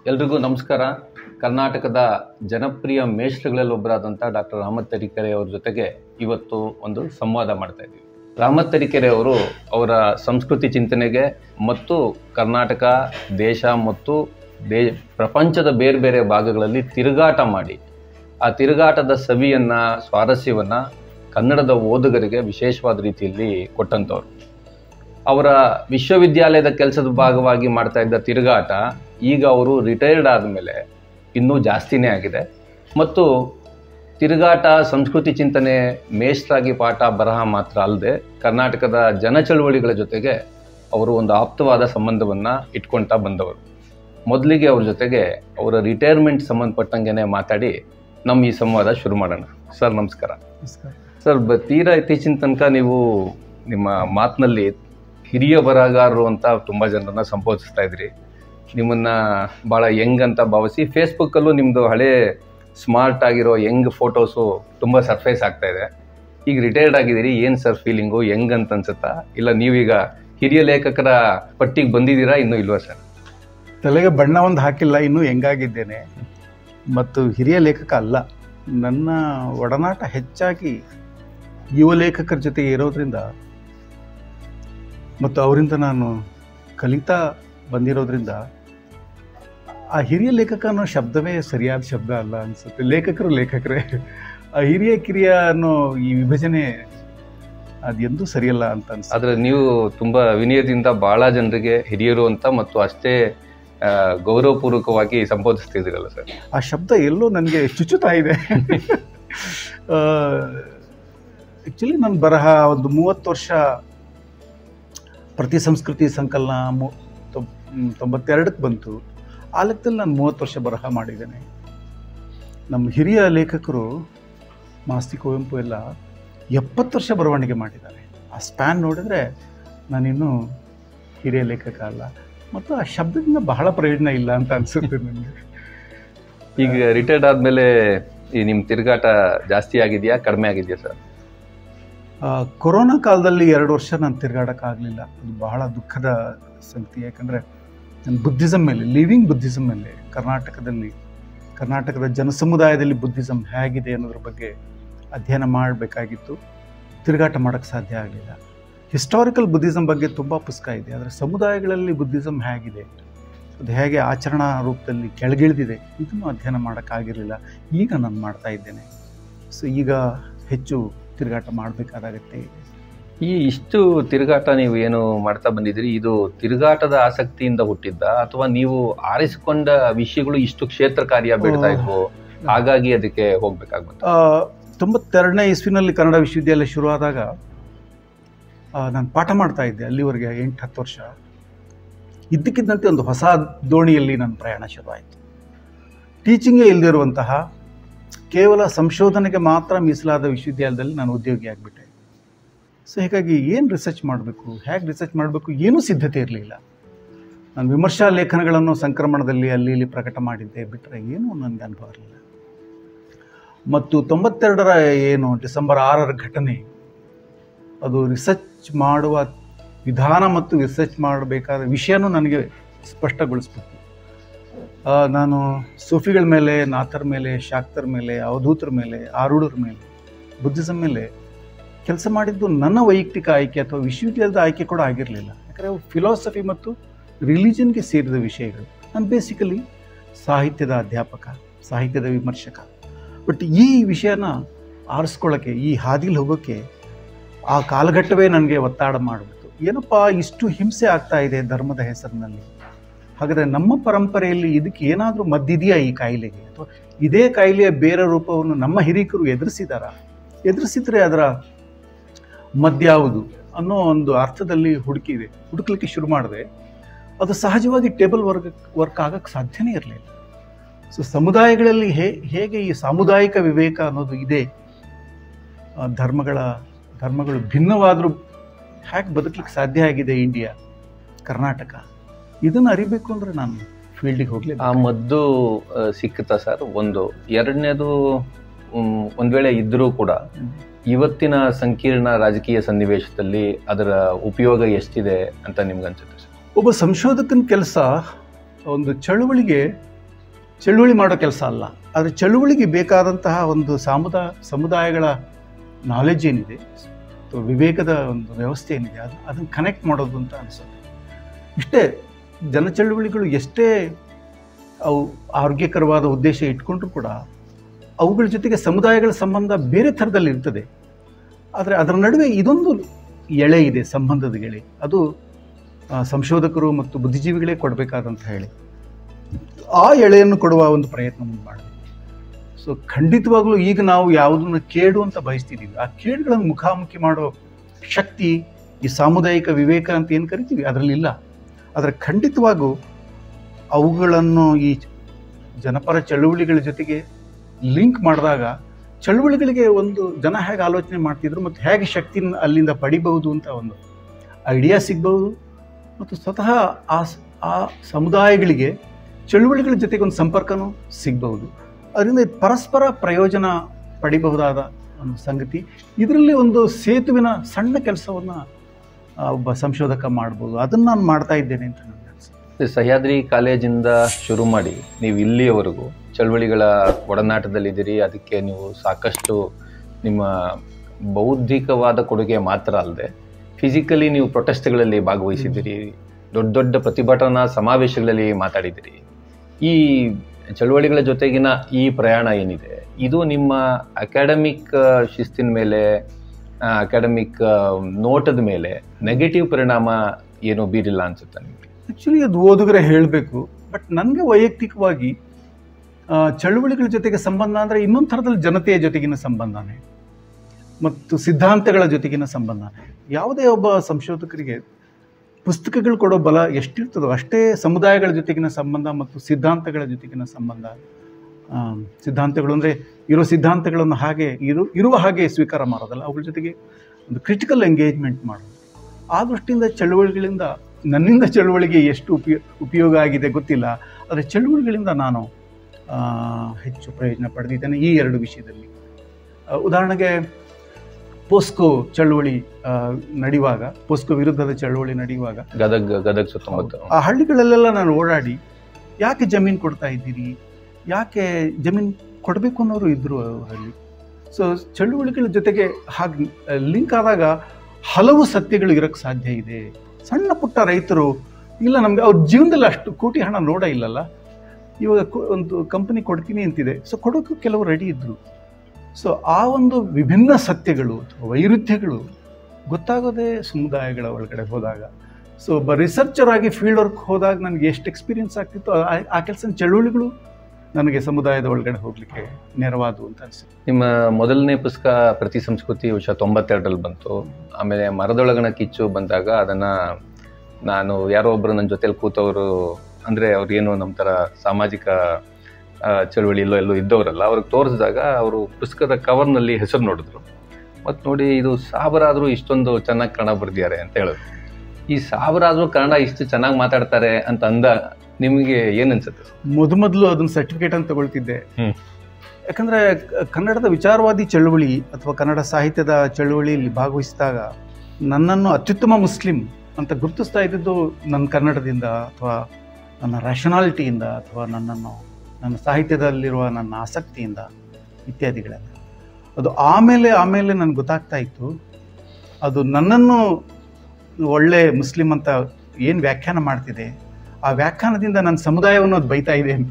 ಎಲ್ರಿಗೂ ನಮಸ್ಕಾರ ಕರ್ನಾಟಕದ ಜನಪ್ರಿಯ ಮೇಷ್ಟ್ರುಗಳಲ್ಲಿ ಒಬ್ಬರಾದಂಥ ಡಾಕ್ಟರ್ ರಾಮತ್ ತರೀಕೆರೆ ಅವ್ರ ಜೊತೆಗೆ ಇವತ್ತು ಒಂದು ಸಂವಾದ ಮಾಡ್ತಾ ಇದ್ದೀವಿ ರಾಮತ್ ತರೀಕೆರೆ ಅವರು ಅವರ ಸಂಸ್ಕೃತಿ ಚಿಂತನೆಗೆ ಮತ್ತು ಕರ್ನಾಟಕ ದೇಶ ಮತ್ತು ದೇ ಪ್ರಪಂಚದ ಬೇರೆ ಬೇರೆ ಭಾಗಗಳಲ್ಲಿ ತಿರುಗಾಟ ಮಾಡಿ ಆ ತಿರುಗಾಟದ ಸವಿಯನ್ನು ಸ್ವಾರಸ್ಯವನ್ನು ಕನ್ನಡದ ಓದುಗರಿಗೆ ವಿಶೇಷವಾದ ರೀತಿಯಲ್ಲಿ ಕೊಟ್ಟಂಥವ್ರು ಅವರ ವಿಶ್ವವಿದ್ಯಾಲಯದ ಕೆಲಸದ ಭಾಗವಾಗಿ ಮಾಡ್ತಾ ಇದ್ದ ತಿರುಗಾಟ ಈಗ ಅವರು ರಿಟೈರ್ಡ್ ಆದಮೇಲೆ ಇನ್ನೂ ಜಾಸ್ತಿನೇ ಆಗಿದೆ ಮತ್ತು ತಿರುಗಾಟ ಸಂಸ್ಕೃತಿ ಚಿಂತನೆ ಮೇಷ್ಟ್ರಾಗಿ ಪಾಠ ಬರಹ ಮಾತ್ರ ಅಲ್ಲದೆ ಕರ್ನಾಟಕದ ಜನ ಚಳುವಳಿಗಳ ಜೊತೆಗೆ ಅವರು ಒಂದು ಆಪ್ತವಾದ ಸಂಬಂಧವನ್ನು ಇಟ್ಕೊಳ್ತಾ ಬಂದವರು ಮೊದಲಿಗೆ ಅವ್ರ ಜೊತೆಗೆ ಅವರ ರಿಟೈರ್ಮೆಂಟ್ ಸಂಬಂಧಪಟ್ಟಂಗೆ ಮಾತಾಡಿ ನಮ್ಮ ಈ ಸಂವಾದ ಶುರು ಮಾಡೋಣ ಸರ್ ನಮಸ್ಕಾರ ನಮಸ್ಕಾರ ಸರ್ ಬ ತೀರಾ ಇತ್ತೀಚಿನ ತನಕ ನೀವು ನಿಮ್ಮ ಮಾತಿನಲ್ಲಿ ಹಿರಿಯ ಬರಹಗಾರರು ಅಂತ ತುಂಬ ಜನರನ್ನ ಸಂಬೋಧಿಸ್ತಾ ಇದ್ರಿ ನಿಮ್ಮನ್ನ ಭಾಳ ಯಂಗ್ ಅಂತ ಭಾವಿಸಿ ಫೇಸ್ಬುಕ್ಕಲ್ಲೂ ನಿಮ್ಮದು ಹಳೆ ಸ್ಮಾರ್ಟ್ ಆಗಿರೋ ಯಂಗ್ ಫೋಟೋಸು ತುಂಬ ಸರ್ಫೇಸ್ ಆಗ್ತಾ ಇದೆ ಈಗ ರಿಟೈರ್ಡ್ ಆಗಿದ್ದೀರಿ ಏನು ಸರ್ ಫೀಲಿಂಗು ಯಂಗ್ ಅಂತ ಅನ್ಸುತ್ತಾ ಇಲ್ಲ ನೀವೀಗ ಹಿರಿಯ ಲೇಖಕರ ಪಟ್ಟಿಗೆ ಬಂದಿದ್ದೀರಾ ಇನ್ನೂ ಇಲ್ವಾ ಸರ್ ತಲೆಗೆ ಬಣ್ಣ ಒಂದು ಹಾಕಿಲ್ಲ ಇನ್ನೂ ಹೆಂಗಾಗಿದ್ದೇನೆ ಮತ್ತು ಹಿರಿಯ ಲೇಖಕ ಅಲ್ಲ ನನ್ನ ಒಡನಾಟ ಹೆಚ್ಚಾಗಿ ಯುವ ಲೇಖಕರ ಜೊತೆಗೆ ಇರೋದ್ರಿಂದ ಮತ್ತು ಅವರಿಂದ ನಾನು ಕಲಿತಾ ಬಂದಿರೋದ್ರಿಂದ ಆ ಹಿರಿಯ ಲೇಖಕ ಅನ್ನೋ ಶಬ್ದವೇ ಸರಿಯಾದ ಶಬ್ದ ಅಲ್ಲ ಅನ್ಸುತ್ತೆ ಲೇಖಕರು ಲೇಖಕರೇ ಆ ಹಿರಿಯ ಕಿರಿಯ ಅನ್ನೋ ಈ ವಿಭಜನೆ ಅದೆಂದೂ ಸರಿಯಲ್ಲ ಅಂತ ಅನ್ಸುತ್ತೆ ಆದರೆ ನೀವು ತುಂಬ ವಿನಯದಿಂದ ಭಾಳ ಜನರಿಗೆ ಹಿರಿಯರು ಅಂತ ಮತ್ತು ಅಷ್ಟೇ ಆ, ಗೌರವಪೂರ್ವಕವಾಗಿ ಸಂಬೋಧಿಸ್ತಿದ್ದೀರಲ್ಲ ಸರ್ ಆ ಶಬ್ದ ಎಲ್ಲೋ ನನಗೆ ಚುಚ್ಚುತ್ತಾ ಇದೆ ಆ್ಯಕ್ಚುಲಿ ನನ್ನ ಬರಹ ಒಂದು ಮೂವತ್ತು ವರ್ಷ ಪ್ರತಿ ಸಂಸ್ಕೃತಿ ಸಂಕಲನ ಮು ತೊಂಬ- ಹ್ಮ್, ತೊಂಬತ್ತೆರಡಕ್ಕೆ ಬಂತು ಆ ಲೆಕ್ಕದಲ್ಲಿ ನಾನು ಮೂವತ್ತು ವರ್ಷ ಬರಹ ಮಾಡಿದ್ದೇನೆ ನಮ್ಮ ಹಿರಿಯ ಲೇಖಕರು ಮಾಸ್ತಿ ಕುವೆಂಪು ಎಲ್ಲ ಎಪ್ಪತ್ತು ವರ್ಷ ಬರವಣಿಗೆ ಮಾಡಿದ್ದಾರೆ ಆ ಸ್ಪ್ಯಾನ್ ನೋಡಿದ್ರೆ ನಾನಿನ್ನೂ ಹಿರಿಯ ಲೇಖಕ ಅಲ್ಲ ಮತ್ತು ಆ ಶಬ್ದದಿಂದ ಬಹಳ ಪ್ರಯೋಜನ ಇಲ್ಲ ಅಂತ ಅನಿಸುತ್ತೆ ನನಗೆ ಈಗ ರಿಟೈರ್ಡ್ ಆದಮೇಲೆ ಈ ನಿಮ್ಮ ತಿರುಗಾಟ ಜಾಸ್ತಿ ಆಗಿದೆಯಾ ಕಡಿಮೆ ಆಗಿದೆಯಾ ಸರ್ ಆ, ಕೊರೋನಾ ಕಾಲದಲ್ಲಿ ಎರಡು ವರ್ಷ ನಾನು ತಿರುಗಾಡೋಕ್ಕಾಗಲಿಲ್ಲ ಅದು ಬಹಳ ದುಃಖದ ಸಂಗತಿ ಯಾಕಂದರೆ ನನ್ನ ಬುದ್ಧಿಸಮ್ ಮೇಲೆ ಲಿವಿಂಗ್ ಬುದ್ಧಿಸಮ್ ಮೇಲೆ ಕರ್ನಾಟಕದಲ್ಲಿ ಕರ್ನಾಟಕದ ಜನಸಮುದಾಯದಲ್ಲಿ ಬುದ್ಧಿಸಮ್ ಹೇಗಿದೆ ಅನ್ನೋದ್ರ ಬಗ್ಗೆ ಅಧ್ಯಯನ ಮಾಡಬೇಕಾಗಿತ್ತು ತಿರುಗಾಟ ಮಾಡೋಕ್ಕೆ ಸಾಧ್ಯ ಆಗಲಿಲ್ಲ ಹಿಸ್ಟಾರಿಕಲ್ ಬುದ್ಧಿಸಮ್ ಬಗ್ಗೆ ತುಂಬ ಪುಸ್ತಕ ಇದೆ ಆದರೆ ಸಮುದಾಯಗಳಲ್ಲಿ ಬುದ್ಧಿಸಮ್ ಹೇಗಿದೆ ಅದು ಹೇಗೆ ಆಚರಣಾ ರೂಪದಲ್ಲಿ ಕೆಳಗಿಳಿದಿದೆ ಇದನ್ನು ಅಧ್ಯಯನ ಮಾಡೋಕ್ಕಾಗಿರಲಿಲ್ಲ ಈಗ ನಾನು ಮಾಡ್ತಾ ಇದ್ದೇನೆ ಸೊ ಈಗ ಹೆಚ್ಚು ತಿರುಗಾಟ ಮಾಡಬೇಕಾದ ಅಗತ್ಯ ಇದೆ ಈ ಇಷ್ಟು ತಿರುಗಾಟ ನೀವು ಏನು ಮಾಡ್ತಾ ಬಂದಿದ್ದೀರಿ ಇದು ತಿರುಗಾಟದ ಆಸಕ್ತಿಯಿಂದ ಹುಟ್ಟಿದ್ದ ಅಥವಾ ನೀವು ಆರಿಸಿಕೊಂಡ ವಿಷಯಗಳು ಇಷ್ಟು ಕ್ಷೇತ್ರ ಕಾರ್ಯ ಬಿಡ್ತಾ ಇದ್ವು ಹಾಗಾಗಿ ಅದಕ್ಕೆ ಹೋಗ್ಬೇಕಾಗ್ಬಂತು ಆ, ತೊಂಬತ್ತೆರಡನೇ ಇಸ್ವಿನಲ್ಲಿ ಕನ್ನಡ ವಿಶ್ವವಿದ್ಯಾಲಯ ಶುರುವಾದಾಗ ಆ, ನಾನು ಪಾಠ ಮಾಡ್ತಾ ಇದ್ದೆ ಅಲ್ಲಿವರೆಗೆ ಎಂಟು ಹತ್ತು ವರ್ಷ ಇದ್ದಕ್ಕಿದ್ದಂತೆ ಒಂದು ಹೊಸ ದೋಣಿಯಲ್ಲಿ ನನ್ನ ಪ್ರಯಾಣ ಶುರುವಾಯಿತು ಟೀಚಿಂಗೇ ಇಲ್ಲದೆ ಇರುವಂತಹ ಕೇವಲ ಸಂಶೋಧನೆಗೆ ಮಾತ್ರ ಮೀಸಲಾದ ವಿಶ್ವವಿದ್ಯಾಲಯದಲ್ಲಿ ನಾನು ಉದ್ಯೋಗಿ ಆಗಿಬಿಟ್ಟೆ ಸೊ ಹೀಗಾಗಿ ಏನು ರಿಸರ್ಚ್ ಮಾಡಬೇಕು ಹೇಗೆ ರಿಸರ್ಚ್ ಮಾಡಬೇಕು ಏನೂ ಸಿದ್ಧತೆ ಇರಲಿಲ್ಲ ನಾನು ವಿಮರ್ಶಾ ಲೇಖನಗಳನ್ನು ಸಂಕ್ರಮಣದಲ್ಲಿ ಅಲ್ಲಿ ಇಲ್ಲಿ ಪ್ರಕಟ ಮಾಡಿದ್ದೆ ಬಿಟ್ಟರೆ ಏನೂ ನನಗೆ ಅನುಭವ ಇರಲಿಲ್ಲ ಮತ್ತು ತೊಂಬತ್ತೆರಡರ ಏನು ಡಿಸೆಂಬರ್ ಆರರ ಘಟನೆ ಅದು ರಿಸರ್ಚ್ ಮಾಡುವ ವಿಧಾನ ಮತ್ತು ರಿಸರ್ಚ್ ಮಾಡಬೇಕಾದ ವಿಷಯನೂ ನನಗೆ ಸ್ಪಷ್ಟಗೊಳಿಸ್ಬೇಕು ಆ, ನಾನು ಸೂಫಿಗಳ ಮೇಲೆ ನಾಥರ್ ಮೇಲೆ ಶಾಕ್ತರ್ ಮೇಲೆ ಅವಧೂತರ ಮೇಲೆ ಆರುಡರ ಮೇಲೆ ಬುದ್ಧಿಸಮ್ ಮೇಲೆ ಕೆಲಸ ಮಾಡಿದ್ದು ನನ್ನ ವೈಯಕ್ತಿಕ ಆಯ್ಕೆ ಅಥವಾ ವಿಶ್ವವಿದ್ಯಾಲಯದ ಆಯ್ಕೆ ಕೂಡ ಆಗಿರಲಿಲ್ಲ ಯಾಕಂದರೆ ಅವು ಫಿಲಾಸಫಿ ಮತ್ತು ರಿಲಿಜನ್ಗೆ ಸೇರಿದ ವಿಷಯಗಳು ನಾನು ಬೇಸಿಕಲಿ ಸಾಹಿತ್ಯದ ಅಧ್ಯಾಪಕ ಸಾಹಿತ್ಯದ ವಿಮರ್ಶಕ ಬಟ್ ಈ ವಿಷಯನ ಆರಿಸ್ಕೊಳ್ಳೋಕ್ಕೆ ಈ ಹಾದಿಲಿ ಹೋಗೋಕ್ಕೆ ಆ ಕಾಲಘಟ್ಟವೇ ನನಗೆ ಒತ್ತಡ ಮಾಡಿಬಿಟ್ಟು ಏನಪ್ಪ ಇಷ್ಟು ಹಿಂಸೆ ಆಗ್ತಾ ಇದೆ ಧರ್ಮದ ಹೆಸರಿನಲ್ಲಿ ಹಾಗಾದರೆ ನಮ್ಮ ಪರಂಪರೆಯಲ್ಲಿ ಇದಕ್ಕೆ ಏನಾದರೂ ಮದ್ದಿದೆಯಾ ಈ ಕಾಯಿಲೆಗೆ ಅಥವಾ ಇದೇ ಕಾಯಿಲೆಯ ಬೇರೆ ರೂಪವನ್ನು ನಮ್ಮ ಹಿರಿಕರು ಎದುರಿಸಿದಾರಾ ಎದುರಿಸಿದ್ರೆ ಅದರ ಮದ್ಯಾವುದು ಅನ್ನೋ ಒಂದು ಅರ್ಥದಲ್ಲಿ ಹುಡುಕಿದೆ ಹುಡುಕ್ಲಿಕ್ಕೆ ಶುರು ಮಾಡಿದೆ ಅದು ಸಹಜವಾಗಿ ಟೇಬಲ್ ವರ್ಕ್ ವರ್ಕ್ ಆಗಕ್ಕೆ ಸಾಧ್ಯನೇ ಇರಲಿಲ್ಲ ಸೊ ಸಮುದಾಯಗಳಲ್ಲಿ ಹೇ ಹೇಗೆ ಈ ಸಾಮುದಾಯಿಕ ವಿವೇಕ ಅನ್ನೋದು ಇದೆ ಆ, ಧರ್ಮಗಳ ಧರ್ಮಗಳು ಭಿನ್ನವಾದರೂ ಹೇಗೆ ಬದುಕಲಿಕ್ಕೆ ಸಾಧ್ಯ ಆಗಿದೆ ಇಂಡಿಯಾ ಕರ್ನಾಟಕ ಇದನ್ನು ಅರಿಬೇಕು ಅಂದರೆ ನಾನು ಫೀಲ್ಡಿಗೆ ಹೋಗಲಿ ಆ ಮದ್ದು ಆ, ಸಿಕ್ಕುತ್ತಾ ಸರ್ ಒಂದು ಎರಡನೇದು ಮ್, ಒಂದ್ ವೇಳೆ ಇದ್ರೂ ಕೂಡ ಇವತ್ತಿನ ಸಂಕೀರ್ಣ ರಾಜಕೀಯ ಸನ್ನಿವೇಶದಲ್ಲಿ ಅದರ ಉಪಯೋಗ ಎಷ್ಟಿದೆ ಅಂತ ನಿಮ್ಗೆ ಅನ್ಸುತ್ತೆ ಸರ್ ಒಬ್ಬ ಸಂಶೋಧಕನ ಕೆಲಸ ಒಂದು ಚಳುವಳಿಗೆ ಚಳುವಳಿ ಮಾಡೋ ಕೆಲಸ ಅಲ್ಲ ಆದರೆ ಚಳುವಳಿಗೆ ಬೇಕಾದಂತಹ ಒಂದು ಸಾಮುದಾ ಸಮುದಾಯಗಳ ನಾಲೆಜ್ ಏನಿದೆ ಅಥವಾ ವಿವೇಕದ ಒಂದು ವ್ಯವಸ್ಥೆ ಏನಿದೆ ಅದು ಅದನ್ನು ಕನೆಕ್ಟ್ ಮಾಡೋದು ಅಂತ ಅನಿಸುತ್ತೆ ಇಷ್ಟೇ ಜನ ಚಳುವಳಿಗಳು ಎಷ್ಟೇ ಅವು ಆರೋಗ್ಯಕರವಾದ ಉದ್ದೇಶ ಇಟ್ಕೊಂಡ್ರೂ ಕೂಡ ಅವುಗಳ ಜೊತೆಗೆ ಸಮುದಾಯಗಳ ಸಂಬಂಧ ಬೇರೆ ಥರದಲ್ಲಿ ಇರ್ತದೆ ಆದರೆ ಅದರ ನಡುವೆ ಇದೊಂದು ಎಳೆ ಇದೆ ಸಂಬಂಧದ ಎಳೆ ಅದು ಆ, ಸಂಶೋಧಕರು ಮತ್ತು ಬುದ್ಧಿಜೀವಿಗಳೇ ಕೊಡಬೇಕಾದಂಥ ಎಳೆ ಆ ಎಳೆಯನ್ನು ಕೊಡುವ ಒಂದು ಪ್ರಯತ್ನ ಮಾಡಬೇಕು ಸೊ ಖಂಡಿತವಾಗ್ಲೂ ಈಗ ನಾವು ಯಾವುದನ್ನು ಕೇಡು ಅಂತ ಬಯಸ್ತಿದ್ದೀವಿ ಆ ಕೇಡುಗಳನ್ನು ಮುಖಾಮುಖಿ ಮಾಡೋ ಶಕ್ತಿ ಈ ಸಾಮುದಾಯಿಕ ವಿವೇಕ ಅಂತ ಏನು ಕರಿತೀವಿ ಅದರಲ್ಲಿ ಇಲ್ಲ ಆದರೆ ಖಂಡಿತವಾಗೂ ಅವುಗಳನ್ನು ಈ ಜನಪರ ಚಳುವಳಿಗಳ ಜೊತೆಗೆ ಲಿಂಕ್ ಮಾಡಿದಾಗ ಚಳುವಳಿಗಳಿಗೆ ಒಂದು ಜನ ಹೇಗೆ ಆಲೋಚನೆ ಮಾಡ್ತಿದ್ರು ಮತ್ತು ಹೇಗೆ ಶಕ್ತಿನ ಅಲ್ಲಿಂದ ಪಡಿಬಹುದು ಅಂತ ಒಂದು ಐಡಿಯಾ ಸಿಗ್ಬಹುದು ಮತ್ತು ಸ್ವತಃ ಆ ಸ- ಆ ಸಮುದಾಯಗಳಿಗೆ ಚಳುವಳಿಗಳ ಜೊತೆಗೆ ಒಂದು ಸಂಪರ್ಕನೂ ಸಿಗಬಹುದು ಅದರಿಂದ ಇದು ಪರಸ್ಪರ ಪ್ರಯೋಜನ ಪಡಿಬಹುದಾದ ಒಂದು ಸಂಗತಿ ಇದರಲ್ಲಿ ಒಂದು ಸೇತುವಿನ ಸಣ್ಣ ಕೆಲಸವನ್ನು ಒಬ್ಬ ಸಂಶೋಧಕ ಮಾಡ್ಬೋದು ಅದನ್ನು ನಾನು ಮಾಡ್ತಾ ಇದ್ದೇನೆ ಅಂತ ನನಗೆ ಅನಿಸುತ್ತೆ ಸಹ್ಯಾದ್ರಿ ಕಾಲೇಜಿಂದ ಶುರು ಮಾಡಿ ನೀವು ಇಲ್ಲಿಯವರೆಗೂ ಚಳವಳಿಗಳ ಒಡನಾಟದಲ್ಲಿದ್ದೀರಿ ಅದಕ್ಕೆ ನೀವು ಸಾಕಷ್ಟು ನಿಮ್ಮ ಬೌದ್ಧಿಕವಾದ ಕೊಡುಗೆ ಮಾತ್ರ ಅಲ್ಲದೆ ಫಿಸಿಕಲಿ ನೀವು ಪ್ರೊಟೆಸ್ಟ್ಗಳಲ್ಲಿ ಭಾಗವಹಿಸಿದ್ದೀರಿ ದೊಡ್ಡ ದೊಡ್ಡ ಪ್ರತಿಭಟನಾ ಸಮಾವೇಶಗಳಲ್ಲಿ ಮಾತಾಡಿದ್ದೀರಿ ಈ ಚಳವಳಿಗಳ ಜೊತೆಗಿನ ಈ ಪ್ರಯಾಣ ಏನಿದೆ ಇದು ನಿಮ್ಮ ಅಕಾಡೆಮಿಕ್ ಶಿಸ್ತಿನ ಮೇಲೆ ಅಕಾಡೆಮಿಕ್ ನೋಟದ ಮೇಲೆ ನೆಗೆಟಿವ್ ಪರಿಣಾಮ ಏನು ಬೀರಿಲ್ಲ ಅನ್ಸುತ್ತೆ ನಿಮಗೆ ಆ್ಯಕ್ಚುಲಿ ಅದು ಓದುಗರೆ ಹೇಳಬೇಕು ಬಟ್ ನನಗೆ ವೈಯಕ್ತಿಕವಾಗಿ ಆ, ಚಳುವಳಿಗಳ ಜೊತೆಗೆ ಸಂಬಂಧ ಅಂದರೆ ಇನ್ನೊಂದು ಥರದಲ್ಲಿ ಜನತೆಯ ಜೊತೆಗಿನ ಸಂಬಂಧನೇ ಮತ್ತು ಸಿದ್ಧಾಂತಗಳ ಜೊತೆಗಿನ ಸಂಬಂಧನೇ ಯಾವುದೇ ಒಬ್ಬ ಸಂಶೋಧಕರಿಗೆ ಪುಸ್ತಕಗಳು ಕೊಡೋ ಬಲ ಎಷ್ಟಿರ್ತದೋ ಅಷ್ಟೇ ಸಮುದಾಯಗಳ ಜೊತೆಗಿನ ಸಂಬಂಧ ಮತ್ತು ಸಿದ್ಧಾಂತಗಳ ಜೊತೆಗಿನ ಸಂಬಂಧ ಆ, ಸಿದ್ಧಾಂತಗಳು ಅಂದರೆ ಇರೋ ಸಿದ್ಧಾಂತಗಳನ್ನು ಹಾಗೆ ಇರು ಇರುವ ಹಾಗೆ ಸ್ವೀಕಾರ ಮಾಡೋದಲ್ಲ ಅವುಗಳ ಜೊತೆಗೆ ಒಂದು ಕ್ರಿಟಿಕಲ್ ಎಂಗೇಜ್ಮೆಂಟ್ ಮಾಡೋದು ಆ ದೃಷ್ಟಿಯಿಂದ ಚಳುವಳಿಗಳಿಂದ ನನ್ನಿಂದ ಚಳುವಳಿಗೆ ಎಷ್ಟು ಉಪಯೋ ಉಪಯೋಗ ಆಗಿದೆ ಗೊತ್ತಿಲ್ಲ ಆದರೆ ಚಳುವಳಿಗಳಿಂದ ನಾನು ಆ, ಹೆಚ್ಚು ಪ್ರಯೋಜನ ಪಡೆದಿದ್ದೇನೆ ಈ ಎರಡು ವಿಷಯದಲ್ಲಿ ಆ, ಉದಾಹರಣೆಗೆ ಪೋಸ್ಕೋ ಚಳುವಳಿ ಆ, ನಡೆಯುವಾಗ ಪೋಸ್ಕೋ ವಿರುದ್ಧದ ಚಳುವಳಿ ನಡೆಯುವಾಗ ಗದಗ್ ಗದಗ್ ಸುತ್ತಮುತ್ತ ಆ ಹಳ್ಳಿಗಳಲ್ಲೆಲ್ಲ ನಾನು ಓಡಾಡಿ ಯಾಕೆ ಜಮೀನು ಕೊಡ್ತಾ ಇದ್ದೀರಿ ಯಾಕೆ ಜಮೀನು ಕೊಡಬೇಕು ಅನ್ನೋರು ಇದ್ದರು ಹಳ್ಳಿ ಸೊ ಚಳುವಳಿಗಳ ಜೊತೆಗೆ ಹಾಗೆ ಲಿಂಕ್ ಆದಾಗ ಹಲವು ಸತ್ಯಗಳು ಇರೋಕ್ಕೆ ಸಾಧ್ಯ ಇದೆ ಸಣ್ಣ ಪುಟ್ಟ ರೈತರು ಇಲ್ಲ ನಮಗೆ ಅವ್ರ ಜೀವನದಲ್ಲಿ ಅಷ್ಟು ಕೋಟಿ ಹಣ ನೋಡ ಇಲ್ಲಲ್ಲ ಇವಾಗ ಕೊ- ಒಂದು ಕಂಪನಿ ಕೊಡ್ತೀನಿ ಅಂತಿದೆ ಸೊ ಕೊಡೋಕ್ಕೂ ಕೆಲವು ರೆಡಿ ಇದ್ದರು ಸೊ ಆ ಒಂದು ವಿಭಿನ್ನ ಸತ್ಯಗಳು ಅಥವಾ ವೈರುಧ್ಯಗಳು ಗೊತ್ತಾಗೋದೇ ಸಮುದಾಯಗಳ ಒಳಗಡೆ ಹೋದಾಗ ಸೊ ಒಬ್ಬ ರಿಸರ್ಚರ್ ಆಗಿ ಫೀಲ್ಡ್ ವರ್ಕ್ ಹೋದಾಗ ನನಗೆ ಎಷ್ಟು ಎಕ್ಸ್ಪೀರಿಯನ್ಸ್ ಆಗ್ತಿತ್ತು ಆ- ಆ ಕೆಲಸ ಚಳುವಳಿಗಳು ನನಗೆ ಸಮುದಾಯದ ಒಳಗಡೆ ಹೋಗಲಿಕ್ಕೆ ನೆರವಾದವು ಅಂತ ಅನಿಸುತ್ತೆ ನಿಮ್ಮ ಮೊದಲನೇ ಪುಸ್ತಕ ಪ್ರತಿ ಸಂಸ್ಕೃತಿ ವರ್ಷ ತೊಂಬತ್ತೆರಡರಲ್ಲಿ ಬಂತು ಆಮೇಲೆ ಮರದೊಳಗಣ ಕಿಚ್ಚು ಬಂದಾಗ ಅದನ್ನ ನಾನು ಯಾರೋ ಒಬ್ರು ನನ್ನ ಜೊತೆಲಿ ಕೂತವರು ಅಂದ್ರೆ ಅವ್ರು ಏನು ನಮ್ಮ ಥರ ಸಾಮಾಜಿಕ ಆ, ಚಳುವಳಿ ಎಲ್ಲೋ ಎಲ್ಲೋ ಇದ್ದವರಲ್ಲ ಅವ್ರಿಗೆ ತೋರಿಸಿದಾಗ ಅವರು ಪುಸ್ತಕದ ಕವರ್ನಲ್ಲಿ ಹೆಸರು ನೋಡಿದ್ರು ಮತ್ತು ನೋಡಿ ಇದು ಸಾವಿರಾದರೂ ಇಷ್ಟೊಂದು ಚೆನ್ನಾಗಿ ಕನ್ನಡ ಬರ್ದಿದ್ದಾರೆ ಅಂತ ಹೇಳಿದ್ರು ಈ ಸಾವಿರಾದರೂ ಕನ್ನಡ ಇಷ್ಟು ಚೆನ್ನಾಗಿ ಮಾತಾಡ್ತಾರೆ ಅಂತ ಅಂದ ನಿಮಗೆ ಏನು ಅನ್ಸುತ್ತೆ ಮೊದಲು ಅದನ್ನ ಸರ್ಟಿಫಿಕೇಟ್ ಅಂತ ತಗೊಳ್ತಿದ್ದೆ ಹ್ಮ್. ಯಾಕಂದ್ರೆ ಕ- ಕನ್ನಡದ ವಿಚಾರವಾದಿ ಚಳುವಳಿ ಅಥವಾ ಕನ್ನಡ ಸಾಹಿತ್ಯದ ಚಳುವಳಿಯಲ್ಲಿ ಭಾಗವಹಿಸಿದಾಗ ನನ್ನನ್ನು ಅತ್ಯುತ್ತಮ ಮುಸ್ಲಿಂ ಅಂತ ಗುರುತಿಸ್ತಾ ಇದ್ದಿದ್ದು ನನ್ನ ಕನ್ನಡದಿಂದ ಅಥವಾ ನನ್ನ ರ್ಯಾಷನಾಲಿಟಿಯಿಂದ ಅಥವಾ ನನ್ನನ್ನು ನನ್ನ ಸಾಹಿತ್ಯದಲ್ಲಿರುವ ನನ್ನ ಆಸಕ್ತಿಯಿಂದ ಇತ್ಯಾದಿಗಳೆಲ್ಲ ಅದು ಆಮೇಲೆ ಆಮೇಲೆ ನನಗೆ ಗೊತ್ತಾಗ್ತಾ ಇತ್ತು ಅದು ನನ್ನನ್ನು ಒಳ್ಳೆ ಮುಸ್ಲಿಂ ಅಂತ ಏನು ವ್ಯಾಖ್ಯಾನ ಮಾಡ್ತಿದೆ ಆ ವ್ಯಾಖ್ಯಾನದಿಂದ ನನ್ನ ಸಮುದಾಯವನ್ನು ಅದು ಬೈತಾ ಇದೆ ಅಂತ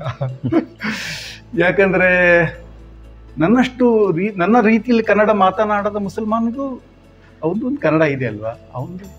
ಯಾಕಂದರೆ ನನ್ನಷ್ಟು ರೀ ನನ್ನ ರೀತಿಯಲ್ಲಿ ಕನ್ನಡ ಮಾತನಾಡದ ಮುಸಲ್ಮಾನಿಗೂ ಅವನದು ಒಂದು ಕನ್ನಡ ಇದೆ ಅಲ್ವಾ ಅವನು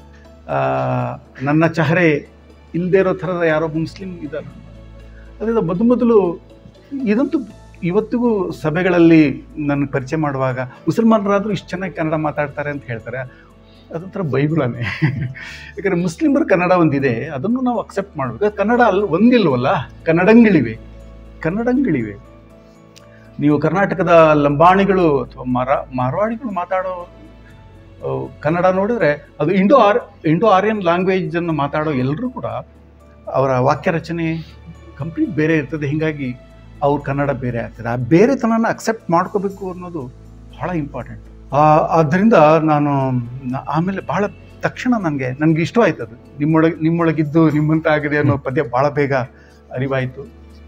ನನ್ನ ಚಹರೆ ಇಲ್ಲದೆ ಇರೋ ಥರದ ಯಾರೊಬ್ಬ ಮುಸ್ಲಿಂ ಇದ್ದಾರೆ ಅದರಿಂದ ಮೊದಲು ಮೊದಲು ಇದಂತೂ ಇವತ್ತಿಗೂ ಸಭೆಗಳಲ್ಲಿ ನನಗೆ ಪರಿಚಯ ಮಾಡುವಾಗ ಮುಸಲ್ಮಾನರಾದರೂ ಇಷ್ಟು ಚೆನ್ನಾಗಿ ಕನ್ನಡ ಮಾತಾಡ್ತಾರೆ ಅಂತ ಹೇಳ್ತಾರೆ ಅದೊಂಥರ ಬೈಬಲನೇ ಯಾಕಂದರೆ ಮುಸ್ಲಿಮರ ಕನ್ನಡ ಒಂದಿದೆ ಅದನ್ನು ನಾವು ಅಕ್ಸೆಪ್ಟ್ ಮಾಡಬೇಕು ಕನ್ನಡ ಅಲ್ಲಿ ಒಂದಿಲ್ವಲ್ಲ ಕನ್ನಡಂಗಳಿವೆ ಕನ್ನಡಂಗಳಿವೆ ನೀವು ಕರ್ನಾಟಕದ ಲಂಬಾಣಿಗಳು ಅಥವಾ ಮರ ಮಾರವಾಡಿಗಳು ಮಾತಾಡೋ ಆ, ಕನ್ನಡ ನೋಡಿದ್ರೆ ಅದು ಇಂಡೋ ಆರ್ ಇಂಡೋ ಆರ್ಯನ್ ಲ್ಯಾಂಗ್ವೇಜನ್ನು ಮಾತಾಡೋ ಎಲ್ಲರೂ ಕೂಡ ಅವರ ವಾಕ್ಯ ರಚನೆ ಕಂಪ್ಲೀಟ್ ಬೇರೆ ಇರ್ತದೆ ಹೀಗಾಗಿ ಅವ್ರ ಕನ್ನಡ ಬೇರೆ ಆಗ್ತದೆ ಆ ಬೇರೆತನನ ಅಕ್ಸೆಪ್ಟ್ ಮಾಡ್ಕೋಬೇಕು ಅನ್ನೋದು ಬಹಳ ಇಂಪಾರ್ಟೆಂಟ್ ಆದ್ದರಿಂದ ನಾನು ನ- ಆಮೇಲೆ ಬಹಳ ತಕ್ಷಣ ನನಗೆ ನನಗೆ ಇಷ್ಟವಾಯ್ತು ಅದು ನಿಮ್ಮೊಳಗೆ ನಿಮ್ಮೊಳಗಿದ್ದು ನಿಮ್ಮಂತ ಆಗಿದೆ ಅನ್ನೋ ಪದ್ಯ ಭಾಳ ಬೇಗ ಅರಿವಾಯಿತು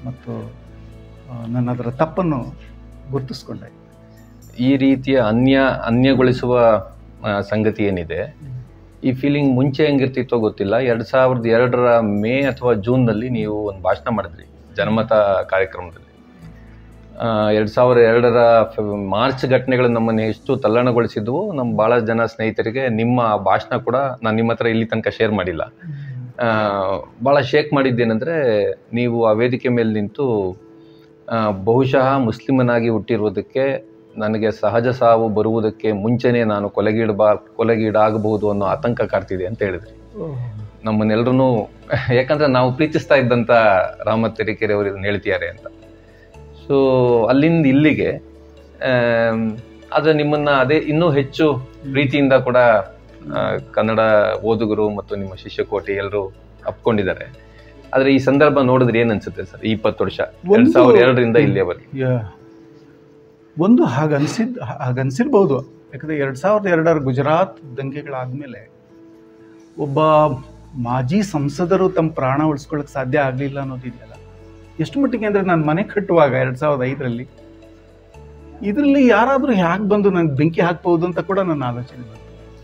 ಮತ್ತು ಆ, ನಾನು ಅದರ ತಪ್ಪನ್ನು ಗುರುತಿಸ್ಕೊಂಡೆ ಈ ರೀತಿಯ ಅನ್ಯ ಅನ್ಯಗೊಳಿಸುವ ಆ, ಸಂಗತಿ ಏನಿದೆ ಈ ಫೀಲಿಂಗ್ ಮುಂಚೆ ಹೆಂಗಿರ್ತಿತ್ತೋ ಗೊತ್ತಿಲ್ಲ ಎರಡ್ ಸಾವಿರದ ಎರಡರ ಮೇ ಅಥವಾ ಜೂನ್ನಲ್ಲಿ ನೀವು ಒಂದು ಭಾಷಣ ಮಾಡಿದ್ರಿ ಜನಮತ ಕಾರ್ಯಕ್ರಮದಲ್ಲಿ ಆ, ಎರಡ್ ಸಾವಿರದ ಎರಡರ ಫೆಬ್- ಮಾರ್ಚ್ ಘಟನೆಗಳು ನಮ್ಮನ್ನು ಎಷ್ಟು ತಲ್ಲಣಗೊಳಿಸಿದ್ವು ನಮ್ಮ ಭಾಳ ಜನ ಸ್ನೇಹಿತರಿಗೆ ನಿಮ್ಮ ಭಾಷಣ ಕೂಡ ನಾನು ನಿಮ್ಮ ಹತ್ರ ಇಲ್ಲಿ ತನಕ ಶೇರ್ ಮಾಡಿಲ್ಲ ಆ, ಭಾಳ ಶೇಕ್ ಮಾಡಿದ್ದೇನೆಂದರೆ ನೀವು ಆ ವೇದಿಕೆ ಮೇಲೆ ನಿಂತು ಆ, ಬಹುಶಃ ಮುಸ್ಲಿಮನಾಗಿ ಹುಟ್ಟಿರುವುದಕ್ಕೆ ನನಗೆ ಸಹಜ ಸಾವು ಬರುವುದಕ್ಕೆ ಮುಂಚೆನೇ ನಾನು ಕೊಲೆಗೀಡಬಾ ಕೊಲೆಗೀಡಾಗಬಹುದು ಅನ್ನೋ ಆತಂಕ ಕಾಡ್ತಿದೆ ಅಂತ ಹೇಳಿದ್ರಿ ನಮ್ಮನ್ನೆಲ್ಲರೂ ಯಾಕಂದ್ರೆ ನಾವು ಪ್ರೀತಿಸ್ತಾ ಇದ್ದಂಥ ರಾಮತ್ ತೆರಿಕೆರೆ ಅವರು ಇದನ್ನ ಹೇಳ್ತಿದ್ದಾರೆ ಅಂತ ಸೊ ಅಲ್ಲಿಂದ ಇಲ್ಲಿಗೆ ಆಮ್, ಆದ್ರೆ ನಿಮ್ಮನ್ನ ಅದೇ ಇನ್ನೂ ಹೆಚ್ಚು ಪ್ರೀತಿಯಿಂದ ಕೂಡ ಆ, ಕನ್ನಡ ಓದುಗರು ಮತ್ತು ನಿಮ್ಮ ಶಿಷ್ಯಕೋಟಿ ಎಲ್ಲರೂ ಅಪ್ಕೊಂಡಿದ್ದಾರೆ ಆದ್ರೆ ಈ ಸಂದರ್ಭ ನೋಡಿದ್ರೆ ಏನ್ ಅನ್ಸುತ್ತೆ ಸರ್ ಈ ಇಪ್ಪತ್ತು ವರ್ಷ ಎರಡ್ ಒಂದು- ಸಾವಿರದ ಎರಡರಿಂದ ಇಲ್ಲಿಯವರೆಗೆ ಯಾ- ಒಂದು ಹಾಗನ್ಸಿದ್ ಹಾಗನ್ಸಿರ್ಬೋದು ಯಾಕಂದರೆ ಎರಡು ಸಾವಿರದ ಎರಡರ ಗುಜರಾತ್ ದಂಗೆಗಳಾದಮೇಲೆ ಒಬ್ಬ ಮಾಜಿ ಸಂಸದರು ತಮ್ಮ ಪ್ರಾಣ ಉಳಿಸ್ಕೊಳ್ಳೋಕೆ ಸಾಧ್ಯ ಆಗಲಿಲ್ಲ ಅನ್ನೋದಿದೆಯಲ್ಲ ಎಷ್ಟು ಮಟ್ಟಿಗೆ ಅಂದರೆ ನಾನು ಮನೆ ಕಟ್ಟುವಾಗ ಎರಡು ಸಾವಿರದ ಐದರಲ್ಲಿ ಇದರಲ್ಲಿ ಯಾರಾದರೂ ಹ್ಯಾಕ್ ಬಂದು ನನಗೆ ಬೆಂಕಿ ಹಾಕ್ಬೋದು ಅಂತ ಕೂಡ ನನ್ನ ಆಲೋಚನೆ ಬಂತು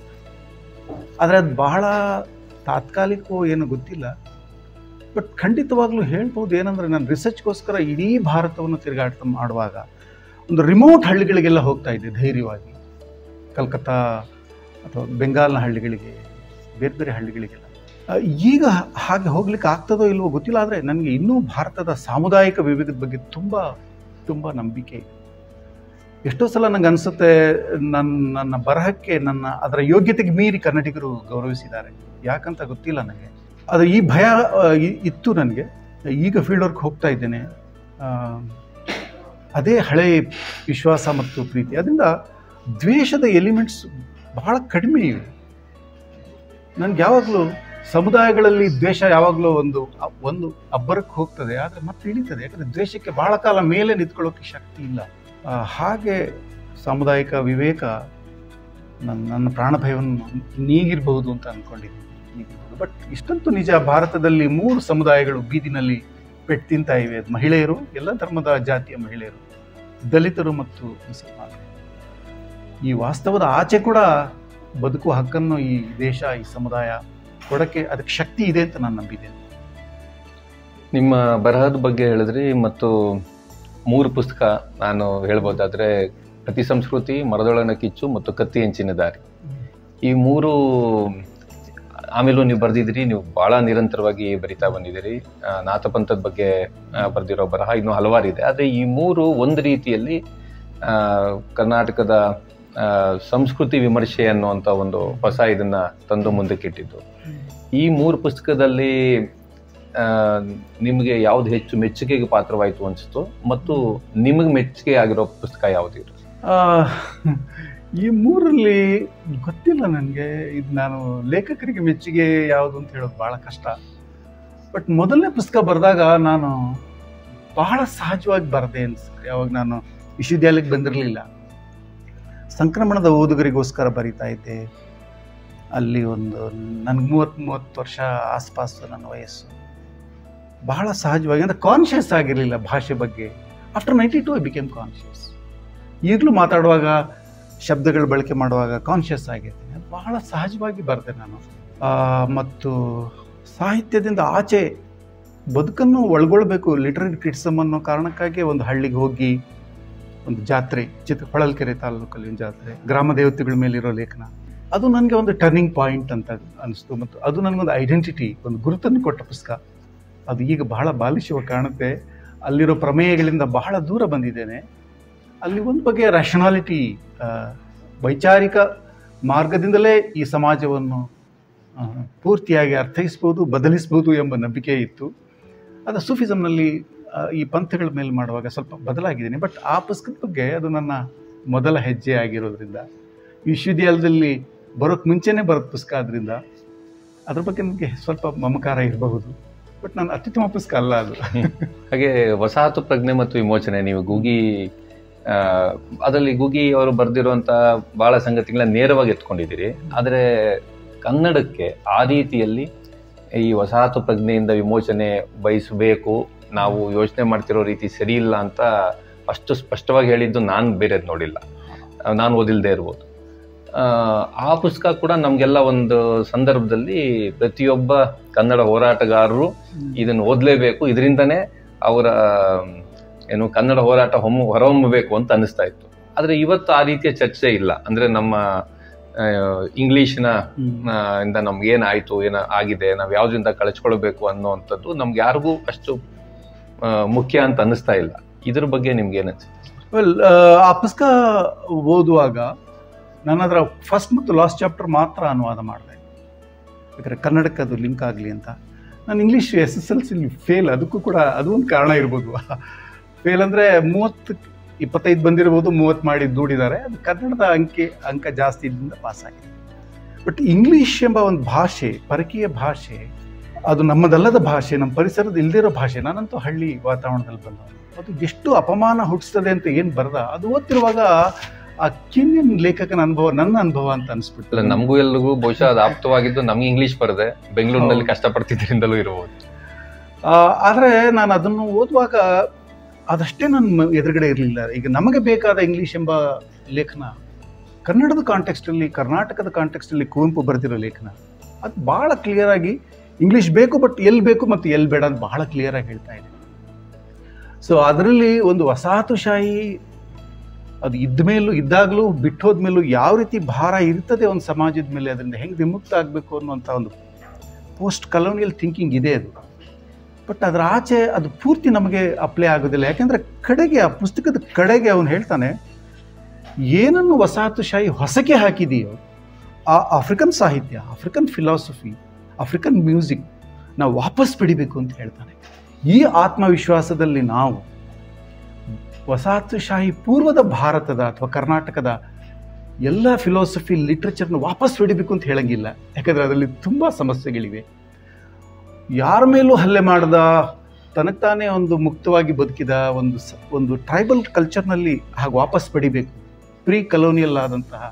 ಆದರೆ ಅದು ಬಹಳ ತಾತ್ಕಾಲಿಕವೋ ಏನೋ ಗೊತ್ತಿಲ್ಲ ಬಟ್ ಖಂಡಿತವಾಗ್ಲೂ ಹೇಳ್ಬೋದು ಏನಂದ್ರೆ ನಾನು ರಿಸರ್ಚ್ಗೋಸ್ಕರ ಇಡೀ ಭಾರತವನ್ನು ತಿರುಗಾಟ ಮಾಡುವಾಗ ಒಂದು ರಿಮೋಟ್ ಹಳ್ಳಿಗಳಿಗೆಲ್ಲ ಹೋಗ್ತಾ ಇದ್ದೆ ಧೈರ್ಯವಾಗಿ ಕಲ್ಕತ್ತಾ ಅಥವಾ ಬೆಂಗಾಲ್ನ ಹಳ್ಳಿಗಳಿಗೆ ಬೇರೆ ಬೇರೆ ಹಳ್ಳಿಗಳಿಗೆಲ್ಲ ಆ, ಈಗ ಹಾಗೆ ಹೋಗ್ಲಿಕ್ಕೆ ಆಗ್ತದೋ ಇಲ್ವೋ ಗೊತ್ತಿಲ್ಲ ಆದರೆ ನನಗೆ ಇನ್ನೂ ಭಾರತದ ಸಾಮುದಾಯಿಕ ವಿವೇಕದ ಬಗ್ಗೆ ತುಂಬ ತುಂಬ ನಂಬಿಕೆ ಇದೆ ಎಷ್ಟೋ ಸಲ ನಂಗೆ ಅನಿಸುತ್ತೆ ನನ್ನ ನನ್ನ ಬರಹಕ್ಕೆ ನನ್ನ ಅದರ ಯೋಗ್ಯತೆಗೆ ಮೀರಿ ಕನ್ನಡಿಗರು ಗೌರವಿಸಿದ್ದಾರೆ ಯಾಕಂತ ಗೊತ್ತಿಲ್ಲ ನನಗೆ ಆದರೆ ಈ ಭಯ ಆ, ಇ- ಇತ್ತು ನನಗೆ ಈಗ ಫೀಲ್ಡ್ ವರ್ಕ್ ಹೋಗ್ತಾ ಇದ್ದೇನೆ ಆ, ಅದೇ ಹಳೆ ವಿಶ್ವಾಸ ಮತ್ತು ಪ್ರೀತಿ ಅದರಿಂದ ದ್ವೇಷದ ಎಲಿಮೆಂಟ್ಸ್ ಬಹಳ ಕಡಿಮೆ ಇವೆ ನನಗೆ ಯಾವಾಗಲೂ ಸಮುದಾಯಗಳಲ್ಲಿ ದ್ವೇಷ ಯಾವಾಗಲೂ ಒಂದು ಒಂದು ಅಬ್ಬರಕ್ಕೆ ಹೋಗ್ತದೆ ಆದರೆ ಮತ್ತೆ ಇಳಿತದೆ ಯಾಕಂದರೆ ದ್ವೇಷಕ್ಕೆ ಬಹಳ ಕಾಲ ಮೇಲೆ ನಿಂತ್ಕೊಳ್ಳೋಕೆ ಶಕ್ತಿ ಇಲ್ಲ ಆ, ಹಾಗೆ ಸಾಮುದಾಯಿಕ ವಿವೇಕ ನನ್ನ ನನ್ನ ಪ್ರಾಣ ಭಯವನ್ನು ನೀಗಿರಬಹುದು ಅಂತ ಅಂದ್ಕೊಂಡಿದ್ದೀನಿ ನೀಗಿರ್ಬೋದು ಬಟ್ ಇಷ್ಟಂತೂ ನಿಜ ಭಾರತದಲ್ಲಿ ಮೂರು ಸಮುದಾಯಗಳು ಬೀದಿನಲ್ಲಿ ಪೆಟ್ಟು ತಿಂತಾ ಇವೆ ಅದು ಮಹಿಳೆಯರು ಎಲ್ಲ ಧರ್ಮದ ಜಾತಿಯ ಮಹಿಳೆಯರು ದಲಿತರು ಮತ್ತು ಮುಸಲ್ಮಾನರು ಈ ವಾಸ್ತವದ ಆಚೆ ಕೂಡ ಬದುಕುವ ಹಕ್ಕನ್ನು ಈ ದೇಶ ಈ ಸಮುದಾಯ ಕೊಡಕ್ಕೆ ಅದಕ್ಕೆ ಶಕ್ತಿ ಇದೆ ಅಂತ ನಾನು ನಂಬಿದ್ದೇನೆ ನಿಮ್ಮ ಬರಹದ ಬಗ್ಗೆ ಹೇಳಿದ್ರಿ ಮತ್ತು ಮೂರು ಪುಸ್ತಕ ನಾನು ಹೇಳ್ಬೋದಾದ್ರೆ ಪ್ರತಿ ಸಂಸ್ಕೃತಿ ಮರದೊಳನ ಕಿಚ್ಚು ಮತ್ತು ಕತ್ತಿ ಹೆಂಚಿನ ದಾರಿ ಈ ಮೂರು ಆಮೇಲೂ ನೀವು ಬರೆದಿದ್ದೀರಿ ನೀವು ಬಹಳ ನಿರಂತರವಾಗಿ ಬರಿತಾ ಬಂದಿದ್ದೀರಿ ಆ, ನಾಥಪಂಥದ ಬಗ್ಗೆ ಆ, ಬರೆದಿರೋ ಬರಹ ಇನ್ನೂ ಹಲವಾರಿದೆ ಆದರೆ ಈ ಮೂರು ಒಂದು ರೀತಿಯಲ್ಲಿ ಆ, ಕರ್ನಾಟಕದ ಆ, ಸಂಸ್ಕೃತಿ ವಿಮರ್ಶೆ ಅನ್ನುವಂಥ ಒಂದು ಹೊಸ ಇದನ್ನ ತಂದು ಮುಂದಕ್ಕಿಟ್ಟಿದ್ದು ಈ ಮೂರು ಪುಸ್ತಕದಲ್ಲಿ ಆ, ನಿಮಗೆ ಯಾವ್ದು ಹೆಚ್ಚು ಮೆಚ್ಚುಗೆಗೆ ಪಾತ್ರವಾಯಿತು ಅನಿಸ್ತು ಮತ್ತು ನಿಮಗೆ ಮೆಚ್ಚುಗೆ ಆಗಿರೋ ಪುಸ್ತಕ ಯಾವುದು ಇದು ಆ, ಈ ಮೂರಲ್ಲಿ ಗೊತ್ತಿಲ್ಲ ನನಗೆ ಇದು ನಾನು ಲೇಖಕರಿಗೆ ಮೆಚ್ಚುಗೆ ಯಾವುದು ಅಂತ ಹೇಳೋದು ಭಾಳ ಕಷ್ಟ ಬಟ್ ಮೊದಲನೇ ಪುಸ್ತಕ ಬರೆದಾಗ ನಾನು ಬಹಳ ಸಹಜವಾಗಿ ಬರದೆ ಅನ್ಸುತ್ತೆ ಯಾವಾಗ ನಾನು ವಿಶ್ವವಿದ್ಯಾಲಯಕ್ಕೆ ಬಂದಿರಲಿಲ್ಲ ಸಂಕ್ರಮಣದ ಓದುಗರಿಗೋಸ್ಕರ ಬರಿತಾ ಇದ್ದೆ ಅಲ್ಲಿ ಒಂದು ನನಗೆ ಮೂವತ್ತು ಮೂವತ್ತು ವರ್ಷ ಆಸ್ಪಾಸು ನನ್ನ ವಯಸ್ಸು ಬಹಳ ಸಹಜವಾಗಿ ಅಂದರೆ ಕಾನ್ಷಿಯಸ್ ಆಗಿರಲಿಲ್ಲ ಭಾಷೆ ಬಗ್ಗೆ after ninety two I became conscious ಈಗಲೂ ಮಾತಾಡುವಾಗ ಶಬ್ದಗಳು ಬಳಕೆ ಮಾಡುವಾಗ ಕಾನ್ಷಿಯಸ್ ಆಗಿರ್ತೀನಿ ಅದು ಬಹಳ ಸಹಜವಾಗಿ ಬರೆದೆ ನಾನು ಆ, ಮತ್ತು ಸಾಹಿತ್ಯದಿಂದ ಆಚೆ ಬದುಕನ್ನು ಒಳಗೊಳ್ಬೇಕು ಲಿಟರರಿ ಕ್ರಿಟಿಸಮ್ ಅನ್ನೋ ಕಾರಣಕ್ಕಾಗಿ ಒಂದು ಹಳ್ಳಿಗೆ ಹೋಗಿ ಒಂದು ಜಾತ್ರೆ ಚಿತ್ರ ಹೊಳಲ್ಕೆರೆ ತಾಲೂಕಲ್ಲಿ ಒಂದು ಜಾತ್ರೆ ಗ್ರಾಮ ದೇವತೆಗಳ ಮೇಲಿರೋ ಲೇಖನ ಅದು ನನಗೆ ಒಂದು ಟರ್ನಿಂಗ್ ಪಾಯಿಂಟ್ ಅಂತ ಅನಿಸ್ತು ಮತ್ತು ಅದು ನನಗೊಂದು ಐಡೆಂಟಿಟಿ ಒಂದು ಗುರುತನ್ನು ಕೊಟ್ಟ ಪುಸ್ತಕ ಅದು ಈಗ ಬಹಳ ಬಾಲಿಶವಾಗಿ ಕಾಣುತ್ತೆ ಅಲ್ಲಿರೋ ಪ್ರಮೇಯಗಳಿಂದ ಬಹಳ ದೂರ ಬಂದಿದ್ದೇನೆ ಅಲ್ಲಿ ಒಂದು ಬಗೆಯ ರ್ಯಾಷನಾಲಿಟಿ ವೈಚಾರಿಕ ಮಾರ್ಗದಿಂದಲೇ ಈ ಸಮಾಜವನ್ನು ಆ, ಪೂರ್ತಿಯಾಗಿ ಅರ್ಥೈಸ್ಬೋದು ಬದಲಿಸ್ಬೋದು ಎಂಬ ನಂಬಿಕೆ ಇತ್ತು ಅದು ಸೂಫಿಸಮ್ನಲ್ಲಿ ಆ, ಈ ಪಂಥಗಳ ಮೇಲೆ ಮಾಡುವಾಗ ಸ್ವಲ್ಪ ಬದಲಾಗಿದ್ದೀನಿ ಬಟ್ ಆ ಪುಸ್ತಕದ ಬಗ್ಗೆ ಅದು ನನ್ನ ಮೊದಲ ಹೆಜ್ಜೆ ಆಗಿರೋದ್ರಿಂದ ವಿಶ್ವವಿದ್ಯಾಲಯದಲ್ಲಿ ಬರೋಕ್ಕೆ ಮುಂಚೆನೇ ಬರೋದು ಪುಸ್ತಕ ಆದ್ದರಿಂದ ಅದ್ರ ಬಗ್ಗೆ ನನಗೆ ಸ್ವಲ್ಪ ಮಮಕಾರ ಇರಬಹುದು ಬಟ್ ನನ್ನ ಅತ್ಯುತ್ತಮ ಪುಸ್ತಕ ಅಲ್ಲ ಅದು ಹಾಗೆ ವಸಾಹತು ಪ್ರಜ್ಞೆ ಮತ್ತು ವಿಮೋಚನೆ ನೀವು ಗೂಗಿ ಆ, ಅದರಲ್ಲಿ ಗೂಗಿ ಅವರು ಬರೆದಿರುವಂತ ಬಹಳ ಸಂಗತಿಗಳನ್ನ ನೇರವಾಗಿ ಎತ್ಕೊಂಡಿದ್ದೀರಿ ಆದರೆ ಕನ್ನಡಕ್ಕೆ ಆ ರೀತಿಯಲ್ಲಿ ಈ ವಸಾಹತು ಪ್ರಜ್ಞೆಯಿಂದ ವಿಮೋಚನೆ ಬಯಸಬೇಕು ನಾವು ಯೋಚನೆ ಮಾಡ್ತಿರೋ ರೀತಿ ಸರಿ ಇಲ್ಲ ಅಂತ ಅಷ್ಟು ಸ್ಪಷ್ಟವಾಗಿ ಹೇಳಿದ್ದು ನಾನು ಬೇರೆದ್ ನೋಡಿಲ್ಲ ನಾನು ಓದಿಲ್ದೇ ಇರ್ಬೋದು ಆ, ಆ ಪುಸ್ತಕ ಕೂಡ ನಮಗೆಲ್ಲ ಒಂದು ಸಂದರ್ಭದಲ್ಲಿ ಪ್ರತಿಯೊಬ್ಬ ಕನ್ನಡ ಹೋರಾಟಗಾರರು ಇದನ್ನು ಓದಲೇಬೇಕು ಇದರಿಂದನೇ ಅವರ ಏನು ಕನ್ನಡ ಹೋರಾಟ ಹೊಮ್ಮ ಹೊರಹೊಮ್ಮಬೇಕು ಅಂತ ಅನಿಸ್ತಾ ಇತ್ತು ಆದರೆ ಇವತ್ತು ಆ ರೀತಿಯ ಚರ್ಚೆ ಇಲ್ಲ ಅಂದ್ರೆ ನಮ್ಮ ಆ, ಇಂಗ್ಲಿಷ್ನ ಆ, ಇಂದ ನಮ್ಗೆ ಏನಾಯ್ತು ಏನ ಆಗಿದೆ ನಾವು ಯಾವ್ದ್ರಿಂದ ಕಳಿಸ್ಕೊಳ್ಬೇಕು ಅನ್ನೋವಂಥದ್ದು ನಮ್ಗೆ ಯಾರಿಗೂ ಅಷ್ಟು ಆ, ಮುಖ್ಯ ಅಂತ ಅನ್ನಿಸ್ತಾ ಇಲ್ಲ ಇದ್ರ ಬಗ್ಗೆ ನಿಮ್ಗೆ ಏನ್ ಅನ್ಸುತ್ತೆ ವೆಲ್ ಆ ಪುಸ್ತಕ ಓದುವಾಗ ನಾನು ಅದರ ಫಸ್ಟ್ ಮತ್ತು ಲಾಸ್ಟ್ ಚಾಪ್ಟರ್ ಮಾತ್ರ ಅನುವಾದ ಮಾಡಿದೆ ಯಾಕಂದರೆ ಕನ್ನಡಕ್ಕೆ ಅದು ಲಿಂಕ್ ಆಗಲಿ ಅಂತ ನಾನು ಇಂಗ್ಲೀಷ್ ಎಸ್ ಎಸ್ ಎಲ್ ಸಿಲಿ ಫೇಲ್ ಅದಕ್ಕೂ ಕೂಡ ಅದು ಒಂದು ಕಾರಣ ಇರ್ಬೋದು ಫೇಲ್ ಅಂದರೆ ಮೂವತ್ತು ಇಪ್ಪತ್ತೈದು ಬಂದಿರ್ಬೋದು ಮೂವತ್ತು ಮಾಡಿ ದೂಡಿದ್ದಾರೆ ಅದು ಕನ್ನಡದ ಅಂಕೆ ಅಂಕ ಜಾಸ್ತಿ ಇದ್ದಿಂದ ಪಾಸ್ ಆಗಿದೆ ಬಟ್ ಇಂಗ್ಲೀಷ್ ಎಂಬ ಒಂದು ಭಾಷೆ ಪರಕೀಯ ಭಾಷೆ ಅದು ನಮ್ಮದಲ್ಲದ ಭಾಷೆ ನಮ್ಮ ಪರಿಸರದ ಇಲ್ದಿರೋ ಭಾಷೆ ನಾನಂತೂ ಹಳ್ಳಿ ವಾತಾವರಣದಲ್ಲಿ ಬಂದವನು ಅದು ಎಷ್ಟು ಅಪಮಾನ ಹುಟ್ಟಿಸ್ತದೆ ಅಂತ ಏನು ಬರದ ಅದು ಓದ್ತಿರುವಾಗ ಆ ಕಿನ್ಯನ್ ಲೇಖಕನ ಅನುಭವ ನನ್ನ ಅನುಭವ ಅಂತ ಇಲ್ಲ ಅನಿಸ್ಬಿಟ್ಟು ನಮಗೂ ಎಲ್ರಿಗೂ ಬಹುಶಃ ಅದು ಆಪ್ತವಾಗಿದ್ದು ನಮ್ಗೆ ಇಂಗ್ಲಿಷ್ ಬರದೆ ಬೆಂಗಳೂರಿನಲ್ಲಿ ಕಷ್ಟಪಡ್ತಿದ್ರಿಂದಲೂ ಇರಬಹುದು ಆದರೆ ನಾನು ಅದನ್ನು ಓದುವಾಗ ಅದಷ್ಟೇ ನನ್ನ ಎದುರುಗಡೆ ಇರಲಿಲ್ಲ ಈಗ ನಮಗೆ ಬೇಕಾದ ಇಂಗ್ಲೀಷ್ ಎಂಬ ಲೇಖನ ಕನ್ನಡದ ಕಾಂಟೆಕ್ಸ್ಟಲ್ಲಿ ಕರ್ನಾಟಕದ ಕಾಂಟೆಕ್ಸ್ಟಲ್ಲಿ ಕುವೆಂಪು ಬರೆದಿರೋ ಲೇಖನ ಅದು ಭಾಳ ಕ್ಲಿಯರ್ ಆಗಿ ಇಂಗ್ಲೀಷ್ ಬೇಕು ಬಟ್ ಎಲ್ಲಿ ಬೇಕು ಮತ್ತು ಎಲ್ಲಿ ಬೇಡ ಅಂತ ಬಹಳ ಕ್ಲಿಯರ್ ಆಗಿ ಹೇಳ್ತಾ ಇದೆ ಸೊ ಅದರಲ್ಲಿ ಒಂದು ವಸಾಹತುಶಾಹಿ ಅದು ಇದ್ದ ಮೇಲೂ ಇದ್ದಾಗಲೂ ಬಿಟ್ಟೋದ್ಮೇಲೂ ಯಾವ ರೀತಿ ಭಾರ ಇರ್ತದೆ ಒಂದು ಸಮಾಜದ ಮೇಲೆ ಅದರಿಂದ ಹೆಂಗೆ ವಿಮುಕ್ತ ಆಗಬೇಕು ಅನ್ನುವಂಥ ಒಂದು ಪೋಸ್ಟ್ ಕಲೋನಿಯಲ್ ಥಿಂಕಿಂಗ್ ಇದೆ ಅದು ಬಟ್ ಅದರ ಆಚೆ ಅದು ಪೂರ್ತಿ ನಮಗೆ ಅಪ್ಲೈ ಆಗೋದಿಲ್ಲ ಯಾಕೆಂದರೆ ಕಡೆಗೆ ಆ ಪುಸ್ತಕದ ಕಡೆಗೆ ಅವನು ಹೇಳ್ತಾನೆ ಏನನ್ನು ವಸಾಹತುಶಾಹಿ ಹೊಸಕೆ ಹಾಕಿದೆಯೋ ಆ ಆಫ್ರಿಕನ್ ಸಾಹಿತ್ಯ ಆಫ್ರಿಕನ್ ಫಿಲಾಸಫಿ ಆಫ್ರಿಕನ್ ಮ್ಯೂಸಿಕ್ ನಾವು ವಾಪಸ್ ಬಿಡಿಬೇಕು ಅಂತ ಹೇಳ್ತಾನೆ ಈ ಆತ್ಮವಿಶ್ವಾಸದಲ್ಲಿ ನಾವು ವಸಾಹತುಶಾಹಿ ಪೂರ್ವದ ಭಾರತದ ಅಥವಾ ಕರ್ನಾಟಕದ ಎಲ್ಲ ಫಿಲಾಸಫಿ ಲಿಟ್ರೇಚರ್ನ ವಾಪಸ್ ಹೊಡಿಬೇಕು ಅಂತ ಹೇಳಂಗಿಲ್ಲ ಯಾಕಂದರೆ ಅದರಲ್ಲಿ ತುಂಬ ಸಮಸ್ಯೆಗಳಿವೆ ಯಾರ ಮೇಲೂ ಹಲ್ಲೆ ಮಾಡದ ತನಗೆ ತಾನೇ ಒಂದು ಮುಕ್ತವಾಗಿ ಬದುಕಿದ ಒಂದು ಸ ಒಂದು ಟ್ರೈಬಲ್ ಕಲ್ಚರ್ನಲ್ಲಿ ಹಾಗೆ ವಾಪಸ್ ಪಡಿಬೇಕು ಪ್ರೀ ಕಲೋನಿಯಲ್ ಆದಂತಹ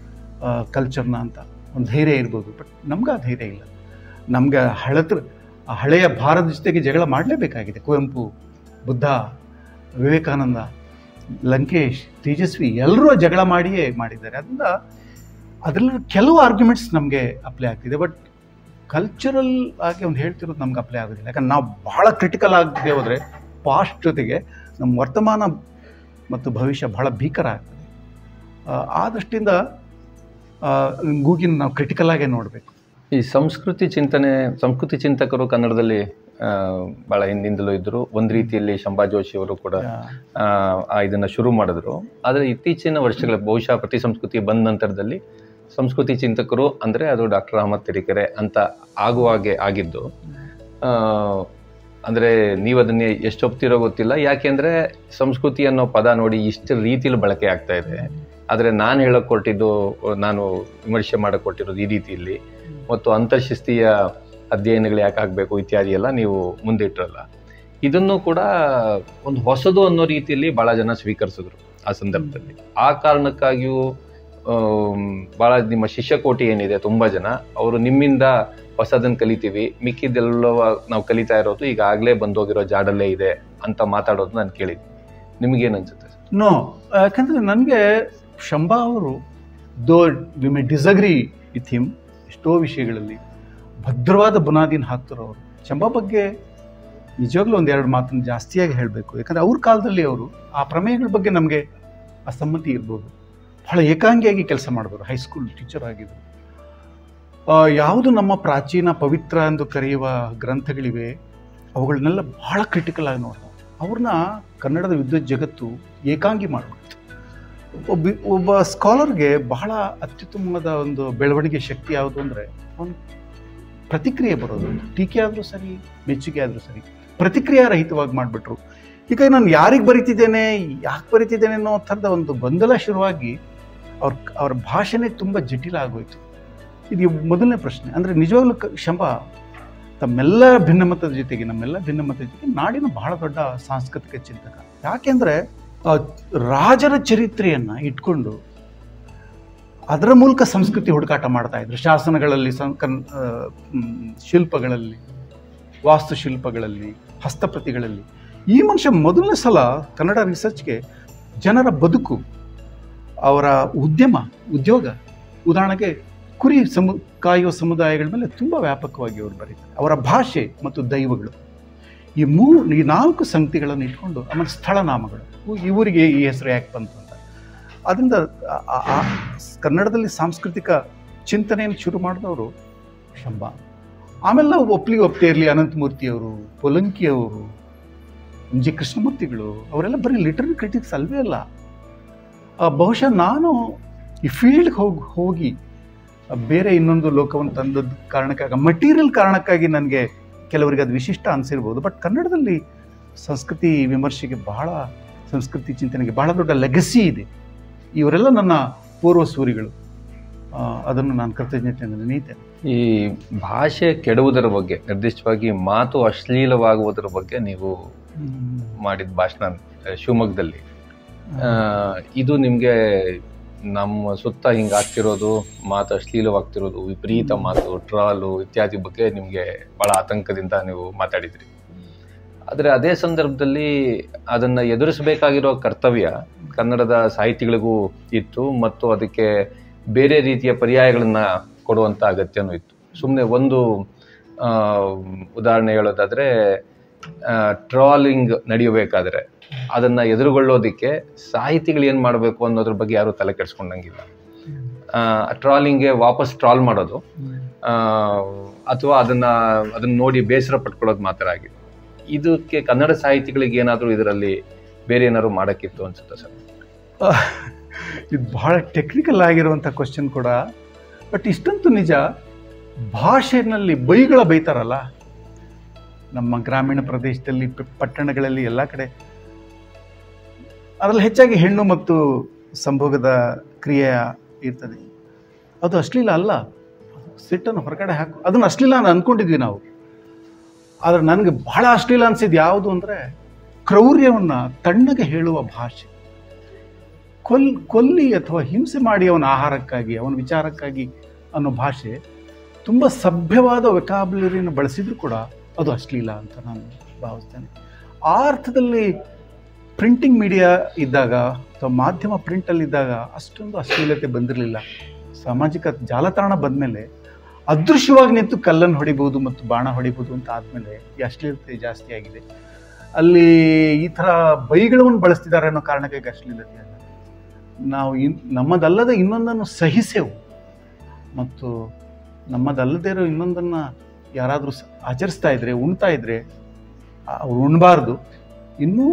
ಕಲ್ಚರ್ನ ಅಂತ ಒಂದು ಧೈರ್ಯ ಇರ್ಬೋದು ಬಟ್ ನಮ್ಗೆ ಆ ಧೈರ್ಯ ಇಲ್ಲ ನಮ್ಗೆ ಹಳತ್ರ ಆ ಹಳೆಯ ಭಾರತ ಜೊತೆಗೆ ಜಗಳ ಮಾಡಲೇಬೇಕಾಗಿದೆ ಕುವೆಂಪು ಬುದ್ಧ ವಿವೇಕಾನಂದ ಲಂಕೇಶ್ ತೇಜಸ್ವಿ ಎಲ್ಲರೂ ಜಗಳ ಮಾಡಿಯೇ ಮಾಡಿದ್ದಾರೆ ಅದರಿಂದ ಅದರಲ್ಲಿ ಕೆಲವು ಆರ್ಗ್ಯುಮೆಂಟ್ಸ್ ನಮಗೆ ಅಪ್ಲೈ ಆಗ್ತಿದೆ ಬಟ್ ಕಲ್ಚರಲ್ ಆಗಿ ಅವ್ನು ಹೇಳ್ತಿರೋದು ನಮ್ಗೆ ಅಪ್ಲೈ ಆಗೋದಿಲ್ಲ ಯಾಕಂದ್ರೆ ನಾವು ಬಹಳ ಕ್ರಿಟಿಕಲ್ ಆಗದೆ ಹೋದರೆ ಪಾಸ್ಟ್ ಜೊತೆಗೆ ನಮ್ಮ ವರ್ತಮಾನ ಮತ್ತು ಭವಿಷ್ಯ ಬಹಳ ಭೀಕರ ಆಗ್ತದೆ ಆ, ಆ ದೃಷ್ಟಿಯಿಂದ ಆ, ಗೂಗಿನ ನಾವು ಕ್ರಿಟಿಕಲ್ ಆಗೇ ನೋಡಬೇಕು ಈ ಸಂಸ್ಕೃತಿ ಚಿಂತನೆ ಸಂಸ್ಕೃತಿ ಚಿಂತಕರು ಕನ್ನಡದಲ್ಲಿ ಆ, ಬಹಳ ಹಿಂದಿಂದಲೂ ಇದ್ರು ಒಂದ್ ರೀತಿಯಲ್ಲಿ ಶಂಭಾ ಜೋಶಿ ಅವರು ಕೂಡ ಆ, ಆ ಇದನ್ನ ಶುರು ಮಾಡಿದ್ರು ಆದರೆ ಇತ್ತೀಚಿನ ವರ್ಷಗಳ ಬಹುಶಃ ಪ್ರತಿ ಸಂಸ್ಕೃತಿ ಬಂದ ನಂತರದಲ್ಲಿ ಸಂಸ್ಕೃತಿ ಚಿಂತಕರು ಅಂದ್ರೆ ಅದು ಡಾಕ್ಟರ್ ಅಹಮದ್ ತೆರಿಕೆರೆ ಅಂತ ಆಗುವಾಗೆ ಆಗಿದ್ದು ಆ, ಅಂದ್ರೆ ನೀವು ಅದನ್ನೇ ಎಷ್ಟು ಒಪ್ತಿರೋ ಗೊತ್ತಿಲ್ಲ ಯಾಕೆಂದ್ರೆ ಸಂಸ್ಕೃತಿ ಅನ್ನೋ ಪದ ನೋಡಿ ಇಷ್ಟು ರೀತಿಯಲ್ಲಿ ಬಳಕೆ ಆಗ್ತಾ ಇದೆ ಆದ್ರೆ ನಾನು ಹೇಳಕ್ ಕೊಟ್ಟಿದ್ದು ನಾನು ವಿಮರ್ಶೆ ಮಾಡಕ್ ಕೊಟ್ಟಿರೋದು ಈ ರೀತಿಯಲ್ಲಿ ಮತ್ತು ಅಂತರ್ಶಿಸ್ತೀಯ ಅಧ್ಯಯನಗಳು ಯಾಕೆ ಆಗಬೇಕು ಇತ್ಯಾದಿ ಎಲ್ಲ ನೀವು ಮುಂದಿಟ್ರಲ್ಲ ಇದನ್ನು ಕೂಡ ಒಂದು ಹೊಸದು ಅನ್ನೋ ರೀತಿಯಲ್ಲಿ ಬಹಳ ಜನ ಸ್ವೀಕರಿಸಿದ್ರು ಆ ಸಂದರ್ಭದಲ್ಲಿ ಆ ಕಾರಣಕ್ಕಾಗಿಯೂ ಆಮ್, ಬಹಳ ನಿಮ್ಮ ಶಿಷ್ಯಕೋಟಿ ಏನಿದೆ ತುಂಬಾ ಜನ ಅವರು ನಿಮ್ಮಿಂದ ಹೊಸದನ್ನು ಕಲಿತೀವಿ ಮಿಕ್ಕಿದ್ದೆಲ್ಲ ನಾವು ಕಲಿತಾ ಇರೋದು ಈಗಾಗಲೇ ಬಂದೋಗಿರೋ ಜಾಡಲ್ಲೇ ಇದೆ ಅಂತ ಮಾತಾಡೋದು ನಾನು ಕೇಳಿದ್ದೆ ನಿಮ್ಗೇನ್ ಅನ್ಸುತ್ತೆ ನೋ ಯಾಕಂದರೆ ನನಗೆ ಶಂಭಾ ಅವರು though we may disagree with him ಎಷ್ಟೋ ವಿಷಯಗಳಲ್ಲಿ ಭದ್ರವಾದ ಬುನಾದಿನ ಹಾಕ್ತಿರೋರು ಶಂಭಾ ಬಗ್ಗೆ ನಿಜವಾಗ್ಲೂ ಒಂದೆರಡು ಮಾತನ್ನು ಜಾಸ್ತಿಯಾಗಿ ಹೇಳಬೇಕು ಯಾಕಂದರೆ ಅವ್ರ ಕಾಲದಲ್ಲಿ ಅವರು ಆ ಪ್ರಮೇಯಗಳ ಬಗ್ಗೆ ನಮಗೆ ಅಸಮ್ಮತಿ ಇರ್ಬೋದು ಬಹಳ ಏಕಾಂಗಿಯಾಗಿ ಕೆಲಸ ಮಾಡ್ಬೋದು ಹೈಸ್ಕೂಲ್ ಟೀಚರ್ ಆಗಿದ್ರು ಆ, ಯಾವುದು ನಮ್ಮ ಪ್ರಾಚೀನ ಪವಿತ್ರ ಎಂದು ಕರೆಯುವ ಗ್ರಂಥಗಳಿವೆ ಅವುಗಳನ್ನೆಲ್ಲ ಬಹಳ ಕ್ರಿಟಿಕಲ್ ಆಗಿ ನೋಡ್ತಾರೆ ಅವ್ರನ್ನ ಕನ್ನಡದ ವಿದ್ಯುತ್ ಜಗತ್ತು ಏಕಾಂಗಿ ಮಾಡಿಬಿಡ್ತು ಒಬ್ಬ ಒಬ್ಬ ಸ್ಕಾಲರ್ಗೆ ಬಹಳ ಅತ್ಯುತ್ತಮವಾದ ಒಂದು ಬೆಳವಣಿಗೆ ಶಕ್ತಿ ಯಾವುದು ಅಂದರೆ ಅವನು ಪ್ರತಿಕ್ರಿಯೆ ಬರೋದು ಟೀಕೆ ಆದರೂ ಸರಿ ಮೆಚ್ಚುಗೆ ಆದರೂ ಸರಿ ಪ್ರತಿಕ್ರಿಯಾ ರಹಿತವಾಗಿ ಮಾಡಿಬಿಟ್ರು ಈಗ ನಾನು ಯಾರಿಗೆ ಬರಿತಿದ್ದೇನೆ ಯಾಕೆ ಬರಿತಿದ್ದೇನೆ ಅನ್ನೋ ಥರದ ಒಂದು ಗೊಂದಲ ಶುರುವಾಗಿ ಅವ್ರ ಅವ್ರ ಭಾಷೆನೇ ತುಂಬ ಜಟಿಲ ಆಗೋಯ್ತು ಇದು ಮೊದಲನೇ ಪ್ರಶ್ನೆ ಅಂದರೆ ನಿಜವಾಗ್ಲೂ ಕ ಶಂಭ ತಮ್ಮೆಲ್ಲ ಭಿನ್ನಮತದ ಜೊತೆಗೆ ನಮ್ಮೆಲ್ಲ ಭಿನ್ನಮತದ ಜೊತೆಗೆ ನಾಡಿನ ಬಹಳ ದೊಡ್ಡ ಸಾಂಸ್ಕೃತಿಕ ಚಿಂತಕ ಯಾಕೆಂದರೆ ರಾಜರ ಚರಿತ್ರೆಯನ್ನು ಇಟ್ಕೊಂಡು ಅದರ ಮೂಲಕ ಸಂಸ್ಕೃತಿ ಹುಡುಕಾಟ ಮಾಡ್ತಾ ಇದ್ರು ಶಾಸನಗಳಲ್ಲಿ ಸಂ ಕನ್ ಆ, ಮ್, ಶಿಲ್ಪಗಳಲ್ಲಿ ವಾಸ್ತುಶಿಲ್ಪಗಳಲ್ಲಿ ಹಸ್ತಪ್ರತಿಗಳಲ್ಲಿ ಈ ಮನುಷ್ಯ ಮೊದಲನೇ ಸಲ ಕನ್ನಡ ರಿಸರ್ಚ್ಗೆ ಜನರ ಬದುಕು ಅವರ ಉದ್ಯಮ ಉದ್ಯೋಗ ಉದಾಹರಣೆಗೆ ಕುರಿ ಸಮು ಕಾಯುವ ಸಮುದಾಯಗಳ ಮೇಲೆ ತುಂಬ ವ್ಯಾಪಕವಾಗಿ ಅವರು ಬರೀತಾರೆ ಅವರ ಭಾಷೆ ಮತ್ತು ದೈವಗಳು ಈ ಮೂ ಈ ನಾಲ್ಕು ಸಂಗತಿಗಳನ್ನು ಇಟ್ಕೊಂಡು ಆಮೇಲೆ ಸ್ಥಳನಾಮಗಳು ಉ- ಈ ಊರಿಗೆ ಈ ಹೆಸರು ಯಾಕೆ ಬಂತು ಅಂತ ಅದರಿಂದ ಆ- ಆ- ಆ ಕನ್ನಡದಲ್ಲಿ ಸಾಂಸ್ಕೃತಿಕ ಚಿಂತನೆಯನ್ನು ಶುರು ಮಾಡಿದವರು ಶಂಬ ಆಮೇಲೆ ನಾವು ಒಪ್ಲಿಗೆ ಒಪ್ತೇ ಇರಲಿ ಅನಂತಮೂರ್ತಿಯವರು ಪೊಲಂಕಿಯವರು ಜಿ ಕೃಷ್ಣಮೂರ್ತಿಗಳು ಅವರೆಲ್ಲ ಬರೀ ಲಿಟರರಿ ಕ್ರಿಟಿಕ್ಸ್ ಅಲ್ವೇ ಅಲ್ಲ ಆ, ಬಹುಶಃ ನಾನು ಈ ಫೀಲ್ಡ್ಗೆ ಹೋಗಿ ಹೋಗಿ ಆ, ಬೇರೆ ಇನ್ನೊಂದು ಲೋಕವನ್ನು ತಂದದ್ದು ಕಾರಣಕ್ಕಾಗಿ ಮಟೀರಿಯಲ್ ಕಾರಣಕ್ಕಾಗಿ ನನಗೆ ಕೆಲವರಿಗೆ ಅದು ವಿಶಿಷ್ಟ ಅನಿಸಿರ್ಬೋದು ಬಟ್ ಕನ್ನಡದಲ್ಲಿ ಸಂಸ್ಕೃತಿ ವಿಮರ್ಶೆಗೆ ಬಹಳ ಸಂಸ್ಕೃತಿ ಚಿಂತನೆಗೆ ಬಹಳ ದೊಡ್ಡ ಲೆಗಸಿ ಇದೆ ಇವರೆಲ್ಲ ನನ್ನ ಪೂರ್ವಸೂರಿಗಳು ಆ, ಅದನ್ನು ನಾನು ಕೃತಜ್ಞತೆಯಿಂದ ನೆನೆಯುತ್ತೇನೆ ಈ ಭಾಷೆ ಕೆಡುವುದರ ಬಗ್ಗೆ ನಿರ್ದಿಷ್ಟವಾಗಿ ಮಾತು ಅಶ್ಲೀಲವಾಗುವುದರ ಬಗ್ಗೆ ನೀವು ಮಾಡಿದ ಭಾಷಣ ಆ, ಶಿವಮೊಗ್ಗದಲ್ಲಿ ಆ, ಇದು ನಿಮಗೆ ನಮ್ಮ ಸುತ್ತ ಹಿಂಗೆ ಆಗ್ತಿರೋದು ಮಾತು ಅಶ್ಲೀಲವಾಗ್ತಿರೋದು ವಿಪರೀತ ಮಾತು ಟ್ರಾಲು ಇತ್ಯಾದಿ ಬಗ್ಗೆ ನಿಮಗೆ ಬಹಳ ಆತಂಕದಿಂದ ನೀವು ಮಾತಾಡಿದ್ರಿ ಆದರೆ ಅದೇ ಸಂದರ್ಭದಲ್ಲಿ ಅದನ್ನು ಎದುರಿಸಬೇಕಾಗಿರೋ ಕರ್ತವ್ಯ ಕನ್ನಡದ ಸಾಹಿತಿಗಳಿಗೂ ಇತ್ತು ಮತ್ತು ಅದಕ್ಕೆ ಬೇರೆ ರೀತಿಯ ಪರ್ಯಾಯಗಳನ್ನು ಕೊಡುವಂಥ ಅಗತ್ಯನೂ ಇತ್ತು ಸುಮ್ಮನೆ ಒಂದು ಆ, ಉದಾಹರಣೆ ಹೇಳೋದಾದರೆ ಟ್ರಾಲಿಂಗ್ ನಡೆಯಬೇಕಾದ್ರೆ ಅದನ್ನು ಎದುರುಗೊಳ್ಳೋದಕ್ಕೆ ಸಾಹಿತಿಗಳು ಏನು ಮಾಡಬೇಕು ಅನ್ನೋದ್ರ ಬಗ್ಗೆ ಯಾರೂ ತಲೆ ಕೆಡಿಸ್ಕೊಂಡಂಗಿಲ್ಲ ಟ್ರಾಲಿಂಗ್ಗೆ ವಾಪಸ್ ಟ್ರಾಲ್ ಮಾಡೋದು ಆ, ಅಥವಾ ಅದನ್ನ ಅದನ್ನ ನೋಡಿ ಬೇಸರ ಪಟ್ಕೊಳ್ಳೋದು ಮಾತ್ರ ಆಗಿದೆ ಇದಕ್ಕೆ ಕನ್ನಡ ಸಾಹಿತಿಗಳಿಗೆ ಏನಾದರೂ ಇದರಲ್ಲಿ ಬೇರೆ ಏನಾದ್ರು ಮಾಡೋಕ್ಕಿತ್ತು ಅನ್ಸುತ್ತೆ ಸರ್ ಇದು ಬಹಳ ಟೆಕ್ನಿಕಲ್ ಆಗಿರುವಂಥ ಕ್ವಶನ್ ಕೂಡ ಬಟ್ ಇಷ್ಟಂತೂ ನಿಜ ಭಾಷೆನಲ್ಲಿ ಬೈಗಳ ಬೈತಾರಲ್ಲ ನಮ್ಮ ಗ್ರಾಮೀಣ ಪ್ರದೇಶದಲ್ಲಿ ಪ- ಪಟ್ಟಣಗಳಲ್ಲಿ ಎಲ್ಲ ಕಡೆ ಅದರಲ್ಲಿ ಹೆಚ್ಚಾಗಿ ಹೆಣ್ಣು ಮತ್ತು ಸಂಭೋಗದ ಕ್ರಿಯೆ ಇರ್ತದೆ ಅದು ಅಶ್ಲೀಲ ಅಲ್ಲ ಸಿಟ್ಟನ್ನು ಹೊರಗಡೆ ಹಾಕು ಅದನ್ನು ಅಶ್ಲೀಲ ಅಂತ ಅಂದ್ಕೊಂಡಿದ್ವಿ ನಾವು ಆದರೆ ನನಗೆ ಬಹಳ ಅಶ್ಲೀಲ ಅನಿಸಿದ್ದು ಯಾವುದು ಅಂದರೆ ಕ್ರೌರ್ಯವನ್ನು ತಣ್ಣಗೆ ಹೇಳುವ ಭಾಷೆ ಕೊಲ್ ಕೊಲ್ಲಿ ಅಥವಾ ಹಿಂಸೆ ಮಾಡಿ ಅವನ ಆಹಾರಕ್ಕಾಗಿ ಅವನ ವಿಚಾರಕ್ಕಾಗಿ ಅನ್ನೋ ಭಾಷೆ ತುಂಬ ಸಭ್ಯವಾದ ವೆಕಾಬುಲರಿಯನ್ನು ಬಳಸಿದ್ರು ಕೂಡ ಅದು ಅಶ್ಲೀಲ ಅಂತ ನಾನು ಭಾವಿಸ್ತೇನೆ ಆ ಅರ್ಥದಲ್ಲಿ ಪ್ರಿಂಟಿಂಗ್ ಮೀಡಿಯಾ ಇದ್ದಾಗ ಅಥವಾ ಮಾಧ್ಯಮ ಪ್ರಿಂಟಲ್ಲಿದ್ದಾಗ ಅಷ್ಟೊಂದು ಅಶ್ಲೀಲತೆ ಬಂದಿರಲಿಲ್ಲ ಸಾಮಾಜಿಕ ಜಾಲತಾಣ ಬಂದಮೇಲೆ ಅದೃಶ್ಯವಾಗಿ ನಿಂತು ಕಲ್ಲನ್ನು ಹೊಡಿಬೋದು ಮತ್ತು ಬಾಣ ಹೊಡಿಬೋದು ಅಂತ ಆದಮೇಲೆ ಈ ಅಶ್ಲೀಲತೆ ಜಾಸ್ತಿ ಆಗಿದೆ ಅಲ್ಲಿ ಈ ಥರ ಬೈಗಳನ್ನು ಬಳಸ್ತಿದ್ದಾರೆ ಅನ್ನೋ ಕಾರಣಕ್ಕಾಗಿ ಅಶ್ಲೀಲತೆ ಅಲ್ಲ ನಾವು ಇನ್ ನಮ್ಮದಲ್ಲದ ಇನ್ನೊಂದನ್ನು ಸಹಿಸೆವು ಮತ್ತು ನಮ್ಮದಲ್ಲದೇ ಇರೋ ಇನ್ನೊಂದನ್ನು ಯಾರಾದರೂ ಸ- ಆಚರಿಸ್ತಾ ಇದ್ರೆ ಉಣ್ತಾ ಇದ್ರೆ ಅವ್ರು ಉಣ್ಬಾರ್ದು ಇನ್ನೂ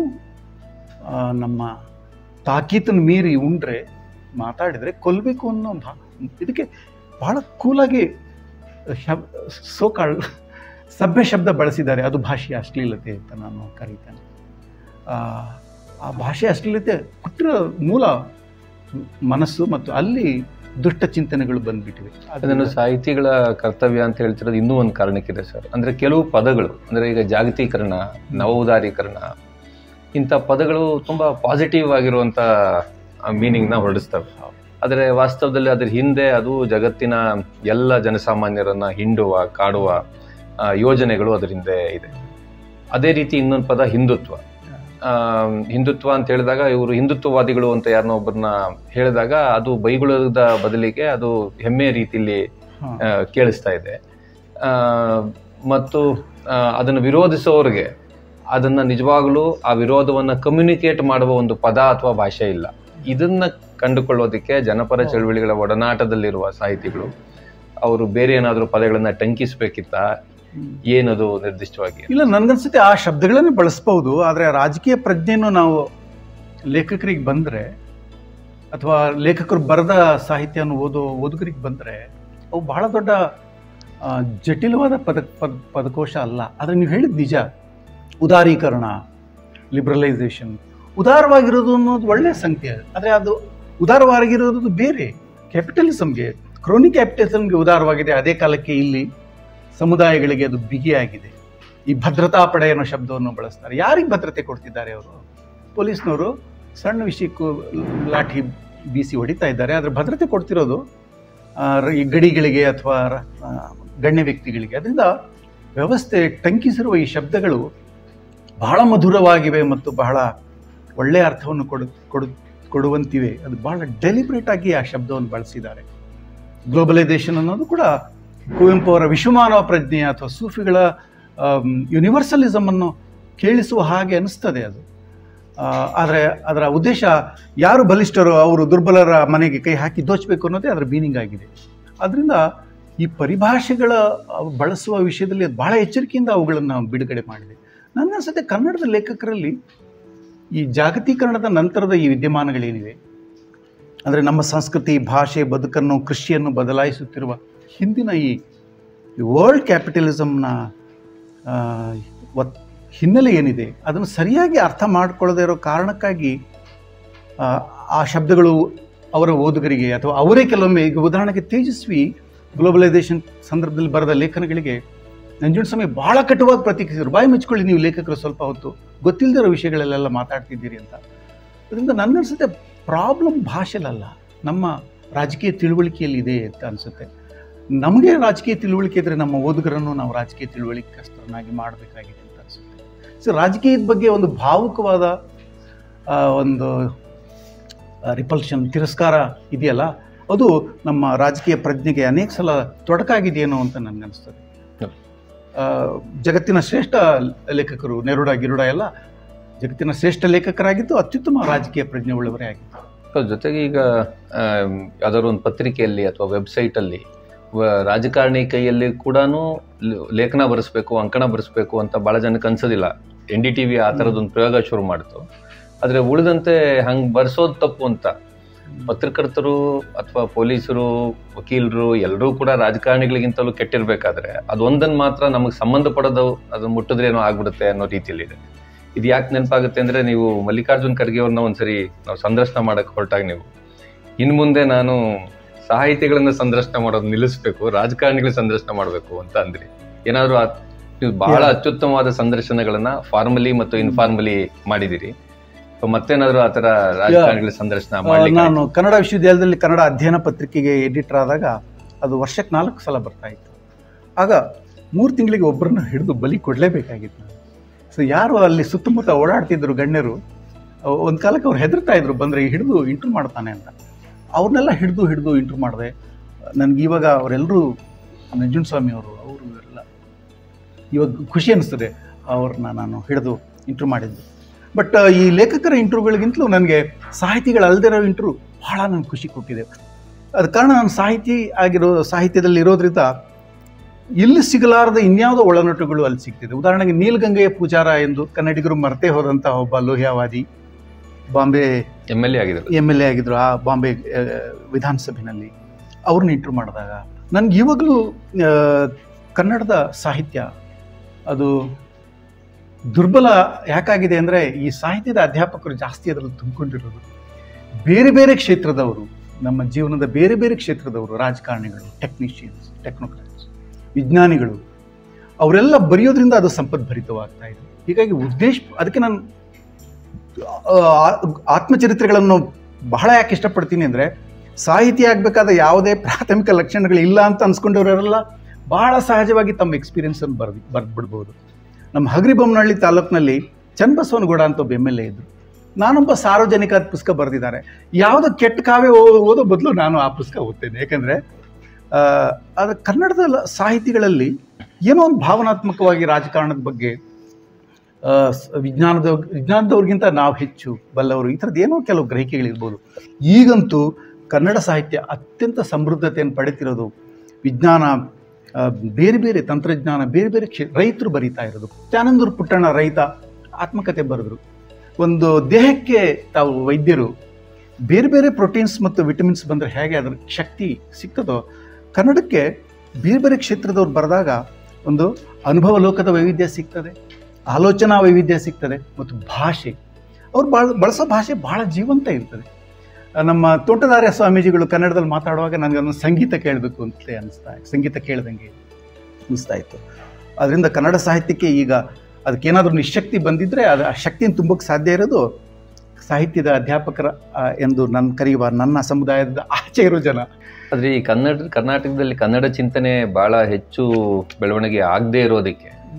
ಆ, ನಮ್ಮ ತಾಕೀತನ್ನು ಮೀರಿ ಉಂಡ್ರೆ ಮಾತಾಡಿದರೆ ಕೊಲ್ಲಬೇಕು ಅನ್ನೋ ಭಾ ಇದಕ್ಕೆ ಬಹಳ ಕೂಲಾಗಿ ಶಬ್ ಸೋಕಾಳ್ ಸಭ್ಯ ಶಬ್ದ ಬಳಸಿದ್ದಾರೆ ಅದು ಭಾಷೆಯ ಅಶ್ಲೀಲತೆ ಅಂತ ನಾನು ಕರೀತೇನೆ ಆ, ಆ ಭಾಷೆ ಅಶ್ಲೀಲತೆ ಹುಟ್ಟಿರೋ ಮೂಲ ಮನಸ್ಸು ಮತ್ತು ಅಲ್ಲಿ ದುಷ್ಟ ಚಿಂತನೆಗಳು ಬಂದ್ಬಿಟ್ಟಿವೆ ಅದನ್ನು ಸಾಹಿತಿಗಳ ಕರ್ತವ್ಯ ಅಂತ ಹೇಳ್ತಿರೋದು ಇನ್ನೂ ಒಂದು ಕಾರಣಕ್ಕಿದೆ ಸರ್ ಅಂದ್ರೆ ಕೆಲವು ಪದಗಳು ಅಂದ್ರೆ ಈಗ ಜಾಗತೀಕರಣ ನವೋದಾರೀಕರಣ ಇಂಥ ಪದಗಳು ತುಂಬಾ ಪಾಸಿಟಿವ್ ಆಗಿರುವಂತ ಮೀನಿಂಗ್ನ ಹೊರಡಿಸ್ತವೆ ಆದರೆ ವಾಸ್ತವದಲ್ಲಿ ಅದ್ರ ಹಿಂದೆ ಅದು ಜಗತ್ತಿನ ಎಲ್ಲ ಜನಸಾಮಾನ್ಯರನ್ನ ಹಿಂಡುವ ಕಾಡುವ ಆ, ಯೋಜನೆಗಳು ಅದರ ಹಿಂದೆ ಇದೆ ಅದೇ ರೀತಿ ಇನ್ನೊಂದು ಪದ ಹಿಂದುತ್ವ ಆ, ಹಿಂದುತ್ವ ಅಂತ ಹೇಳಿದಾಗ ಇವರು ಹಿಂದುತ್ವವಾದಿಗಳು ಅಂತ ಯಾರನ್ನೋ ಒಬ್ಬರನ್ನ ಹೇಳಿದಾಗ ಅದು ಬೈಗುಳದ ಬದಲಿಗೆ ಅದು ಹೆಮ್ಮೆಯ ರೀತಿಯಲ್ಲಿ ಹಾ. ಆ, ಕೇಳಿಸ್ತಾ ಇದೆ ಆ, ಮತ್ತು ಆ, ಅದನ್ನು ವಿರೋಧಿಸೋರಿಗೆ ಅದನ್ನ ನಿಜವಾಗ್ಲೂ ಆ ವಿರೋಧವನ್ನ ಕಮ್ಯುನಿಕೇಟ್ ಮಾಡುವ ಒಂದು ಪದ ಅಥವಾ ಭಾಷೆ ಇಲ್ಲ ಇದನ್ನ ಕಂಡುಕೊಳ್ಳೋದಕ್ಕೆ ಜನಪರ ಚಳವಳಿಗಳ ಒಡನಾಟದಲ್ಲಿರುವ ಸಾಹಿತಿಗಳು ಅವರು ಬೇರೆ ಏನಾದರೂ ಪದಗಳನ್ನ ಟಂಕಿಸ್ಬೇಕಿತ್ತ ಏನದು ನಿರ್ದಿಷ್ಟವಾಗಿ ಇಲ್ಲ ನನ್ಗನ್ಸುತ್ತೆ ಆ ಶಬ್ದಗಳನ್ನೇ ಬಳಸ್ಬೋದು ಆದರೆ ರಾಜಕೀಯ ಪ್ರಜ್ಞೆಯನ್ನು ನಾವು ಲೇಖಕರಿಗೆ ಬಂದರೆ ಅಥವಾ ಲೇಖಕರು ಬರೆದ ಸಾಹಿತ್ಯವನ್ನು ಓದೋ ಓದುಗರಿಗೆ ಬಂದರೆ ಅವು ಬಹಳ ದೊಡ್ಡ ಆ, ಜಟಿಲವಾದ ಪದ ಪದ ಪದಕೋಶ ಅಲ್ಲ ಆದರೆ ನೀವು ಹೇಳಿದ ನಿಜ ಉದಾರೀಕರಣ ಲಿಬ್ರಲೈಸೇಷನ್ ಉದಾರವಾಗಿರೋದು ಅನ್ನೋದು ಒಳ್ಳೆಯ ಸಂಖ್ಯೆ ಆದರೆ ಅದು ಉದಾರವಾಗಿರೋದು ಬೇರೆ ಕ್ಯಾಪಿಟಲಿಸಮ್ಗೆ ಕ್ರೋನಿ ಕ್ಯಾಪಿಟಲಿಸಮ್ಗೆ ಉದಾರವಾಗಿದೆ ಅದೇ ಕಾಲಕ್ಕೆ ಇಲ್ಲಿ ಸಮುದಾಯಗಳಿಗೆ ಅದು ಬಿಗಿಯಾಗಿದೆ ಈ ಭದ್ರತಾ ಪಡೆ ಅನ್ನೋ ಶಬ್ದವನ್ನು ಬಳಸ್ತಾರೆ ಯಾರಿಗೆ ಭದ್ರತೆ ಕೊಡ್ತಿದ್ದಾರೆ ಅವರು ಪೊಲೀಸ್ನವರು ಸಣ್ಣ ವಿಷಯಕ್ಕೂ ಲಾಠಿ ಬೀಸಿ ಹೊಡಿತಾ ಇದ್ದಾರೆ ಆದರೆ ಭದ್ರತೆ ಕೊಡ್ತಿರೋದು ಆ, ರ- ಈ ಗಡಿಗಳಿಗೆ ಅಥವಾ ರ- ಆ, ಗಣ್ಯ ವ್ಯಕ್ತಿಗಳಿಗೆ ಅದರಿಂದ ವ್ಯವಸ್ಥೆ ಟಂಕಿಸಿರುವ ಈ ಶಬ್ದಗಳು ಬಹಳ ಮಧುರವಾಗಿವೆ ಮತ್ತು ಬಹಳ ಒಳ್ಳೆಯ ಅರ್ಥವನ್ನು ಕೊಡು ಕೊಡು ಕೊಡುವಂತಿವೆ ಅದು ಬಹಳ ಡೆಲಿಬ್ರೇಟ್ ಆಗಿ ಆ ಶಬ್ದವನ್ನು ಬಳಸಿದ್ದಾರೆ ಗ್ಲೋಬಲೈಸೇಷನ್ ಅನ್ನೋದು ಕೂಡ ಕುವೆಂಪು ಅವರ ವಿಶ್ವಮಾನವ ಪ್ರಜ್ಞೆ ಅಥವಾ ಸೂಫಿಗಳ ಯೂನಿವರ್ಸಲಿಸಮ್ ಅನ್ನು ಕೇಳಿಸುವ ಹಾಗೆ ಅನಿಸ್ತದೆ ಅದು ಆದರೆ ಅದರ ಉದ್ದೇಶ ಯಾರು ಬಲಿಷ್ಠರೋ ಅವರು ದುರ್ಬಲರ ಮನೆಗೆ ಕೈ ಹಾಕಿ ದೋಚಬೇಕು ಅನ್ನೋದೇ ಅದರ ಮೀನಿಂಗ್ ಆಗಿದೆ ಅದರಿಂದ ಈ ಪರಿಭಾಷೆಗಳ ಅವು ಬಳಸುವ ವಿಷಯದಲ್ಲಿ ಬಹಳ ಎಚ್ಚರಿಕೆಯಿಂದ ಅವುಗಳನ್ನು ಬಿಡುಗಡೆ ಮಾಡಿದೆ ನನಗನ್ಸುತ್ತೆ ಕನ್ನಡದ ಲೇಖಕರಲ್ಲಿ ಈ ಜಾಗತೀಕರಣದ ನಂತರದ ಈ ವಿದ್ಯಮಾನಗಳೇನಿವೆ ಅಂದರೆ ನಮ್ಮ ಸಂಸ್ಕೃತಿ ಭಾಷೆ ಬದುಕನ್ನು ಕೃಷಿಯನ್ನು ಬದಲಾಯಿಸುತ್ತಿರುವ ಹಿಂದಿನ ಈ ವರ್ಲ್ಡ್ ಕ್ಯಾಪಿಟಲಿಸಮ್ನ ಒತ್ ಹಿನ್ನೆಲೆ ಏನಿದೆ ಅದನ್ನು ಸರಿಯಾಗಿ ಅರ್ಥ ಮಾಡ್ಕೊಳ್ಳದೇ ಇರೋ ಕಾರಣಕ್ಕಾಗಿ ಆ, ಆ ಶಬ್ದಗಳು ಅವರ ಓದುಗರಿಗೆ ಅಥವಾ ಅವರೇ ಕೆಲವೊಮ್ಮೆ ಈಗ ಉದಾಹರಣೆಗೆ ತೇಜಸ್ವಿ ಗ್ಲೋಬಲೈಸೇಷನ್ ಸಂದರ್ಭದಲ್ಲಿ ಬರೆದ ಲೇಖನಗಳಿಗೆ ನಂಜುಂಡಸ್ವಾಮಿ ಬಹಳ ಕಟುವಾಗಿ ಪ್ರತಿಕ್ರಿಯಿಸಿದ್ರು ಬಾಯಿ ಮುಚ್ಕೊಳ್ಳಿ ನೀವು ಲೇಖಕರು ಸ್ವಲ್ಪ ಹೊತ್ತು ಗೊತ್ತಿಲ್ಲದಿರೋ ವಿಷಯಗಳಲ್ಲೆಲ್ಲ ಮಾತಾಡ್ತಿದ್ದೀರಿ ಅಂತ ಅದರಿಂದ ನನಗನ್ಸುತ್ತೆ ಪ್ರಾಬ್ಲಮ್ ಭಾಷೆಲಲ್ಲ ನಮ್ಮ ರಾಜಕೀಯ ತಿಳುವಳಿಕೆಯಲ್ಲಿ ಇದೆ ಅಂತ ಅನಿಸುತ್ತೆ ನಮಗೆ ರಾಜಕೀಯ ತಿಳುವಳಿಕೆ ಇದ್ದರೆ ನಮ್ಮ ಓದುಗರನ್ನು ನಾವು ರಾಜಕೀಯ ತಿಳುವಳಿಕೆಸ್ತರನ್ನಾಗಿ ಮಾಡಬೇಕಾಗಿದೆ ಅಂತ ಅನಿಸುತ್ತೆ ಸೊ ರಾಜಕೀಯದ ಬಗ್ಗೆ ಒಂದು ಭಾವುಕವಾದ ಆ, ಒಂದು ರಿಪಲ್ಷನ್ ತಿರಸ್ಕಾರ ಇದೆಯಲ್ಲ ಅದು ನಮ್ಮ ರಾಜಕೀಯ ಪ್ರಜ್ಞೆಗೆ ಅನೇಕ ಸಲ ತೊಡಕಾಗಿದೆಯೇನೋ ಅಂತ ನನಗನ್ನಿಸ್ತದೆ ಹ್ಮ್. ಆ, ಜಗತ್ತಿನ ಶ್ರೇಷ್ಠ ಲೇಖಕರು ನೆರುಡ ಗಿರುಡ ಎಲ್ಲ ಜಗತ್ತಿನ ಶ್ರೇಷ್ಠ ಲೇಖಕರಾಗಿದ್ದು ಅತ್ಯುತ್ತಮ ರಾಜಕೀಯ ಪ್ರಜ್ಞೆ ಉಳ್ಳವರೇ ಆಗಿದ್ದು ಹೌದು, ಜೊತೆಗೆ ಈಗ ಆಮ್, ಯಾವ್ದಾದ್ರು ಒಂದು ಪತ್ರಿಕೆಯಲ್ಲಿ ಅಥವಾ ವೆಬ್ಸೈಟಲ್ಲಿ ರಾಜಕಾರಣಿ ಕೈಯಲ್ಲಿ ಕೂಡ ಲೇಖನ ಬರೆಸ್ಬೇಕು ಅಂಕಣ ಬರೆಸ್ಬೇಕು ಅಂತ ಭಾಳ ಜನಕ್ಕೆ ಅನ್ಸೋದಿಲ್ಲ ಎನ್ ಡಿ ಟಿ ವಿ ಆ ಥರದೊಂದು ಪ್ರಯೋಗ ಶುರು ಮಾಡ್ತು ಆದರೆ ಉಳಿದಂತೆ ಹಂಗೆ ಬರ್ಸೋದು ತಪ್ಪು ಅಂತ ಪತ್ರಕರ್ತರು ಅಥವಾ ಪೊಲೀಸರು ವಕೀಲರು ಎಲ್ಲರೂ ಕೂಡ ರಾಜಕಾರಣಿಗಳಿಗಿಂತಲೂ ಕೆಟ್ಟಿರ್ಬೇಕಾದ್ರೆ ಅದೊಂದನ್ನು ಮಾತ್ರ ನಮಗೆ ಸಂಬಂಧಪಡೋದು ಅದು ಮುಟ್ಟಿದ್ರೆ ಏನೋ ಆಗ್ಬಿಡುತ್ತೆ ಅನ್ನೋ ರೀತಿಯಲ್ಲಿದೆ ಇದು ಯಾಕೆ ನೆನಪಾಗುತ್ತೆ ಅಂದ್ರೆ ನೀವು ಮಲ್ಲಿಕಾರ್ಜುನ್ ಖರ್ಗೆ ಅವ್ರನ್ನ ಒಂದ್ಸರಿ ನಾವು ಸಂದರ್ಶನ ಮಾಡಕ್ ಹೊರಟಾಗ ನೀವು ಇನ್ನು ಮುಂದೆ ನಾನು ಸಾಹಿತಿಗಳನ್ನ ಸಂದರ್ಶನ ಮಾಡೋದು ನಿಲ್ಲಿಸ್ಬೇಕು ರಾಜಕಾರಣಿಗಳ ಸಂದರ್ಶನ ಮಾಡಬೇಕು ಅಂತ ಅಂದ್ರಿ ಏನಾದ್ರು ಆ- ನೀವು ಬಹಳ Yeah. ಅತ್ಯುತ್ತಮವಾದ ಸಂದರ್ಶನಗಳನ್ನ ಫಾರ್ಮಲಿ ಮತ್ತು ಇನ್ಫಾರ್ಮಲಿ ಮಾಡಿದಿರಿ So ಮತ್ತೇನಾದ್ರು ಆ ತರ ರಾಜಕಾರಣಿಗಳ ಸಂದರ್ಶನ ಆ, ಮಾಡ್ಲಿಕ್ಕೆ ನಾನು ಕನ್ನಡ ವಿಶ್ವವಿದ್ಯಾಲಯದಲ್ಲಿ ಕನ್ನಡ ಅಧ್ಯಯನ ಪತ್ರಿಕೆಗೆ ಎಡಿಟರ್ ಆದಾಗ ಅದು ವರ್ಷಕ್ಕೆ ನಾಲ್ಕು ಸಲ ಬರ್ತಾ ಇತ್ತು ಆಗ ಮೂರು ತಿಂಗಳಿಗೆ ಒಬ್ಬರನ್ನ ಹಿಡಿದು ಬಲಿ ಕೊಡಲೇಬೇಕಾಗಿತ್ತು ನಾನು ಸೊ ಯಾರು ಅಲ್ಲಿ ಸುತ್ತಮುತ್ತ ಓಡಾಡ್ತಿದ್ರು ಗಣ್ಯರು ಒಂದು ಕಾಲಕ್ಕೆ ಅವ್ರು ಹೆದರ್ತಾ ಇದ್ರು ಬಂದರೆ ಹಿಡಿದು ಇಂಟ್ರು ಮಾಡ್ತಾನೆ ಅಂತ ಅವ್ರನ್ನೆಲ್ಲ ಹಿಡಿದು ಹಿಡಿದು ಇಂಟ್ರು ಮಾಡಿದೆ ನನಗೆ ಇವಾಗ ಅವರೆಲ್ಲರೂ ನಂಜುಂಡಸ್ವಾಮಿ ಅವರು ಅವರು ಇವರೆಲ್ಲ ಇವಾಗ ಖುಷಿ ಅನಿಸ್ತದೆ ಅವ್ರನ್ನ ನಾನು ಹಿಡಿದು ಇಂಟ್ರು ಮಾಡಿದ್ದು ಬಟ್ ಈ ಲೇಖಕರ ಇಂಟ್ರ್ಯೂಗಳಿಗಿಂತಲೂ ನನಗೆ ಸಾಹಿತಿಗಳಲ್ಲದಿರೋ ಇಂಟ್ರು ಭಾಳ ನನಗೆ ಖುಷಿ ಕೊಟ್ಟಿದೆ ಅದ ಕಾರಣ ನಾನು ಸಾಹಿತಿ ಆಗಿರೋ ಸಾಹಿತ್ಯದಲ್ಲಿ ಇರೋದ್ರಿಂದ ಇಲ್ಲಿ ಸಿಗಲಾರದ ಇನ್ಯಾವುದೋ ಒಳನೋಟಗಳು ಅಲ್ಲಿ ಸಿಗ್ತಿದೆ ಉದಾಹರಣೆಗೆ ನೀಲಗಂಗೆಯ ಪೂಜಾರ ಎಂದು ಕನ್ನಡಿಗರು ಮರೆತೇ ಹೋದಂಥ ಒಬ್ಬ ಲೋಹ್ಯವಾದಿ ಬಾಂಬೆ ಎಮ್ ಎಲ್ ಎ ಆಗಿದ್ರು ಎಮ್ ಎಲ್ ಎ ಆಗಿದ್ರು ಆ ಬಾಂಬೆ ಆ, ವಿಧಾನಸಭೆಯಲ್ಲಿ ಅವ್ರನ್ನ ಇಂಟ್ರು ಮಾಡಿದಾಗ ನನಗೆ ಇವಾಗಲೂ ಆ, ಕನ್ನಡದ ಸಾಹಿತ್ಯ ಅದು ದುರ್ಬಲ ಯಾಕಾಗಿದೆ ಅಂದರೆ ಈ ಸಾಹಿತ್ಯದ ಅಧ್ಯಾಪಕರು ಜಾಸ್ತಿ ಅದರಲ್ಲಿ ತುಂಬಿಕೊಂಡಿರೋದು ಬೇರೆ ಬೇರೆ ಕ್ಷೇತ್ರದವರು ನಮ್ಮ ಜೀವನದ ಬೇರೆ ಬೇರೆ ಕ್ಷೇತ್ರದವರು ರಾಜಕಾರಣಿಗಳು ಟೆಕ್ನಿಷಿಯನ್ಸ್ ಟೆಕ್ನೋಕ್ರಾಟ್ಸ್ ವಿಜ್ಞಾನಿಗಳು ಅವರೆಲ್ಲ ಬರೆಯೋದ್ರಿಂದ ಅದು ಸಂಪದ್ಭರಿತವಾಗ್ತಾ ಇದೆ ಹೀಗಾಗಿ ಉದ್ದೇಶ ಅದಕ್ಕೆ ನಾನು ಆ, ಆತ್ಮಚರಿತ್ರೆಗಳನ್ನು ಬಹಳ ಯಾಕೆ ಇಷ್ಟಪಡ್ತೀನಿ ಅಂದರೆ ಸಾಹಿತಿ ಆಗಬೇಕಾದ ಯಾವುದೇ ಪ್ರಾಥಮಿಕ ಲಕ್ಷಣಗಳು ಇಲ್ಲ ಅಂತ ಅನ್ಸ್ಕೊಂಡವರೆಲ್ಲ ಬಹಳ ಸಹಜವಾಗಿ ತಮ್ಮ ಎಕ್ಸ್ಪೀರಿಯನ್ಸನ್ನು ಬರ್ದು ಬರೆದ್ಬಿಡ್ಬೋದು ನಮ್ಮ ಹಗರಿಬೊಮ್ಮನಹಳ್ಳಿ ತಾಲೂಕಿನಲ್ಲಿ ಚನ್ನಬಸವನಗೌಡ ಅಂತ ಒಬ್ಬ ಎಮ್ ಎಲ್ ಎ ಇದ್ದರು ನಾನೊಬ್ಬ ಸಾರ್ವಜನಿಕ ಪುಸ್ತಕ ಬರೆದಿದ್ದಾರೆ ಯಾವುದೋ ಕೆಟ್ಟ ಕಾವ್ಯ ಓ- ಓದೋ ಬದಲು ನಾನು ಆ ಪುಸ್ತಕ ಓದ್ತೇನೆ ಯಾಕೆಂದರೆ ಆದರೆ ಕನ್ನಡದ ಲ- ಸಾಹಿತಿಗಳಲ್ಲಿ ಏನೋ ಒಂದು ಭಾವನಾತ್ಮಕವಾಗಿ ರಾಜಕಾರಣದ ಬಗ್ಗೆ ಆ, ಸ್- ವಿಜ್ಞಾನದ ವಿಜ್ಞಾನದವ್ರಿಗಿಂತ ನಾವು ಹೆಚ್ಚು ಬಲ್ಲವರು ಈ ಥರದ್ದು ಏನೋ ಕೆಲವು ಗ್ರಹಿಕೆಗಳಿರ್ಬೋದು ಈಗಂತೂ ಕನ್ನಡ ಸಾಹಿತ್ಯ ಅತ್ಯಂತ ಸಮೃದ್ಧತೆಯನ್ನು ಪಡೆತಿರೋದು ವಿಜ್ಞಾನ ಆ, ಬೇರೆ ಬೇರೆ ತಂತ್ರಜ್ಞಾನ ಬೇರೆ ಬೇರೆ ಕ್ಷೇ ರೈತರು ಬರೀತಾ ಇರೋದು ತ್ಯಾನಂದೂರು ಪುಟ್ಟಣ್ಣ ರೈತ ಆತ್ಮಕತೆ ಬರೆದ್ರು ಒಂದು ದೇಹಕ್ಕೆ ತಾವು ವೈದ್ಯರು ಬೇರೆ ಬೇರೆ ಪ್ರೋಟೀನ್ಸ್ ಮತ್ತು ವಿಟಮಿನ್ಸ್ ಬಂದರೆ ಹೇಗೆ ಅದರ ಶಕ್ತಿ ಸಿಗ್ತದೋ ಕನ್ನಡಕ್ಕೆ ಬೇರೆ ಬೇರೆ ಕ್ಷೇತ್ರದವ್ರು ಬರೆದಾಗ ಒಂದು ಅನುಭವ ಲೋಕದ ವೈವಿಧ್ಯ ಸಿಗ್ತದೆ ಆಲೋಚನಾ ವೈವಿಧ್ಯ ಸಿಗ್ತದೆ ಮತ್ತು ಭಾಷೆ ಅವ್ರು ಬಾಳ ಬಳಸೋ ಭಾಷೆ ಬಹಳ ಜೀವಂತ ಇರ್ತದೆ ಆ, ನಮ್ಮ ತೋಟದಾರ್ಯ ಸ್ವಾಮೀಜಿಗಳು ಕನ್ನಡದಲ್ಲಿ ಮಾತಾಡುವಾಗ ನನಗೆ ಅದನ್ನು ಸಂಗೀತ ಕೇಳಬೇಕು ಅಂತಲೇ ಅನಿಸ್ತಾ ಸಂಗೀತ ಕೇಳ್ದಂಗೆ ಅನಿಸ್ತಾ ಇತ್ತು ಅದರಿಂದ ಕನ್ನಡ ಸಾಹಿತ್ಯಕ್ಕೆ ಈಗ ಅದಕ್ಕೇನಾದರೂ ನಿಶಕ್ತಿ ಬಂದಿದ್ದರೆ ಅದು ಆ ಶಕ್ತಿಯನ್ನು ತುಂಬಕ್ಕೆ ಸಾಧ್ಯ ಇರೋದು ಸಾಹಿತ್ಯದ ಅಧ್ಯಾಪಕರ ಆ, ಎಂದು ನನ್ನ ಕರೆಯುವ ನನ್ನ ಸಮುದಾಯದ ಆಚೆ ಇರೋ ಜನ ಆದ್ರೆ ಈ ಕನ್ನಡ ಕರ್ನಾಟಕದಲ್ಲಿ ಕನ್ನಡ ಚಿಂತನೆ ಬಹಳ ಹೆಚ್ಚು ಬೆಳವಣಿಗೆ ಆಗದೆ ಇರೋದಕ್ಕೆ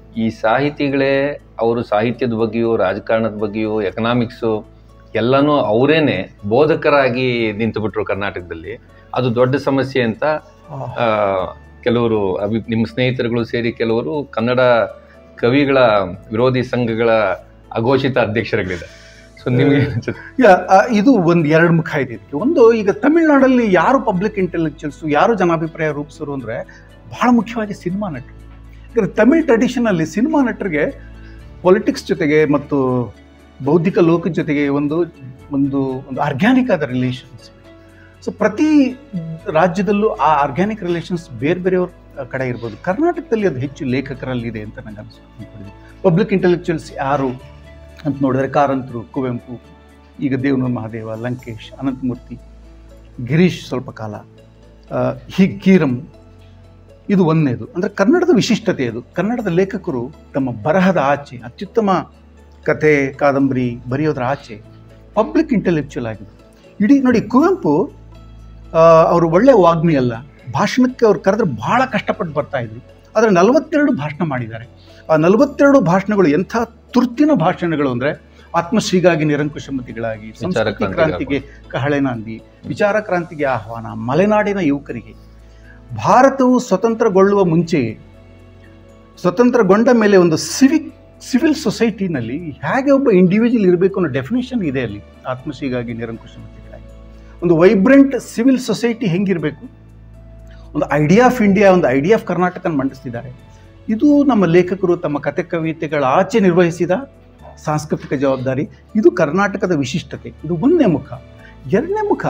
ಈ ಸಾಹಿತಿಗಳೇ ಅವರು ಸಾಹಿತ್ಯದ ಬಗ್ಗೆಯೂ ರಾಜಕಾರಣದ ಬಗ್ಗೆಯೂ ಎಕನಾಮಿಕ್ಸು ಎಲ್ಲನೂ ಅವರೇನೆ ಬೋಧಕರಾಗಿ ನಿಂತುಬಿಟ್ರು ಕರ್ನಾಟಕದಲ್ಲಿ ಅದು ದೊಡ್ಡ ಸಮಸ್ಯೆ ಅಂತ ಆ, ಕೆಲವರು ಅಭಿ ನಿಮ್ಮ ಸ್ನೇಹಿತರುಗಳು ಸೇರಿ ಕೆಲವರು ಕನ್ನಡ ಕವಿಗಳ ವಿರೋಧಿ ಸಂಘಗಳ ಅಘೋಷಿತ ಅಧ್ಯಕ್ಷರುಗಳಿದೆ ಸೊ ನಿಮಗೆ ಯಾ, ಆ, ಇದು ಒಂದು ಎರಡು ಮುಖ ಇದೆ ಇದಕ್ಕೆ ಒಂದು ಈಗ ತಮಿಳುನಾಡಲ್ಲಿ ಯಾರು ಪಬ್ಲಿಕ್ ಇಂಟೆಲೆಕ್ಚುಯಲ್ಸು ಯಾರು ಜನಾಭಿಪ್ರಾಯ ರೂಪಿಸರು ಅಂದರೆ ಬಹಳ ಮುಖ್ಯವಾಗಿ ಸಿನಿಮಾ ನಟರು ಯಾಕಂದರೆ ತಮಿಳ್ ಟ್ರೆಡಿಷನಲ್ಲಿ ಸಿನಿಮಾ ನಟರಿಗೆ ಪೊಲಿಟಿಕ್ಸ್ ಜೊತೆಗೆ ಮತ್ತು ಬೌದ್ಧಿಕ ಲೋಕದ ಜೊತೆಗೆ ಒಂದು ಒಂದು ಒಂದು ಆರ್ಗ್ಯಾನಿಕ್ ಆದ ರಿಲೇಷನ್ಸ್ ಸೊ ಪ್ರತಿ ರಾಜ್ಯದಲ್ಲೂ ಆ ಆರ್ಗ್ಯಾನಿಕ್ ರಿಲೇಷನ್ಸ್ ಬೇರೆ ಬೇರೆಯವ್ರ ಕಡೆ ಇರ್ಬೋದು ಕರ್ನಾಟಕದಲ್ಲಿ ಅದು ಹೆಚ್ಚು ಲೇಖಕರಲ್ಲಿದೆ ಅಂತ ನಂಗೆ ಅನಿಸ್ಕೊಂಡಿದೆ ಪಬ್ಲಿಕ್ ಇಂಟೆಲೆಕ್ಚುಯಲ್ಸ್ ಯಾರು ಅಂತ ನೋಡಿದ್ರೆ ಕಾರಂತರು ಕುವೆಂಪು ಈಗ ದೇವನೂರು ಮಹಾದೇವ ಲಂಕೇಶ್ ಅನಂತಮೂರ್ತಿ ಗಿರೀಶ್ ಸ್ವಲ್ಪ ಕಾಲ ಆ, ಹೀಗೆ ಕೀರಂ ಇದು ಒಂದನೇದು ಅಂದರೆ ಕನ್ನಡದ ವಿಶಿಷ್ಟತೆ ಅದು ಕನ್ನಡದ ಲೇಖಕರು ತಮ್ಮ ಬರಹದ ಆಚೆ ಅತ್ಯುತ್ತಮ ಕಥೆ ಕಾದಂಬರಿ ಬರೆಯೋದ್ರ ಆಚೆ ಪಬ್ಲಿಕ್ ಇಂಟೆಲೆಕ್ಚುಯಲ್ ಆಗಿದೆ ಇಡೀ ನೋಡಿ ಕುವೆಂಪು ಆ, ಅವರು ಒಳ್ಳೆ ವಾಗ್ಮಿ ಅಲ್ಲ ಭಾಷಣಕ್ಕೆ ಅವ್ರು ಕರೆದ್ರೆ ಬಹಳ ಕಷ್ಟಪಟ್ಟು ಬರ್ತಾ ಇದ್ರು ಆದರೆ ನಲವತ್ತೆರಡು ಭಾಷಣ ಮಾಡಿದ್ದಾರೆ ಆ ನಲವತ್ತೆರಡು ಭಾಷಣಗಳು ಎಂಥ ತುರ್ತಿನ ಭಾಷಣಗಳು ಅಂದರೆ ಆತ್ಮಶ್ರೀಗಾಗಿ ನಿರಂಕುಶಮತಿಗಳಾಗಿ ಸಂಸ್ಕೃತಿ ಕ್ರಾಂತಿಗೆ ಕ್ರಾಂತಿಗೆ ಕಹಳೆ ನಾಂದಿ ವಿಚಾರ ಕ್ರಾಂತಿಗೆ ಆಹ್ವಾನ ಮಲೆನಾಡಿನ ಯುವಕರಿಗೆ ಭಾರತವು ಸ್ವತಂತ್ರಗೊಳ್ಳುವ ಮುಂಚೆಯೇ ಸ್ವತಂತ್ರಗೊಂಡ ಮೇಲೆ ಒಂದು ಸಿವಿಕ್ ಸಿವಿಲ್ ಸೊಸೈಟಿನಲ್ಲಿ ಹೇಗೆ ಒಬ್ಬ ಇಂಡಿವಿಜುವಲ್ ಇರಬೇಕು ಅನ್ನೋ ಡೆಫಿನೇಷನ್ ಇದೆ ಅಲ್ಲಿ ಆತ್ಮಶ್ರೀಗಾಗಿ ನಿರಂಕುಶಮತಿಗಳಾಗಿ ಒಂದು ವೈಬ್ರೆಂಟ್ ಸಿವಿಲ್ ಸೊಸೈಟಿ ಹೆಂಗಿರಬೇಕು ಒಂದು ಐಡಿಯಾ ಆಫ್ ಇಂಡಿಯಾ ಒಂದು ಐಡಿಯಾ ಆಫ್ ಕರ್ನಾಟಕ ಮಂಡಿಸ್ತಿದ್ದಾರೆ ಇದು ನಮ್ಮ ಲೇಖಕರು ತಮ್ಮ ಕತೆ ಕವಿತೆಗಳ ಆಚೆ ನಿರ್ವಹಿಸಿದ ಸಾಂಸ್ಕೃತಿಕ ಜವಾಬ್ದಾರಿ ಇದು ಕರ್ನಾಟಕದ ವಿಶಿಷ್ಟತೆ ಇದು ಒಂದನೇ ಮುಖ ಎರಡನೇ ಮುಖ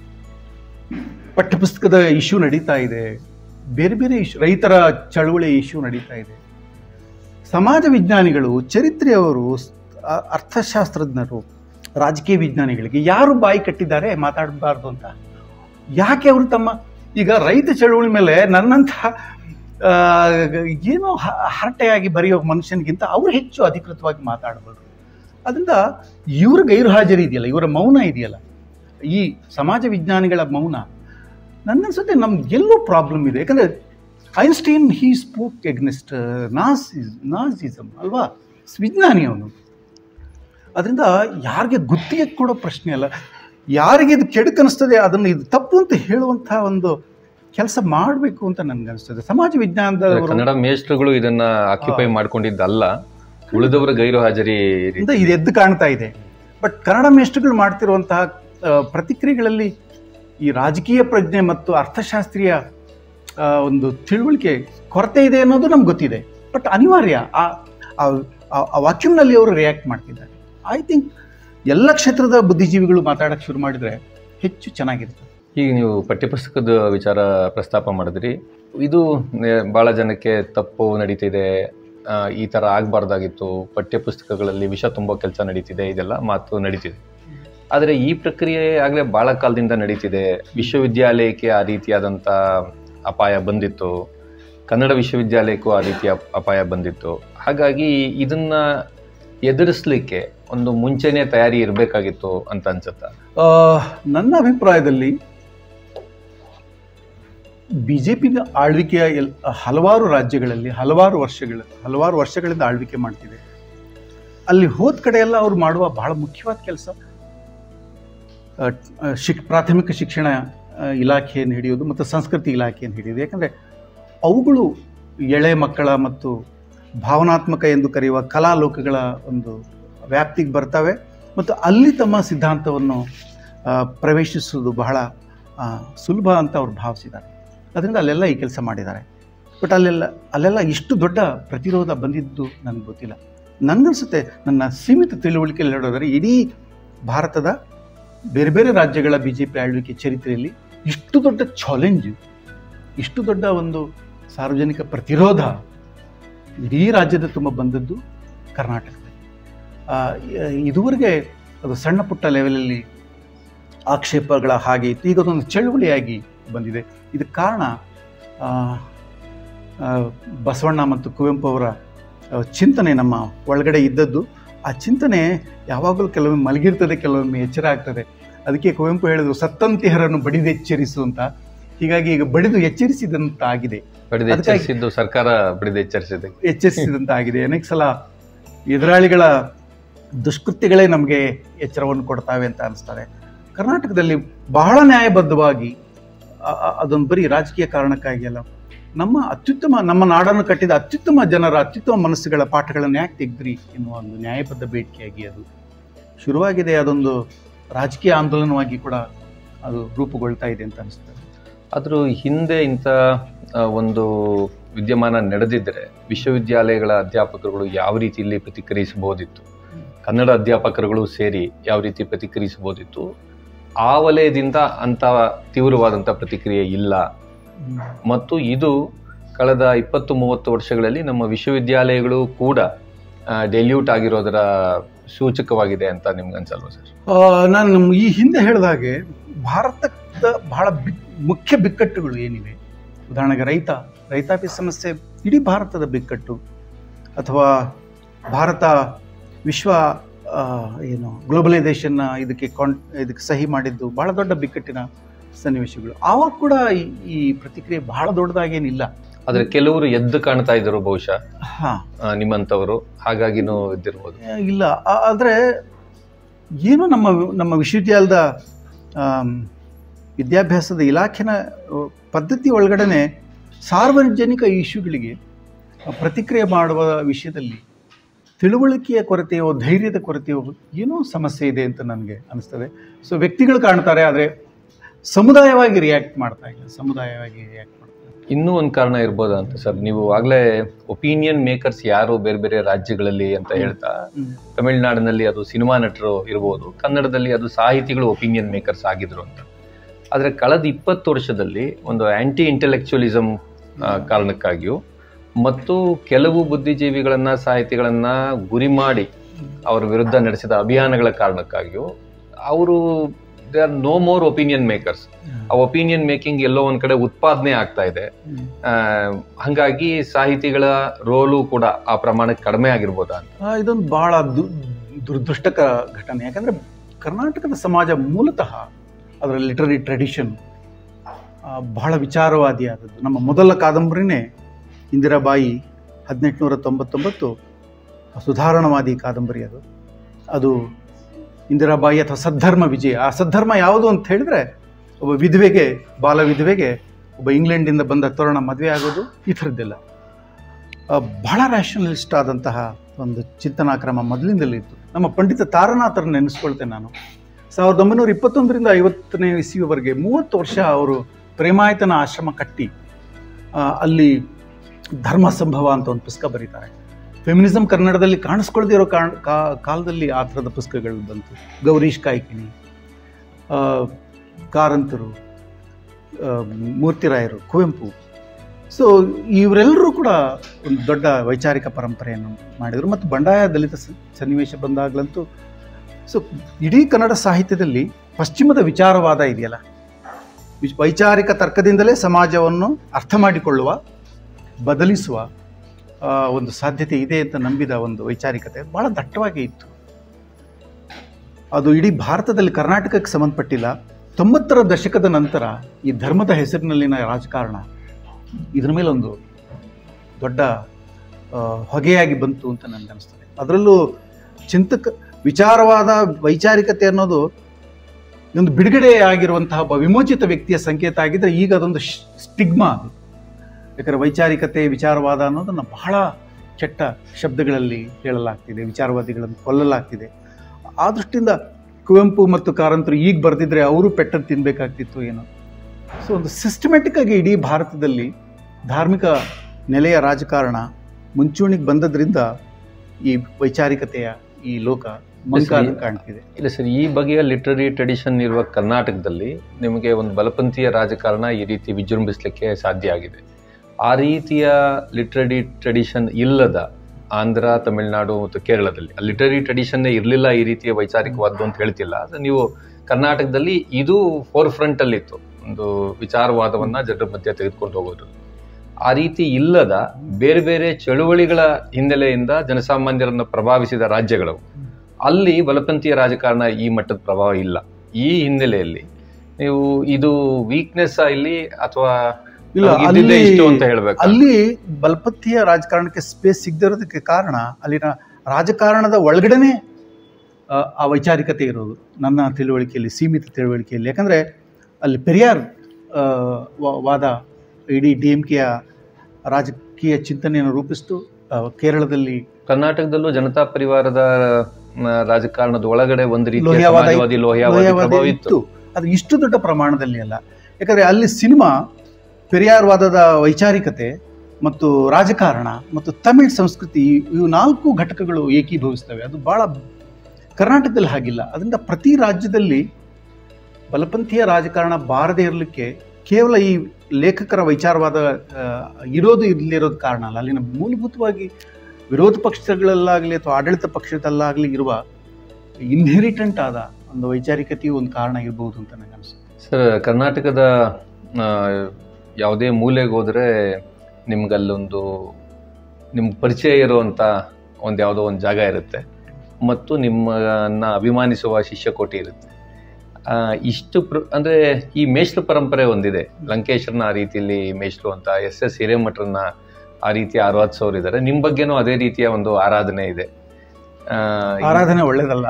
ಪಠ್ಯಪುಸ್ತಕದ ಇಶ್ಯೂ ನಡೀತಾ ಇದೆ ಬೇರೆ ಬೇರೆ ಇಶ್ಯೂ ರೈತರ ಚಳುವಳಿ ಇಶ್ಯೂ ನಡೀತಾ ಇದೆ ಸಮಾಜ ವಿಜ್ಞಾನಿಗಳು ಚರಿತ್ರೆಯವರು ಅ- ಅರ್ಥಶಾಸ್ತ್ರಜ್ಞರು ರಾಜಕೀಯ ವಿಜ್ಞಾನಿಗಳಿಗೆ ಯಾರು ಬಾಯಿ ಕಟ್ಟಿದ್ದಾರೆ ಮಾತಾಡಬಾರ್ದು ಅಂತ ಯಾಕೆ ಅವರು ತಮ್ಮ ಈಗ ರೈತ ಚಳುವಳಿ ಮೇಲೆ ನನ್ನಂತಹ ಆ, ಏನೋ ಹ- ಹರಟೆಯಾಗಿ ಬರೆಯೋ ಮನುಷ್ಯನಿಗಿಂತ ಅವರು ಹೆಚ್ಚು ಅಧಿಕೃತವಾಗಿ ಮಾತಾಡಬಾರ್ದು ಅದರಿಂದ ಇವ್ರ ಗೈರು ಹಾಜರಿ ಇದೆಯಲ್ಲ ಇವರ ಮೌನ ಇದೆಯಲ್ಲ ಈ ಸಮಾಜ ವಿಜ್ಞಾನಿಗಳ ಮೌನ ನನ್ನನ್ಸುತ್ತೆ ನಮ್ಗೆ ಎಲ್ಲೋ ಪ್ರಾಬ್ಲಮ್ ಇದೆ ಯಾಕಂದರೆ ಐನ್ಸ್ಟೈನ್ ಹೀ ಸ್ಪೋಕ್ ಎಗ್ನೆಸ್ಟ್ ನಾಸ್ ನಾಸಿಸಮ್ ಅಲ್ವಾ ವಿಜ್ಞಾನಿ ಅವನು ಅದರಿಂದ ಯಾರಿಗೆ ಗುತ್ತಿಗೆ ಕೊಡೋ ಪ್ರಶ್ನೆ ಅಲ್ಲ ಯಾರಿಗೆ ಇದು ಕೆಡುಕನಿಸ್ತದೆ ಅದನ್ನು ಇದು ತಪ್ಪು ಅಂತ ಹೇಳುವಂಥ ಒಂದು ಕೆಲಸ ಮಾಡಬೇಕು ಅಂತ ನನಗನ್ನಿಸ್ತದೆ ಸಮಾಜ ವಿಜ್ಞಾನದವರು ಕನ್ನಡ ಮೇಷ್ಟ್ರುಗಳು ಇದನ್ನ ಆಕ್ಯುಪೈ ಮಾಡ್ಕೊಂಡಿದ್ದಲ್ಲ ಉಳಿದವರ ಗೈರು ಹಾಜರಿ ರೀತಿ. ಇಂದ ಇದು ಎದ್ದು ಕಾಣ್ತಾ ಇದೆ ಬಟ್ ಕನ್ನಡ ಮೇಷ್ಟ್ರುಗಳು ಮಾಡ್ತಿರುವಂತಹ ಆ, ಪ್ರತಿಕ್ರಿಯೆಗಳಲ್ಲಿ ಈ ರಾಜಕೀಯ ಪ್ರಜ್ಞೆ ಮತ್ತು ಅರ್ಥಶಾಸ್ತ್ರೀಯ ಆ, ಒಂದು ತಿಳುವಳಿಕೆ ಕೊರತೆ ಇದೆ ಅನ್ನೋದು ನಮ್ಗೆ ಗೊತ್ತಿದೆ ಬಟ್ ಅನಿವಾರ್ಯ ಆ ಆ- ಆ- ಆ ವಾಕ್ಯೂಮ್ನಲ್ಲಿ ಅವರು ರಿಯಾಕ್ಟ್ ಮಾಡ್ತಿದ್ದಾರೆ ಐ ಥಿಂಕ್ ಎಲ್ಲ ಕ್ಷೇತ್ರದ ಬುದ್ಧಿಜೀವಿಗಳು ಮಾತಾಡಕ್ಕೆ ಶುರು ಮಾಡಿದರೆ ಹೆಚ್ಚು ಚೆನ್ನಾಗಿರ್ತದೆ ಈಗ ನೀವು ಪಠ್ಯಪುಸ್ತಕದ ವಿಚಾರ ಪ್ರಸ್ತಾಪ ಮಾಡಿದ್ರಿ ಇದು ನೆ- ಬಹಳ ಜನಕ್ಕೆ ತಪ್ಪು ನಡೀತಿದೆ ಆ, ಈ ಥರ ಆಗಬಾರ್ದಾಗಿತ್ತು ಪಠ್ಯಪುಸ್ತಕಗಳಲ್ಲಿ ವಿಷ ತುಂಬೋ ಕೆಲಸ ನಡೀತಿದೆ ಇದೆಲ್ಲ ಮಾತು ನಡೀತಿದೆ ಆದರೆ ಈ ಪ್ರಕ್ರಿಯೆ ಆಗಲೇ ಭಾಳ ಕಾಲದಿಂದ ನಡೀತಿದೆ ವಿಶ್ವವಿದ್ಯಾಲಯಕ್ಕೆ ಆ ರೀತಿಯಾದಂಥ ಅಪಾಯ ಬಂದಿತ್ತು ಕನ್ನಡ ವಿಶ್ವವಿದ್ಯಾಲಯಕ್ಕೂ ಆ ರೀತಿಯ ಅಪಾಯ ಬಂದಿತ್ತು ಹಾಗಾಗಿ ಇದನ್ನ ಎದುರಿಸ್ಲಿಕ್ಕೆ ಒಂದು ಮುಂಚೆನೇ ತಯಾರಿ ಇರಬೇಕಾಗಿತ್ತು ಅಂತ ಅನ್ಸುತ್ತಾ ಆ, ನನ್ನ ಅಭಿಪ್ರಾಯದಲ್ಲಿ ಬಿ ಜೆ ಪಿನ ಆಳ್ವಿಕೆಯ ಎಲ್ ಹಲವಾರು ರಾಜ್ಯಗಳಲ್ಲಿ ಹಲವಾರು ವರ್ಷಗಳ ಹಲವಾರು ವರ್ಷಗಳಿಂದ ಆಳ್ವಿಕೆ ಮಾಡ್ತಿದೆ ಅಲ್ಲಿ ಹೋದ ಕಡೆ ಎಲ್ಲ ಅವ್ರು ಮಾಡುವ ಬಹಳ ಮುಖ್ಯವಾದ ಕೆಲಸ ಶಿಕ್ ಪ್ರಾಥಮಿಕ ಶಿಕ್ಷಣ ಆ, ಇಲಾಖೆಯನ್ನು ಹಿಡಿಯೋದು ಮತ್ತು ಸಂಸ್ಕೃತಿ ಇಲಾಖೆಯನ್ನು ಹಿಡಿಯೋದು ಯಾಕಂದರೆ ಅವುಗಳು ಎಳೆ ಮಕ್ಕಳ ಮತ್ತು ಭಾವನಾತ್ಮಕ ಎಂದು ಕರೆಯುವ ಕಲಾ ಲೋಕಗಳ ಒಂದು ವ್ಯಾಪ್ತಿಗೆ ಬರ್ತವೆ ಮತ್ತು ಅಲ್ಲಿ ತಮ್ಮ ಸಿದ್ಧಾಂತವನ್ನು ಆ, ಪ್ರವೇಶಿಸುವುದು ಬಹಳ ಆ, ಸುಲಭ ಅಂತ ಅವ್ರು ಭಾವಿಸಿದ್ದಾರೆ ಅದರಿಂದ ಅಲ್ಲೆಲ್ಲ ಈ ಕೆಲಸ ಮಾಡಿದ್ದಾರೆ ಬಟ್ ಅಲ್ಲೆಲ್ಲ ಅಲ್ಲೆಲ್ಲ ಇಷ್ಟು ದೊಡ್ಡ ಪ್ರತಿರೋಧ ಬಂದಿದ್ದು ನನಗೆ ಗೊತ್ತಿಲ್ಲ ನನಗನ್ಸುತ್ತೆ ನನ್ನ ಸೀಮಿತ ತಿಳುವಳಿಕೆಯಲ್ಲಿ ಹೇಳೋದಾದ್ರೆ ಇಡೀ ಭಾರತದ ಬೇರೆ ಬೇರೆ ರಾಜ್ಯಗಳ ಬಿ ಜೆ ಪಿ ಆಳ್ವಿಕೆ ಚರಿತ್ರೆಯಲ್ಲಿ ಇಷ್ಟು ದೊಡ್ಡ ಚಾಲೆಂಜ್ ಇಷ್ಟು ದೊಡ್ಡ ಒಂದು ಸಾರ್ವಜನಿಕ ಪ್ರತಿರೋಧ ಇಡೀ ರಾಜ್ಯದ ತುಂಬ ಬಂದದ್ದು ಕರ್ನಾಟಕದಲ್ಲಿ ಆ, ಇ- ಇದುವರೆಗೆ ಅದು ಸಣ್ಣ ಪುಟ್ಟ ಲೆವೆಲಲ್ಲಿ ಆಕ್ಷೇಪಗಳ ಹಾಗೆ ಇತ್ತು ಈಗ ಅದೊಂದು ಚಳುವಳಿಯಾಗಿ ಬಂದಿದೆ ಇದಕ್ಕೆ ಕಾರಣ ಆ, ಆ, ಬಸವಣ್ಣ ಮತ್ತು ಕುವೆಂಪು ಅವರ ಆ, ಚಿಂತನೆ ನಮ್ಮ ಒಳಗಡೆ ಇದ್ದದ್ದು ಆ ಚಿಂತನೆ ಯಾವಾಗಲೂ ಕೆಲವೊಮ್ಮೆ ಮಲಗಿರ್ತದೆ ಕೆಲವೊಮ್ಮೆ ಎಚ್ಚರ ಆಗ್ತದೆ ಅದಕ್ಕೆ ಕುವೆಂಪು ಹೇಳಿದ್ರು ಸತ್ತಂತಿಹರನ್ನು ಬಡಿದೆಚ್ಚರಿಸು ಅಂತ ಹೀಗಾಗಿ ಈಗ ಬಡಿದು ಎಚ್ಚರಿಸಿದಂತಾಗಿದೆ ಬಡಿದು ಅದಕ್ಕಾಗಿ- ಎಚ್ಚರಿಸಿದ್ದು ಸರ್ಕಾರ ಬಡಿದು ಎಚ್ಚರಿಸಿದೆ ಎಚ್ಚರಿಸಿದಂತಾಗಿದೆ ಅನೇಕ ಸಲ ಎದುರಾಳಿಗಳ ದುಷ್ಕೃತ್ಯಗಳೇ ನಮಗೆ ಎಚ್ಚರವನ್ನು ಕೊಡ್ತಾವೆ ಅಂತ ಅನಿಸ್ತಾರೆ ಕರ್ನಾಟಕದಲ್ಲಿ ಬಹಳ ನ್ಯಾಯಬದ್ಧವಾಗಿ ಅ- ಅ- ಅದೊಂದು ಬರೀ ರಾಜಕೀಯ ಕಾರಣಕ್ಕಾಗಿ ಅಲ್ಲ ನಮ್ಮ ಅತ್ಯುತ್ತಮ ನಮ್ಮ ನಾಡನ್ನು ಕಟ್ಟಿದ ಅತ್ಯುತ್ತಮ ಜನರ ಅತ್ಯುತ್ತಮ ಮನಸ್ಸುಗಳ ಪಾಠಗಳನ್ನು ಯಾಕೆ ತೆಗೆದ್ರಿ ಎನ್ನುವ ಒಂದು ನ್ಯಾಯಬದ್ಧ ಬೇಡಿಕೆಯಾಗಿ ಅದು ಶುರುವಾಗಿದೆ ಅದೊಂದು ರಾಜಕೀಯ ಆಂದೋಲನವಾಗಿ ಕೂಡ ಅದು ರೂಪುಗೊಳ್ತಾ ಇದೆ ಅಂತ ಅನಿಸ್ತದೆ ಆದರೂ ಹಿಂದೆ ಇಂಥ ಆ, ಒಂದು ವಿದ್ಯಮಾನ ನಡೆದಿದ್ದರೆ ವಿಶ್ವವಿದ್ಯಾಲಯಗಳ ಅಧ್ಯಾಪಕರುಗಳು ಯಾವ ರೀತಿಯಲ್ಲಿ ಪ್ರತಿಕ್ರಿಯಿಸಬಹುದಿತ್ತು ಕನ್ನಡ ಅಧ್ಯಾಪಕರುಗಳು ಸೇರಿ ಯಾವ ರೀತಿ ಪ್ರತಿಕ್ರಿಯಿಸಬಹುದಿತ್ತು ಆ ವಲಯದಿಂದ ಅಂಥ ತೀವ್ರವಾದಂಥ ಪ್ರತಿಕ್ರಿಯೆ ಇಲ್ಲ ಮತ್ತು ಇದು ಕಳೆದ ಇಪ್ಪತ್ತು ಮೂವತ್ತು ವರ್ಷಗಳಲ್ಲಿ ನಮ್ಮ ವಿಶ್ವವಿದ್ಯಾಲಯಗಳು ಕೂಡ ಡೆಲ್ಯೂಟ್ ಆಗಿರೋದರ ಸೂಚಕವಾಗಿದೆ ಅಂತ ನಿಮ್ಗೆ ಅನ್ಸಲ್ವಾ ಸರ್ ಆ, ನಾನು ಈ ಹಿಂದೆ ಹೇಳಿದ ಹಾಗೆ ಭಾರತದ ಬಹಳ ಬಿಕ್ ಮುಖ್ಯ ಬಿಕ್ಕಟ್ಟುಗಳು ಏನಿವೆ ಉದಾಹರಣೆಗೆ ರೈತ ರೈತಾಪಿ ಸಮಸ್ಯೆ ಇಡೀ ಭಾರತದ ಬಿಕ್ಕಟ್ಟು ಅಥವಾ ಭಾರತ ವಿಶ್ವ ಆ, ಏನು ಗ್ಲೋಬಲೈಸೇಷನ್ನ ಇದಕ್ಕೆ ಕಾನ್ ಇದಕ್ಕೆ ಸಹಿ ಮಾಡಿದ್ದು ಬಹಳ ದೊಡ್ಡ ಬಿಕ್ಕಟ್ಟಿನ ಸನ್ನಿವೇಶಗಳು ಆವಾಗ ಕೂಡ ಈ- ಈ ಪ್ರತಿಕ್ರಿಯೆ ಬಹಳ ದೊಡ್ಡದಾಗೇನಿಲ್ಲ ಆದರೆ ಕೆಲವರು ಎದ್ದು ಕಾಣ್ತಾ ಇದ್ದರು ಬಹುಶಃ ಹಾಂ ಆ, ನಿಮ್ಮಂಥವರು ಹಾಗಾಗಿನೂ ಇದ್ದಿರ್ಬೋದು ಇಲ್ಲ ಆ- ಆದ್ರೆ ಏನು ನಮ್ಮ ನಮ್ಮ ವಿಶ್ವವಿದ್ಯಾಲಯದ ಆಮ್, ವಿದ್ಯಾಭ್ಯಾಸದ ಇಲಾಖೆನ ಆ, ಪದ್ಧತಿ ಒಳಗಡೆನೆ ಸಾರ್ವಜನಿಕ ಇಶ್ಯೂಗಳಿಗೆ ಪ್ರತಿಕ್ರಿಯೆ ಮಾಡುವ ವಿಷಯದಲ್ಲಿ ತಿಳುವಳಿಕೆಯ ಕೊರತೆಯೋ ಧೈರ್ಯದ ಕೊರತೆಯೋ ಏನೋ ಸಮಸ್ಯೆ ಇದೆ ಅಂತ ನನಗೆ ಅನಿಸ್ತದೆ ಸೊ ವ್ಯಕ್ತಿಗಳು ಕಾಣ್ತಾರೆ ಆದರೆ ಸಮುದಾಯವಾಗಿ ರಿಯಾಕ್ಟ್ ಮಾಡ್ತಾ ಇಲ್ಲ ಸಮುದಾಯವಾಗಿ ರಿಯಾಕ್ಟ್ ಮಾಡ್ತಾರೆ ಇನ್ನೂ ಒಂದು ಕಾರಣ ಇರ್ಬೋದಾ ಅಂತ ಸರ್ ನೀವು ಆಗ್ಲೇ ಒಪಿನಿಯನ್ ಮೇಕರ್ಸ್ ಯಾರು ಬೇರೆ ಬೇರೆ ರಾಜ್ಯಗಳಲ್ಲಿ ಅಂತ ಹೇಳ್ತಾ ಹ್ಮ್. ತಮಿಳುನಾಡಿನಲ್ಲಿ ಅದು ಸಿನಿಮಾ ನಟರು ಇರ್ಬೋದು ಕನ್ನಡದಲ್ಲಿ ಅದು ಸಾಹಿತಿಗಳು ಒಪಿನಿಯನ್ ಮೇಕರ್ಸ್ ಆಗಿದ್ರು ಅಂತ ಆದರೆ ಕಳೆದ ಇಪ್ಪತ್ತು ವರ್ಷದಲ್ಲಿ ಒಂದು ಆಂಟಿ ಇಂಟೆಲೆಕ್ಚುಯಲಿಸಮ್ ಕಾರಣಕ್ಕಾಗಿಯೂ ಮತ್ತು ಕೆಲವು ಬುದ್ಧಿಜೀವಿಗಳನ್ನ ಸಾಹಿತಿಗಳನ್ನ ಗುರಿ ಮಾಡಿ ಅವರ ವಿರುದ್ಧ ನಡೆಸಿದ ಅಭಿಯಾನಗಳ ಕಾರಣಕ್ಕಾಗಿಯೂ ಅವರು they are no more opinion makers ಆ ಒಪಿನಿಯನ್ ಮೇಕಿಂಗ್ ಎಲ್ಲೋ ಒಂದ್ ಕಡೆ ಉತ್ಪಾದನೆ ಆಗ್ತಾ ಇದೆ ಹ್ಮ್. ಆ, ಹಂಗಾಗಿ ಸಾಹಿತಿಗಳ ರೋಲು ಕೂಡ ಆ ಪ್ರಮಾಣಕ್ಕೆ ಕಡಿಮೆ ಆಗಿರ್ಬೋದಾ ಅಂತ ಆ, ಇದೊಂದು ಬಹಳ ದು ದುರದೃಷ್ಟಕರ ಘಟನೆ ಯಾಕಂದರೆ ಕರ್ನಾಟಕದ ಸಮಾಜ ಮೂಲತಃ ಅದರ ಲಿಟರರಿ ಟ್ರೆಡಿಷನ್ ಬಹಳ ವಿಚಾರವಾದಿಯಾದದ್ದು ನಮ್ಮ ಮೊದಲ ಕಾದಂಬರಿನೇ ಇಂದಿರಾಬಾಯಿ ಹದಿನೆಂಟುನೂರ ತೊಂಬತ್ತೊಂಬತ್ತು ಸುಧಾರಣವಾದಿ ಕಾದಂಬರಿ ಅದು ಅದು ಇಂದಿರಾಬಾಯಿ ಅಥವಾ ಸದ್ಧರ್ಮ ವಿಜಯ ಆ ಸದ್ಧರ್ಮ ಯಾವುದು ಅಂತ ಹೇಳಿದ್ರೆ ಒಬ್ಬ ವಿಧವೆಗೆ ಬಾಲ ವಿಧವೆಗೆ ಒಬ್ಬ ಇಂಗ್ಲೆಂಡಿಂದ ಬಂದ ತರುಣ ಮದುವೆ ಆಗೋದು ಈ ಥರದ್ದೆಲ್ಲ ಆ, ಬಹಳ ರ್ಯಾಷನಲಿಸ್ಟ್ ಆದಂತಹ ಒಂದು ಚಿಂತನಾ ಕ್ರಮ ಮೊದಲಿಂದಲೇ ಇತ್ತು ನಮ್ಮ ಪಂಡಿತ ತಾರನಾಥರನ್ನ ನೆನೆಸ್ಕೊಳ್ತೇನೆ ನಾನು ಸಾವಿರದ ಒಂಬೈನೂರ ಇಪ್ಪತ್ತೊಂದರಿಂದ ಐವತ್ತನೇ ಇಸ್ವಿಯವರೆಗೆ ಮೂವತ್ತು ವರ್ಷ ಅವರು ಪ್ರೇಮಾಯತನ ಆಶ್ರಮ ಕಟ್ಟಿ ಆ, ಅಲ್ಲಿ ಧರ್ಮ ಸಂಭವ ಅಂತ ಒಂದು ಪುಸ್ತಕ ಬರೀತಾರೆ ಫೆಮಿನಿಸಮ್ ಕನ್ನಡದಲ್ಲಿ ಕಾಣಿಸ್ಕೊಳ್ದೇ ಇರೋ ಕಾರಣ ಕಾ- ಕಾಲದಲ್ಲಿ ಆ ಥರದ ಪುಸ್ತಕಗಳು ಬಂತು ಗೌರೀಶ್ ಕಾಯ್ಕಿಣಿ ಆ, ಕಾರಂತರು ಆ, ಮೂರ್ತಿರಾಯರು ಕುವೆಂಪು ಸೊ ಇವರೆಲ್ಲರೂ ಕೂಡ ಒಂದು ದೊಡ್ಡ ವೈಚಾರಿಕ ಪರಂಪರೆಯನ್ನು ಮಾಡಿದರು ಮತ್ತು ಬಂಡಾಯ ದಲಿತ ಸ- ಸನ್ನಿವೇಶ ಬಂದಾಗಲಂತೂ ಸೊ ಇಡೀ ಕನ್ನಡ ಸಾಹಿತ್ಯದಲ್ಲಿ ಪಶ್ಚಿಮದ ವಿಚಾರವಾದ ಇದೆಯಲ್ಲ ವಿಚ್- ವೈಚಾರಿಕ ತರ್ಕದಿಂದಲೇ ಸಮಾಜವನ್ನು ಅರ್ಥ ಮಾಡಿಕೊಳ್ಳುವ ಬದಲಿಸುವ ಆ, ಒಂದು ಸಾಧ್ಯತೆ ಇದೆ ಅಂತ ನಂಬಿದ ಒಂದು ವೈಚಾರಿಕತೆ ಬಹಳ ದಟ್ಟವಾಗಿ ಇತ್ತು ಅದು ಇಡೀ ಭಾರತದಲ್ಲಿ ಕರ್ನಾಟಕಕ್ಕೆ ಸಂಬಂಧಪಟ್ಟಿಲ್ಲ ತೊಂಬತ್ತರ ದಶಕದ ನಂತರ ಈ ಧರ್ಮದ ಹೆಸರಿನಲ್ಲಿನ ರಾಜಕಾರಣ ಇದ್ರ ಮೇಲೆ ಒಂದು ದೊಡ್ಡ ಆ, ಹೊಗೆಯಾಗಿ ಬಂತು ಅಂತ ನನಗೆ ಅನಿಸ್ತದೆ ಅದರಲ್ಲೂ ಚಿಂತಕ ವಿಚಾರವಾದ ವೈಚಾರಿಕತೆ ಅನ್ನೋದು ಒಂದು ಬಿಡುಗಡೆ ಆಗಿರುವಂತಹ ಒಬ್ಬ ವಿಮೋಚಿತ ವ್ಯಕ್ತಿಯ ಸಂಕೇತ ಆಗಿದ್ರೆ ಈಗ ಅದೊಂದು ಸ್ಟಿಗ್ಮಾ ಅದು ಯಾಕಂದರೆ ವೈಚಾರಿಕತೆ ವಿಚಾರವಾದ ಅನ್ನೋದನ್ನು ಬಹಳ ಕೆಟ್ಟ ಶಬ್ದಗಳಲ್ಲಿ ಹೇಳಲಾಗ್ತಿದೆ ವಿಚಾರವಾದಿಗಳನ್ನು ಕೊಲ್ಲಲಾಗ್ತಿದೆ ಆ ದೃಷ್ಟಿಯಿಂದ ಕುವೆಂಪು ಮತ್ತು ಕಾರಂತರು ಈಗ ಬರೆದಿದ್ರೆ ಅವರು ಪೆಟ್ಟನ್ನು ತಿನ್ನಬೇಕಾಗ್ತಿತ್ತು ಏನೋ ಸೊ ಒಂದು ಸಿಸ್ಟಮ್ಯಾಟಿಕ್ ಆಗಿ ಇಡೀ ಭಾರತದಲ್ಲಿ ಧಾರ್ಮಿಕ ನೆಲೆಯ ರಾಜಕಾರಣ ಮುಂಚೂಣಿಗೆ ಬಂದದ್ರಿಂದ ಈ ವೈಚಾರಿಕತೆಯ ಈ ಲೋಕ ಮಂಕಾದ ಕಾಣ್ತಿದೆ ಇಲ್ಲ ಸರ್ ಈ ಬಗೆಯ ಲಿಟ್ರರಿ ಟ್ರೆಡಿಷನ್ ಇರುವ ಕರ್ನಾಟಕದಲ್ಲಿ ನಿಮಗೆ ಒಂದು ಬಲಪಂಥೀಯ ರಾಜಕಾರಣ ಈ ರೀತಿ ವಿಜೃಂಭಿಸಲಿಕ್ಕೆ ಸಾಧ್ಯ ಆಗಿದೆ ಆ ರೀತಿಯ ಲಿಟ್ರರಿ ಟ್ರೆಡಿಷನ್ ಇಲ್ಲದ ಆಂಧ್ರ ತಮಿಳುನಾಡು ಮತ್ತು ಕೇರಳದಲ್ಲಿ ಲಿಟರರಿ ಟ್ರೆಡಿಷನ್ನೇ ಇರಲಿಲ್ಲ ಈ ರೀತಿಯ ವೈಚಾರಿಕವಾದ್ದು ಅಂತ ಹೇಳ್ತಿಲ್ಲ ಆದ್ರೆ ನೀವು ಕರ್ನಾಟಕದಲ್ಲಿ ಇದು ಫೋರ್ ಫ್ರಂಟ್ ಅಲ್ಲಿ ಇತ್ತು ಒಂದು ವಿಚಾರವಾದವನ್ನ ಜನರ ಮಧ್ಯೆ ತೆಗೆದುಕೊಂಡು ಹೋಗೋದು ಆ ರೀತಿ ಇಲ್ಲದ ಬೇರೆ ಬೇರೆ ಚಳುವಳಿಗಳ ಹಿನ್ನೆಲೆಯಿಂದ ಜನಸಾಮಾನ್ಯರನ್ನ ಪ್ರಭಾವಿಸಿದ ರಾಜ್ಯಗಳು ಅಲ್ಲಿ ಬಲಪಂಥೀಯ ರಾಜಕಾರಣ ಈ ಮಟ್ಟದ ಪ್ರಭಾವ ಇಲ್ಲ ಈ ಹಿನ್ನೆಲೆಯಲ್ಲಿ ನೀವು ಇದು ವೀಕ್ನೆಸ್ ಇಲ್ಲಿ ಅಥವಾ ಇಲ್ಲ, ನಮ್ಗೆ ಇದ್ದಿದ್ದೇ ಅಲ್ಲಿ- ಇಷ್ಟು ಅಂತ ಹೇಳ್ಬೇಕು ಅಲ್ಲಿ ಬಲ್ಪತ್ತಿಯ ರಾಜಕಾರಣಕ್ಕೆ ಸ್ಪೇಸ್ ಸಿಗದಿರೋದಕ್ಕೆ ಕಾರಣ ಅಲ್ಲಿನ ರಾಜಕಾರಣದ ಒಳಗಡೆನೆ ಆ, ಆ ವೈಚಾರಿಕತೆ ಇರೋದು ನನ್ನ ತಿಳುವಳಿಕೆಯಲ್ಲಿ ಸೀಮಿತ ತಿಳುವಳಿಕೆಯಲ್ಲಿ ಯಾಕಂದರೆ ಅಲ್ಲಿ ಪೆರಿಯಾರ್ ಆ, ವಾ- ವಾದ ಇಡೀ ಡಿ ಎಂ ಕೆಯ ರಾಜಕೀಯ ಚಿಂತನೆಯನ್ನು ರೂಪಿಸಿತು ಆ, ಕೇರಳದಲ್ಲಿ ಕರ್ನಾಟಕದಲ್ಲೂ ಜನತಾ ಪರಿವಾರದ ಮ, ರಾಜಕಾರಣದ ಒಳಗಡೆ ಒಂದು ರೀತಿಯ ಲೋಹಿಯಾವಾದ ಸಮಾಜವಾದಿ ಲೋಹಿಯಾವಾದಿ ಲೋಹವಾದ ಪ್ರಭಾವ ಇತ್ತು ಇತ್ತು ಅದು ಇಷ್ಟು ದೊಡ್ಡ ಪ್ರಮಾಣದಲ್ಲಿ ಅಲ್ಲ ಯಾಕಂದರೆ ಅಲ್ಲಿ ಸಿನಿಮಾ ಪೆರಿಯಾರ್ವಾದದ ವೈಚಾರಿಕತೆ ಮತ್ತು ರಾಜಕಾರಣ ಮತ್ತು ತಮಿಳ್ ಸಂಸ್ಕೃತಿ ಇವು ನಾಲ್ಕು ಘಟಕಗಳು ಏಕೀಭವಿಸ್ತವೆ ಅದು ಭಾಳ ಕರ್ನಾಟಕದಲ್ಲಿ ಹಾಗಿಲ್ಲ ಅದರಿಂದ ಪ್ರತಿ ರಾಜ್ಯದಲ್ಲಿ ಬಲಪಂಥೀಯ ರಾಜಕಾರಣ ಬಾರದೇ ಇರಲಿಕ್ಕೆ ಕೇವಲ ಈ ಲೇಖಕರ ವೈಚಾರವಾದ ಆ, ಇರೋದು ಇರಲಿರೋದು ಕಾರಣ ಅಲ್ಲ ಅಲ್ಲಿನ ಮೂಲಭೂತವಾಗಿ ವಿರೋಧ ಪಕ್ಷಗಳಲ್ಲಾಗಲಿ ಅಥವಾ ಆಡಳಿತ ಪಕ್ಷದಲ್ಲಾಗಲಿ ಇರುವ ಇನ್ಹೆರಿಟೆಂಟ್ ಆದ ಒಂದು ವೈಚಾರಿಕತೆಯು ಒಂದು ಕಾರಣ ಇರಬಹುದು ಅಂತ ನನಗೆ ಅನಿಸುತ್ತೆ ಸರ್ ಕರ್ನಾಟಕದ ಆ, ಯಾವುದೇ ಮೂಲೆಗೆ ಹೋದ್ರೆ ನಿಮ್ಗಲ್ಲೊಂದು ನಿಮ್ಗೆ ಪರಿಚಯ ಇರುವಂಥ ಒಂದು ಯಾವುದೋ ಒಂದು ಜಾಗ ಇರುತ್ತೆ ಮತ್ತು ನಿಮ್ಮನ್ನ ಅಭಿಮಾನಿಸುವ ಶಿಷ್ಯಕೋಟಿ ಇರುತ್ತೆ ಆ, ಇಷ್ಟು ಪ್ರ ಅಂದರೆ ಈ ಮೇಷ್ಟ್ರ ಪರಂಪರೆ ಒಂದಿದೆ ಲಂಕೇಶ್ವರನ ಆ ರೀತಿಯಲ್ಲಿ ಮೇಷ್ಟ್ರು ಅಂತ ಎಸ್ ಎಸ್ ಹಿರೇಮಠರನ್ನ ಆ ರೀತಿ ಆರಾಧಿಸೋರು ಇದ್ದಾರೆ ನಿಮ್ಮ ಬಗ್ಗೆನೂ ಅದೇ ರೀತಿಯ ಒಂದು ಆರಾಧನೆ ಇದೆ ಆ, ಆರಾಧನೆ ಒಳ್ಳೇದಲ್ಲ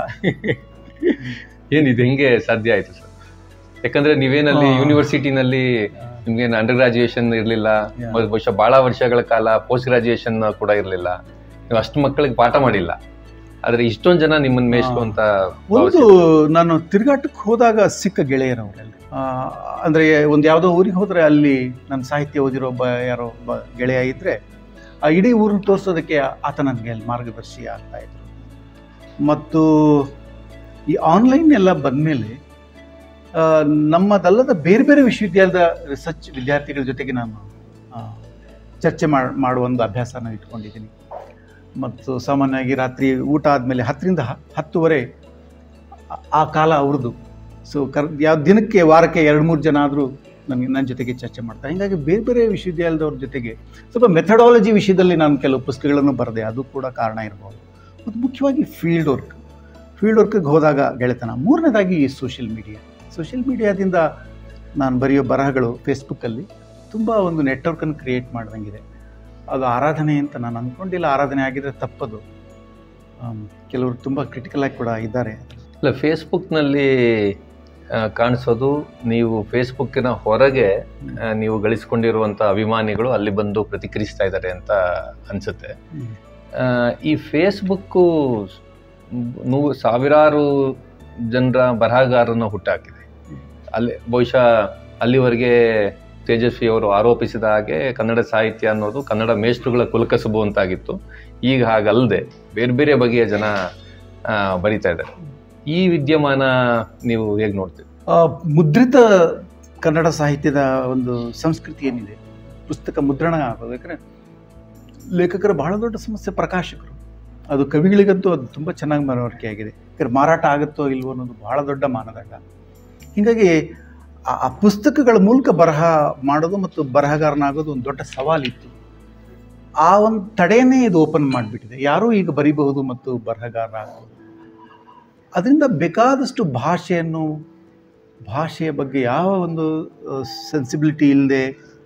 ಏನಿದು ಹೆಂಗೆ ಸಾಧ್ಯ ಆಯ್ತು ಸರ್ ಯಾಕಂದ್ರೆ ನೀವೇನಲ್ಲಿ ಹಾ. ಯೂನಿವರ್ಸಿಟಿನಲ್ಲಿ ನಿಮ್ಗೆ ಅಂಡರ್ ಗ್ರಾಜುಯೇಷನ್ ಇರಲಿಲ್ಲ Yeah. ಬಹುಶಃ ಬಹಳ ವರ್ಷಗಳ ಕಾಲ ಪೋಸ್ಟ್ ಗ್ರಾಜುಯೇಷನ್ ಕೂಡ ಇರಲಿಲ್ಲ ನೀವು ಅಷ್ಟು ಮಕ್ಕಳಿಗೆ ಪಾಠ ಮಾಡಿಲ್ಲ ಆದ್ರೆ ಇಷ್ಟೊಂದು ಜನ ನಿಮ್ಮನ್ನ ಮೇಷ್ಟ್ರು ಅಂತ ಒಂದು ಭಾವಿಸಿದ್ರು. ನಾನು ತಿರುಗಾಟಕ್ಕೆ ಹೋದಾಗ ಸಿಕ್ಕ ಗೆಳೆಯರವರಲ್ಲಿ ಅಂದರೆ ಒಂದು ಯಾವುದೋ ಊರಿಗೆ ಹೋದರೆ ಅಲ್ಲಿ ನನ್ನ ಸಾಹಿತ್ಯ ಓದಿರೋ ಒಬ್ಬ ಯಾರೋ ಒಬ್ಬ ಗೆಳೆಯ ಇದ್ದರೆ ಆ ಇಡೀ ಊರನ್ನ ತೋರಿಸೋದಕ್ಕೆ ಆತ ನನಗೆ ಅಲ್ಲಿ ಮಾರ್ಗದರ್ಶಿ ಆಗ್ತಾ ಇದ್ರು ಮತ್ತು ಈ ಆನ್ಲೈನ್ ಎಲ್ಲ ಬಂದಮೇಲೆ ನಮ್ಮದಲ್ಲದ ಬೇರೆ ಬೇರೆ ವಿಶ್ವವಿದ್ಯಾಲಯದ ರಿಸರ್ಚ್ ವಿದ್ಯಾರ್ಥಿಗಳ ಜೊತೆಗೆ ನಾನು ಆ, ಚರ್ಚೆ ಮಾಡ್ ಮಾಡುವ ಒಂದು ಅಭ್ಯಾಸನ ಇಟ್ಕೊಂಡಿದ್ದೀನಿ ಮತ್ತು ಸಾಮಾನ್ಯವಾಗಿ ರಾತ್ರಿ ಊಟ ಆದಮೇಲೆ ಹತ್ತರಿಂದ ಹ- ಹತ್ತುವರೆ ಆ- ಆ ಕಾಲ ಅವ್ರದ್ದು ಸೊ ಕರ್ ಯಾವ ದಿನಕ್ಕೆ ವಾರಕ್ಕೆ ಎರಡು ಮೂರು ಜನ ಆದರೂ ನನಗೆ ನನ್ನ ಜೊತೆಗೆ ಚರ್ಚೆ ಮಾಡ್ತಾರೆ ಹೀಗಾಗಿ ಬೇರೆ ಬೇರೆ ವಿಶ್ವವಿದ್ಯಾಲಯದವ್ರ ಜೊತೆಗೆ ಸ್ವಲ್ಪ ಮೆಥಡಾಲಜಿ ವಿಷಯದಲ್ಲಿ ನಾನು ಕೆಲವು ಪುಸ್ತಕಗಳನ್ನು ಬರೆದೆ ಅದು ಕೂಡ ಕಾರಣ ಇರ್ಬೋದು ಮತ್ತು ಮುಖ್ಯವಾಗಿ ಫೀಲ್ಡ್ ವರ್ಕ್ ಫೀಲ್ಡ್ ವರ್ಕಿಗೆ ಹೋದಾಗ ಗೆಳೆತನ ಮೂರನೇದಾಗಿ ಸೋಷಿಯಲ್ ಮೀಡಿಯಾ ಸೋಷಿಯಲ್ ಮೀಡಿಯಾದಿಂದ ನಾನು ಬರೆಯೋ ಬರಹಗಳು ಫೇಸ್ಬುಕ್ಕಲ್ಲಿ ತುಂಬ ಒಂದು ನೆಟ್ವರ್ಕನ್ನು ಕ್ರಿಯೇಟ್ ಮಾಡ್ದಂಗಿದೆ ಅದು ಆರಾಧನೆ ಅಂತ ನಾನು ಅಂದ್ಕೊಂಡಿಲ್ಲ ಆರಾಧನೆ ಆಗಿದ್ರೆ ತಪ್ಪದು ಆಮ್, ಕೆಲವರು ತುಂಬ ಕ್ರಿಟಿಕಲ್ ಆಗಿ ಕೂಡ ಇದ್ದಾರೆ ಇಲ್ಲ ಫೇಸ್ಬುಕ್ನಲ್ಲಿ ಆ, ಕಾಣಿಸೋದು ನೀವು ಫೇಸ್ಬುಕ್ಕಿನ ಹೊರಗೆ ಆ, ನೀವು ಗಳಿಸ್ಕೊಂಡಿರುವಂಥ ಅಭಿಮಾನಿಗಳು ಅಲ್ಲಿ ಬಂದು ಪ್ರತಿಕ್ರಿಯಿಸ್ತಾ ಇದ್ದಾರೆ ಅಂತ ಅನ್ಸುತ್ತೆ ಆ, ಈ ಫೇಸ್ಬುಕ್ಕು ನೂ ಸಾವಿರಾರು ಜನರ ಬರಹಗಾರರನ್ನ ಹುಟ್ಟಾಕಿದೆ ಅಲ್ಲಿ ಬಹುಶಃ ಅಲ್ಲಿವರೆಗೆ ತೇಜಸ್ವಿ ಅವರು ಆರೋಪಿಸಿದ ಹಾಗೆ ಕನ್ನಡ ಸಾಹಿತ್ಯ ಅನ್ನೋದು ಕನ್ನಡ ಮೇಷ್ಟ್ರುಗಳ ಕುಲಕಸಬು ಅಂತಾಗಿತ್ತು ಈಗ ಹಾಗಲ್ಲದೆ ಬೇರೆ ಬೇರೆ ಬಗೆಯ ಜನ ಆ, ಬರಿತಾ ಇದ್ದಾರೆ ಈ ವಿದ್ಯಮಾನ ನೀವು ಹೇಗೆ ನೋಡ್ತೀರಿ ಆ, ಮುದ್ರಿತ ಕನ್ನಡ ಸಾಹಿತ್ಯದ ಒಂದು ಸಂಸ್ಕೃತಿ ಏನಿದೆ ಪುಸ್ತಕ ಮುದ್ರಣ ಆಗೋದು ಯಾಕಂದರೆ ಲೇಖಕರ ಬಹಳ ದೊಡ್ಡ ಸಮಸ್ಯೆ ಪ್ರಕಾಶಕರು ಅದು ಕವಿಗಳಿಗಂತೂ ಅದು ತುಂಬ ಚೆನ್ನಾಗಿ ಮನವರಿಕೆ ಆಗಿದೆ ಯಾಕಂದ್ರೆ ಮಾರಾಟ ಆಗುತ್ತೋ ಇಲ್ವೋ ಅನ್ನೋದು ಬಹಳ ದೊಡ್ಡ ಮಾನದಂಡ ಹೀಗಾಗಿ ಆ- ಆ ಪುಸ್ತಕಗಳ ಮೂಲಕ ಬರಹ ಮಾಡೋದು ಮತ್ತು ಬರಹಗಾರನಾಗೋದು ಒಂದು ದೊಡ್ಡ ಸವಾಲಿತ್ತು ಆ ಒಂದು ತಡೆಯನ್ನೇ ಇದು ಓಪನ್ ಮಾಡಿಬಿಟ್ಟಿದೆ ಯಾರೂ ಈಗ ಬರಿಬಹುದು ಮತ್ತು ಬರಹಗಾರ ಆಗ್ಬೋದು ಅದರಿಂದ ಬೇಕಾದಷ್ಟು ಭಾಷೆಯನ್ನು ಭಾಷೆಯ ಬಗ್ಗೆ ಯಾವ ಒಂದು ಸೆನ್ಸಿಬಿಲಿಟಿ ಇಲ್ಲದೆ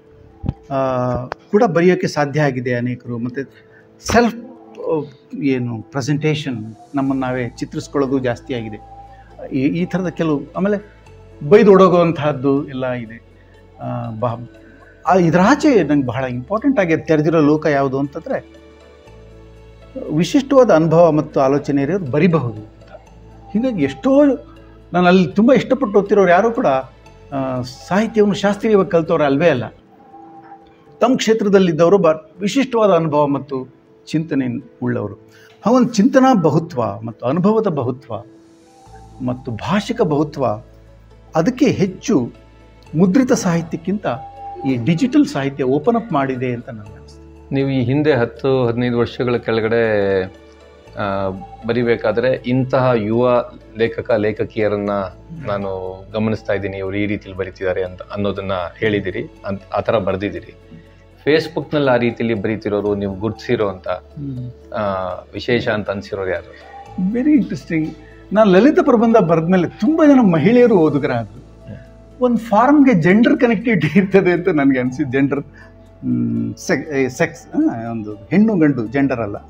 ಕೂಡ ಬರೆಯೋಕ್ಕೆ ಸಾಧ್ಯ ಆಗಿದೆ ಅನೇಕರು ಮತ್ತು ಸೆಲ್ಫ್ ಏನು ಪ್ರೆಸೆಂಟೇಷನ್ ನಮ್ಮನ್ನು ನಾವೇ ಚಿತ್ರಿಸ್ಕೊಳ್ಳೋದು ಜಾಸ್ತಿ ಆಗಿದೆ ಈ ಈ ಥರದ ಕೆಲವು ಆಮೇಲೆ ಬೈದು ಒಡೋಗುವಂತಹದ್ದು ಎಲ್ಲ ಇದೆ ಆ, ಬಾ ಆ, ಇದರಾಚೆ ನಂಗೆ ಬಹಳ ಇಂಪಾರ್ಟೆಂಟ್ ಆಗಿ ತೆರೆದಿರೋ ಲೋಕ ಯಾವುದು ಅಂತಂದರೆ ವಿಶಿಷ್ಟವಾದ ಅನುಭವ ಮತ್ತು ಆಲೋಚನೆ ಇರೋರು ಬರಿಬಹುದು ಅಂತ ಹೀಗಾಗಿ ಎಷ್ಟೋ ನಾನು ಅಲ್ಲಿ ತುಂಬ ಇಷ್ಟಪಟ್ಟು ಓದ್ತಿರೋರು ಯಾರೂ ಕೂಡ ಆ, ಸಾಹಿತ್ಯವನ್ನು ಶಾಸ್ತ್ರೀಯವಾಗಿ ಕಲಿತವ್ರು ಅಲ್ವೇ ಅಲ್ಲ ತಮ್ಮ ಕ್ಷೇತ್ರದಲ್ಲಿದ್ದವರು ಬ ವಿಶಿಷ್ಟವಾದ ಅನುಭವ ಮತ್ತು ಚಿಂತನೆ ಉಳ್ಳವರು ಆ ಒಂದು ಚಿಂತನಾ ಬಹುತ್ವ ಮತ್ತು ಅನುಭವದ ಬಹುತ್ವ ಮತ್ತು ಭಾಷಿಕ ಬಹುತ್ವ ಅದಕ್ಕೆ ಹೆಚ್ಚು ಮುದ್ರಿತ ಸಾಹಿತ್ಯಕ್ಕಿಂತ ಈ ಡಿಜಿಟಲ್ ಸಾಹಿತ್ಯ ಓಪನ್ ಅಪ್ ಮಾಡಿದೆ ಅಂತ ನನಗೆ ಅನಿಸ್ತದೆ ನೀವು ಈ ಹಿಂದೆ ಹತ್ತು ಹದಿನೈದು ವರ್ಷಗಳ ಕೆಳಗಡೆ ಆ, ಬರಿಬೇಕಾದ್ರೆ ಇಂತಹ ಯುವ ಲೇಖಕ ಲೇಖಕಿಯರನ್ನ ನಾನು ಗಮನಿಸ್ತಾ ಇದ್ದೀನಿ ಇವರು ಈ ರೀತಿಲಿ ಬರಿತಿದ್ದಾರೆ ಅಂತ ಅನ್ನೋದನ್ನ ಹೇಳಿದಿರಿ ಅಂತ ಆ ಥರ ಬರೆದಿದ್ದೀರಿ ಫೇಸ್ಬುಕ್ನಲ್ಲಿ ಆ ರೀತಿಲಿ ಬರೀತಿರೋರು ನೀವು ಗುರ್ತಿಸಿರೋ ಅಂತ ಆ, ವಿಶೇಷ ಅಂತ ಅನ್ಸಿರೋರು ಯಾರು ವೆರಿ ಇಂಟ್ರೆಸ್ಟಿಂಗ್ ನಾನು ಲಲಿತ ಪ್ರಬಂಧ ಬರೆದ್ಮೇಲೆ ತುಂಬ ಜನ ಮಹಿಳೆಯರು ಓದುಗರಾದರು ಒಂದು ಫಾರ್ಮ್ಗೆ ಜೆಂಡರ್ ಕನೆಕ್ಟಿವಿಟಿ ಇರ್ತದೆ ಅಂತ ನನಗೆ ಅನಿಸಿದ್ದು ಜೆಂಡರ್ ಸೆಕ್ಸ್ ಒಂದು ಹೆಣ್ಣು ಗಂಡು ಜೆಂಡರ್ ಅಲ್ಲ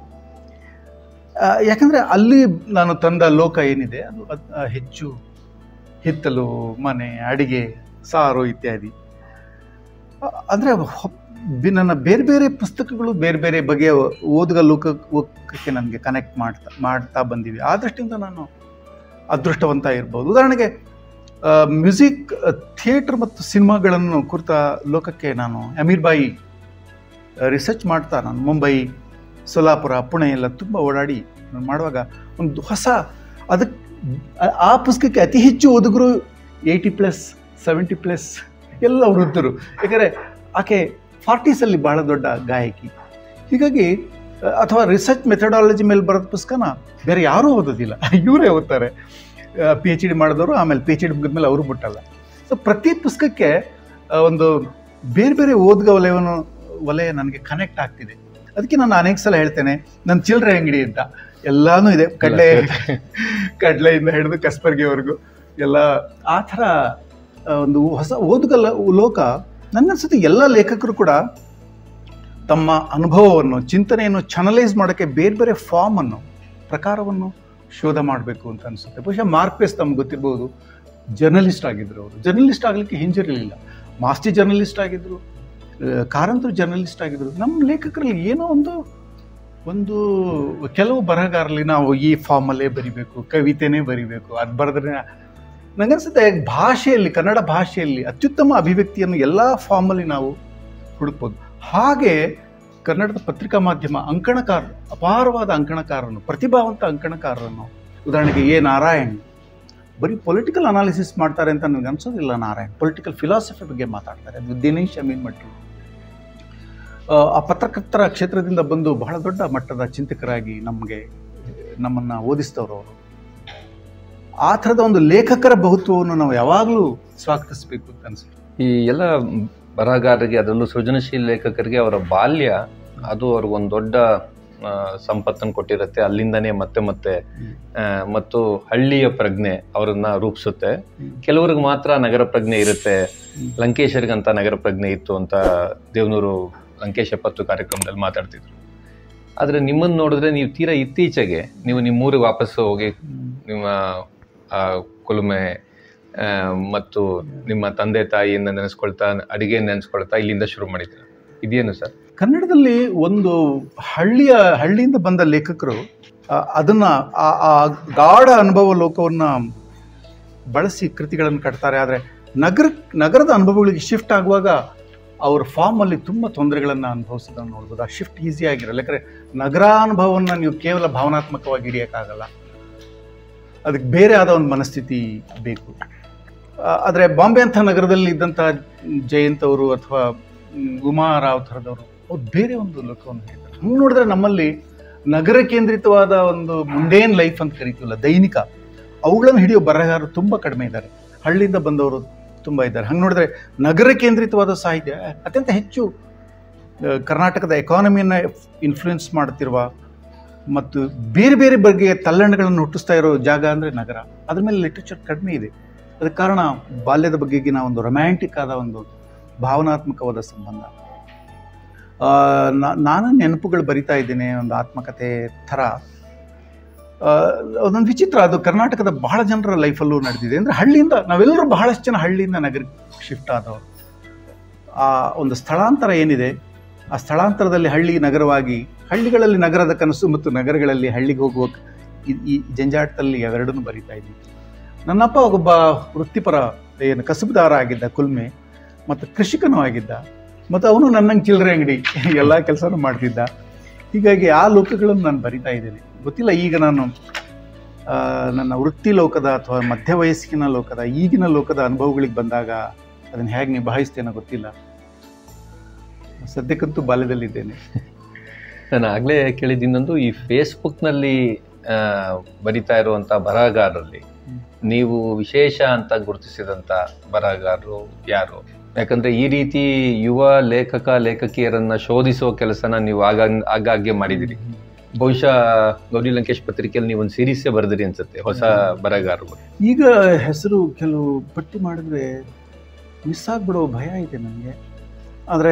ಆ, ಯಾಕಂದ್ರೆ ಅಲ್ಲಿ ನಾನು ತಂದ ಲೋಕ ಏನಿದೆ ಅದು ಅದ್- ಆ, ಹೆಚ್ಚು ಹಿತ್ತಲು ಮನೆ ಅಡಿಗೆ ಸಾರು ಇತ್ಯಾದಿ ಆ, ಅಂದ್ರೆ ಹೊ- ಬಿ- ನನ್ನ ಬೇರೆ ಬೇರೆ ಪುಸ್ತಕಗಳು ಬೇರೆ ಬೇರೆ ಬಗೆಯ ಓದುಗ ಲೋಕ ಲೋಕಕ್ಕೆ ನನಗೆ ಕನೆಕ್ಟ್ ಮಾಡ್ತಾ ಮಾಡ್ತಾ ಬಂದಿವೆ ಆ ದೃಷ್ಟಿಯಿಂದ ನಾನು ಅದೃಷ್ಟವಂತ ಇರ್ಬೋದು ಉದಾಹರಣೆಗೆ ಮ್ಯೂಸಿಕ್ ಥಿಯೇಟರ್ ಮತ್ತು ಸಿನಿಮಾಗಳನ್ನು ಕುರಿತ ಲೋಕಕ್ಕೆ ನಾನು ಅಮೀರ್ ಬಾಯಿ ರಿಸರ್ಚ್ ಮಾಡ್ತಾ ನಾನು ಮುಂಬೈ ಸೋಲಾಪುರ ಪುಣೆ ಎಲ್ಲ ತುಂಬ ಓಡಾಡಿ ನಾನು ಮಾಡುವಾಗ ಒಂದು ಹೊಸ ಅದಕ್ಕೆ ಆ- ಆ ಪುಸ್ತಕಕ್ಕೆ ಅತಿ ಹೆಚ್ಚು ಓದುಗರು ಏಯ್ಟಿ ಪ್ಲಸ್ ಸೆವೆಂಟಿ ಪ್ಲಸ್ ಎಲ್ಲ ವೃದ್ಧರು ಯಾಕಂದರೆ ಆಕೆ ಫಾರ್ಟೀಸಲ್ಲಿ ಬಹಳ ದೊಡ್ಡ ಗಾಯಕಿ ಹೀಗಾಗಿ ಅಹ್, ಅಥವಾ ರಿಸರ್ಚ್ ಮೆಥಡಾಲಜಿ ಮೇಲೆ ಬರೋದು ಪುಸ್ತಕನ ಬೇರೆ ಯಾರೂ ಓದೋದಿಲ್ಲ ಇವರೇ ಓದ್ತಾರೆ ಪಿ ಎಚ್ ಡಿ ಮಾಡಿದವರು ಆಮೇಲೆ ಪಿ ಎಚ್ ಡಿ ಮುಗಿದ್ಮೇಲೆ ಅವರು ಬಿಟ್ಟಲ್ಲ ಸೊ ಪ್ರತಿ ಪುಸ್ತಕಕ್ಕೆ ಆ, ಒಂದು ಬೇರೆ ಬೇರೆ ಓದುಗ ವಲಯವನ್ನು ವಲಯ ನನಗೆ ಕನೆಕ್ಟ್ ಆಗ್ತಿದೆ ಅದಕ್ಕೆ ನಾನು ಅನೇಕ ಸಲ ಹೇಳ್ತೇನೆ ನನ್ನ ಚಿಲ್ಲರೆ ಅಂಗಡಿ ಅಂತ ಎಲ್ಲಾನು ಇದೆ ಕಡಲೆ ಕಡಲೆಯಿಂದ ಹಿಡಿದು ಕಸ್ಬರ್ಗಿವರೆಗೂ ಎಲ್ಲ ಆ ಥರ ಆ, ಒಂದು ಹೊಸ ಓದುಗ ಲ- ಲೋಕ ನನ್ನನ್ಸುತ್ತೆ ಎಲ್ಲ ಲೇಖಕರು ಕೂಡ ತಮ್ಮ ಅನುಭವವನ್ನು ಚಿಂತನೆಯನ್ನು ಚಾನಲೈಸ್ ಮಾಡೋಕ್ಕೆ ಬೇರೆ ಬೇರೆ ಫಾರ್ಮನ್ನು ಪ್ರಕಾರವನ್ನು ಶೋಧ ಮಾಡಬೇಕು ಅಂತ ಅನಿಸುತ್ತೆ ಬಹುಶಃ ಮಾರ್ಕ್ವೆಸ್ ತಮ್ಗೆ ಗೊತ್ತಿರ್ಬೋದು ಜರ್ನಲಿಸ್ಟ್ ಆಗಿದ್ರು ಅವರು ಜರ್ನಲಿಸ್ಟ್ ಆಗಲಿಕ್ಕೆ ಹಿಂಜರಿರಲಿಲ್ಲ ಮಾಸ್ತಿ ಜರ್ನಲಿಸ್ಟ್ ಆಗಿದ್ರು ಆ, ಕಾರಂತರು ಜರ್ನಲಿಸ್ಟ್ ಆಗಿದ್ರು ನಮ್ಮ ಲೇಖಕರಲ್ಲಿ ಏನೋ ಒಂದು ಒಂದು ಕೆಲವು ಬರಹಗಾರರಲ್ಲಿ ನಾವು ಈ ಫಾರ್ಮಲ್ಲೇ ಬರಿಬೇಕು ಕವಿತೆನೇ ಬರಿಬೇಕು ಅದು ಬರೆದ್ರೆ ನನಗನ್ಸುತ್ತೆ ಭಾಷೆಯಲ್ಲಿ ಕನ್ನಡ ಭಾಷೆಯಲ್ಲಿ ಅತ್ಯುತ್ತಮ ಅಭಿವ್ಯಕ್ತಿಯನ್ನು ಎಲ್ಲ ಫಾರ್ಮಲ್ಲಿ ನಾವು ಹುಡುಕ್ಬೋದು ಹಾಗೆ ಕನ್ನಡದ ಪತ್ರಿಕಾ ಮಾಧ್ಯಮ ಅಂಕಣಕಾರ ಅಪಾರವಾದ ಅಂಕಣಕಾರರನ್ನು ಪ್ರತಿಭಾವಂತ ಅಂಕಣಕಾರರನ್ನು ಉದಾಹರಣೆಗೆ ಎ ನಾರಾಯಣ್ ಬರೀ ಪೊಲಿಟಿಕಲ್ ಅನಾಲಿಸಿಸ್ ಮಾಡ್ತಾರೆ ಅಂತ ನನಗೆ ಅನ್ಸೋದಿಲ್ಲ ನಾರಾಯಣ್ ಪೊಲಿಟಿಕಲ್ ಫಿಲಾಸಫಿ ಬಗ್ಗೆ ಮಾತಾಡ್ತಾರೆ ಅದು ದಿನೇಶ್ ಅಮೀನ್ ಮಟ್ರು ಆ, ಆ ಪತ್ರಕರ್ತರ ಕ್ಷೇತ್ರದಿಂದ ಬಂದು ಬಹಳ ದೊಡ್ಡ ಮಟ್ಟದ ಚಿಂತಕರಾಗಿ ನಮಗೆ ನಮ್ಮನ್ನು ಓದಿಸ್ತವ್ರು ಅವರು ಆ ಥರದ ಒಂದು ಲೇಖಕರ ಬಹುತ್ವವನ್ನು ನಾವು ಯಾವಾಗಲೂ ಸ್ವಾಗತಿಸಬೇಕು ಅಂತ ಅನ್ಸುತ್ತೆ ಈ ಎಲ್ಲ ಬರಹಗಾರರಿಗೆ ಅದರಲ್ಲೂ ಸೃಜನಶೀಲ ಲೇಖಕರಿಗೆ ಅವರ ಬಾಲ್ಯ ಅದು ಅವ್ರಿಗೊಂದು ದೊಡ್ಡ ಆ, ಸಂಪತ್ತನ್ನು ಕೊಟ್ಟಿರುತ್ತೆ ಅಲ್ಲಿಂದನೇ ಮತ್ತೆ ಮತ್ತೆ ಆ, ಮತ್ತು ಹಳ್ಳಿಯ ಪ್ರಜ್ಞೆ ಅವರನ್ನ ರೂಪಿಸುತ್ತೆ ಕೆಲವ್ರಿಗೆ ಮಾತ್ರ ನಗರ ಪ್ರಜ್ಞೆ ಇರುತ್ತೆ ಲಂಕೇಶರಿಗಂತ ನಗರ ಪ್ರಜ್ಞೆ ಇತ್ತು ಅಂತ ದೇವನೂರು ಲಂಕೇಶ್ ಎಪ್ಪತ್ತು ಕಾರ್ಯಕ್ರಮದಲ್ಲಿ ಮಾತಾಡ್ತಿದ್ರು ಆದರೆ ನಿಮ್ಮನ್ನು ನೋಡಿದ್ರೆ ನೀವು ತೀರಾ ಇತ್ತೀಚೆಗೆ ನೀವು ನಿಮ್ಮೂರಿಗೆ ವಾಪಸ್ಸು ಹೋಗಿ ನಿಮ್ಮ ಆ, ಕುಲುಮೆ ಆ, ಮತ್ತು ನಿಮ್ಮ ತಂದೆ ತಾಯಿಯಿಂದ ನೆನೆಸ್ಕೊಳ್ತಾ ಅಡಿಗೆ ನೆನೆಸ್ಕೊಳ್ತಾ ಇಲ್ಲಿಂದ ಶುರು ಮಾಡಿದ್ರು ಇದೇನು ಸರ್ ಕನ್ನಡದಲ್ಲಿ ಒಂದು ಹಳ್ಳಿಯ ಹಳ್ಳಿಯಿಂದ ಬಂದ ಲೇಖಕರು ಆ, ಅದನ್ನ ಆ ಆ ಗಾಢ ಅನುಭವ ಲೋಕವನ್ನ ಬಳಸಿ ಕೃತಿಗಳನ್ನು ಕಟ್ತಾರೆ ಆದರೆ ನಗರ ನಗರದ ಅನುಭವಗಳಿಗೆ ಶಿಫ್ಟ್ ಆಗುವಾಗ ಅವ್ರ ಫಾರ್ಮಲ್ಲಿ ತುಂಬ ತೊಂದರೆಗಳನ್ನು ಅನುಭವಿಸೋದನ್ನು ನೋಡ್ಬೋದು ಆ ಶಿಫ್ಟ್ ಈಸಿ ಆಗಿರಲ್ಲ ಯಾಕಂದರೆ ನಗರಾನುಭವವನ್ನು ನೀವು ಕೇವಲ ಭಾವನಾತ್ಮಕವಾಗಿ ಹಿಡಿಯೋಕ್ಕಾಗಲ್ಲ ಅದಕ್ಕೆ ಬೇರೆ ಆದ ಒಂದು ಮನಸ್ಥಿತಿ ಬೇಕು ಆದರೆ ಬಾಂಬೆ ಅಂಥ ನಗರದಲ್ಲಿ ಇದ್ದಂಥ ಜಯಂತ್ ಅವರು ಅಥವಾ ಮ್, ಉಮಾ ರಾವ್ ಥರದವರು ಅವ್ರು ಬೇರೆ ಒಂದು ಲೋಕವನ್ನು ಹೇಳ್ತಾರೆ ಹಂಗೆ ನೋಡಿದ್ರೆ ನಮ್ಮಲ್ಲಿ ನಗರ ಕೇಂದ್ರಿತವಾದ ಒಂದು ಮುಂಡೇನ್ ಲೈಫ್ ಅಂತ ಕರಿತೀವಲ್ಲ ದೈನಿಕ ಅವುಗಳನ್ನು ಹಿಡಿಯೋ ಬರಹಗಾರರು ತುಂಬ ಕಡಿಮೆ ಇದ್ದಾರೆ ಹಳ್ಳಿಯಿಂದ ಬಂದವರು ತುಂಬ ಇದ್ದಾರೆ ಹಂಗೆ ನೋಡಿದ್ರೆ ನಗರ ಕೇಂದ್ರಿತವಾದ ಸಾಹಿತ್ಯ ಅತ್ಯಂತ ಹೆಚ್ಚು ಆ, ಕರ್ನಾಟಕದ ಎಕಾನಮಿಯನ್ನು ಇನ್ಫ್ಲೂಯೆನ್ಸ್ ಮಾಡ್ತಿರುವ ಮತ್ತು ಬೇರೆ ಬೇರೆ ಬಗೆಯ ತಲ್ಲಣಗಳನ್ನು ಹುಟ್ಟಿಸ್ತಾ ಇರೋ ಜಾಗ ಅಂದರೆ ನಗರ ಅದ್ರ ಮೇಲೆ ಲಿಟ್ರೇಚರ್ ಕಡಿಮೆ ಇದೆ ಅದಕ್ಕೆ ಕಾರಣ ಬಾಲ್ಯದ ಬಗೆಗಿನ ಒಂದು ರೊಮ್ಯಾಂಟಿಕ್ ಆದ ಒಂದು ಭಾವನಾತ್ಮಕವಾದ ಸಂಬಂಧ ಆ, ನಾ- ನಾನು ನೆನಪುಗಳು ಬರಿತಾ ಇದ್ದೇನೆ ಒಂದು ಆತ್ಮಕತೆ ಥರ ಆ, ಅದೊಂದು ವಿಚಿತ್ರ ಅದು ಕರ್ನಾಟಕದ ಬಹಳ ಜನರ ಲೈಫಲ್ಲೂ ನಡೆದಿದೆ ಅಂದರೆ ಹಳ್ಳಿಯಿಂದ ನಾವೆಲ್ಲರೂ ಬಹಳಷ್ಟು ಜನ ಹಳ್ಳಿಯಿಂದ ನಗರಕ್ಕೆ ಶಿಫ್ಟ್ ಆದವರು ಆ ಒಂದು ಸ್ಥಳಾಂತರ ಏನಿದೆ ಆ ಸ್ಥಳಾಂತರದಲ್ಲಿ ಹಳ್ಳಿ ನಗರವಾಗಿ ಹಳ್ಳಿಗಳಲ್ಲಿ ನಗರದ ಕನಸು ಮತ್ತು ನಗರಗಳಲ್ಲಿ ಹಳ್ಳಿಗೆ ಹೋಗುವ ಈ- ಈ ಜಂಜಾಟದಲ್ಲಿ ಅವೆರಡನ್ನೂ ಬರಿತಾ ಇದ್ವಿ ನನ್ನಪ್ಪ ಒಬ್ಬ ವೃತ್ತಿಪರ ಏನು ಕಸುಬುದಾರ ಆಗಿದ್ದ ಕುಲ್ಮೆ ಮತ್ತು ಕೃಷಿಕನೂ ಆಗಿದ್ದ ಮತ್ತು ಅವನು ನನ್ನಂಗೆ ಚಿಲ್ಲರೆ ಅಂಗಡಿ ಎಲ್ಲ ಕೆಲಸನೂ ಮಾಡ್ತಿದ್ದ ಹೀಗಾಗಿ ಆ ಲೋಕಗಳನ್ನು ನಾನು ಬರಿತಾ ಇದ್ದೇನೆ ಗೊತ್ತಿಲ್ಲ ಈಗ ನಾನು ಆ, ನನ್ನ ವೃತ್ತಿ ಲೋಕದ ಅಥವಾ ಮಧ್ಯ ವಯಸ್ಸಿನ ಲೋಕದ ಈಗಿನ ಲೋಕದ ಅನುಭವಗಳಿಗೆ ಬಂದಾಗ ಅದನ್ನು ಹೇಗೆ ನಿಭಾಯಿಸ್ತೇನೋ ಗೊತ್ತಿಲ್ಲ ಸದ್ಯಕ್ಕಂತೂ ಬಾಲ್ಯದಲ್ಲಿದ್ದೇನೆ ನಾನು ಆಗಲೇ ಕೇಳಿದ ಇನ್ನೊಂದು ಈ ಫೇಸ್ಬುಕ್ನಲ್ಲಿ ಆ, ಬರಿತಾ ಇರುವಂಥ ಬರಹಗಾರರಲ್ಲಿ ನೀವು ವಿಶೇಷ ಅಂತ ಗುರುತಿಸಿದಂಥ ಬರಹಗಾರರು ಯಾರು ಯಾಕಂದ್ರೆ ಈ ರೀತಿ ಯುವ ಲೇಖಕ ಲೇಖಕಿಯರನ್ನ ಶೋಧಿಸುವ ಕೆಲಸನ ನೀವು ಆಗ ಆಗಾಗ್ಗೆ ಮಾಡಿದಿರಿ ಬಹುಶಃ ಗೌರಿ ಲಂಕೇಶ್ ಪತ್ರಿಕೆಯಲ್ಲಿ ನೀವು ಒಂದು ಸೀರೀಸೇ ಬರೆದಿರಿ ಅನ್ಸುತ್ತೆ ಹೊಸ ಬರಹಗಾರರು ಈಗ ಹೆಸರು ಕೆಲವು ಪಟ್ಟಿ ಮಾಡಿದ್ರೆ ಮಿಸ್ ಆಗಿಬಿಡೋ ಭಯ ಇದೆ ನನಗೆ ಆದರೆ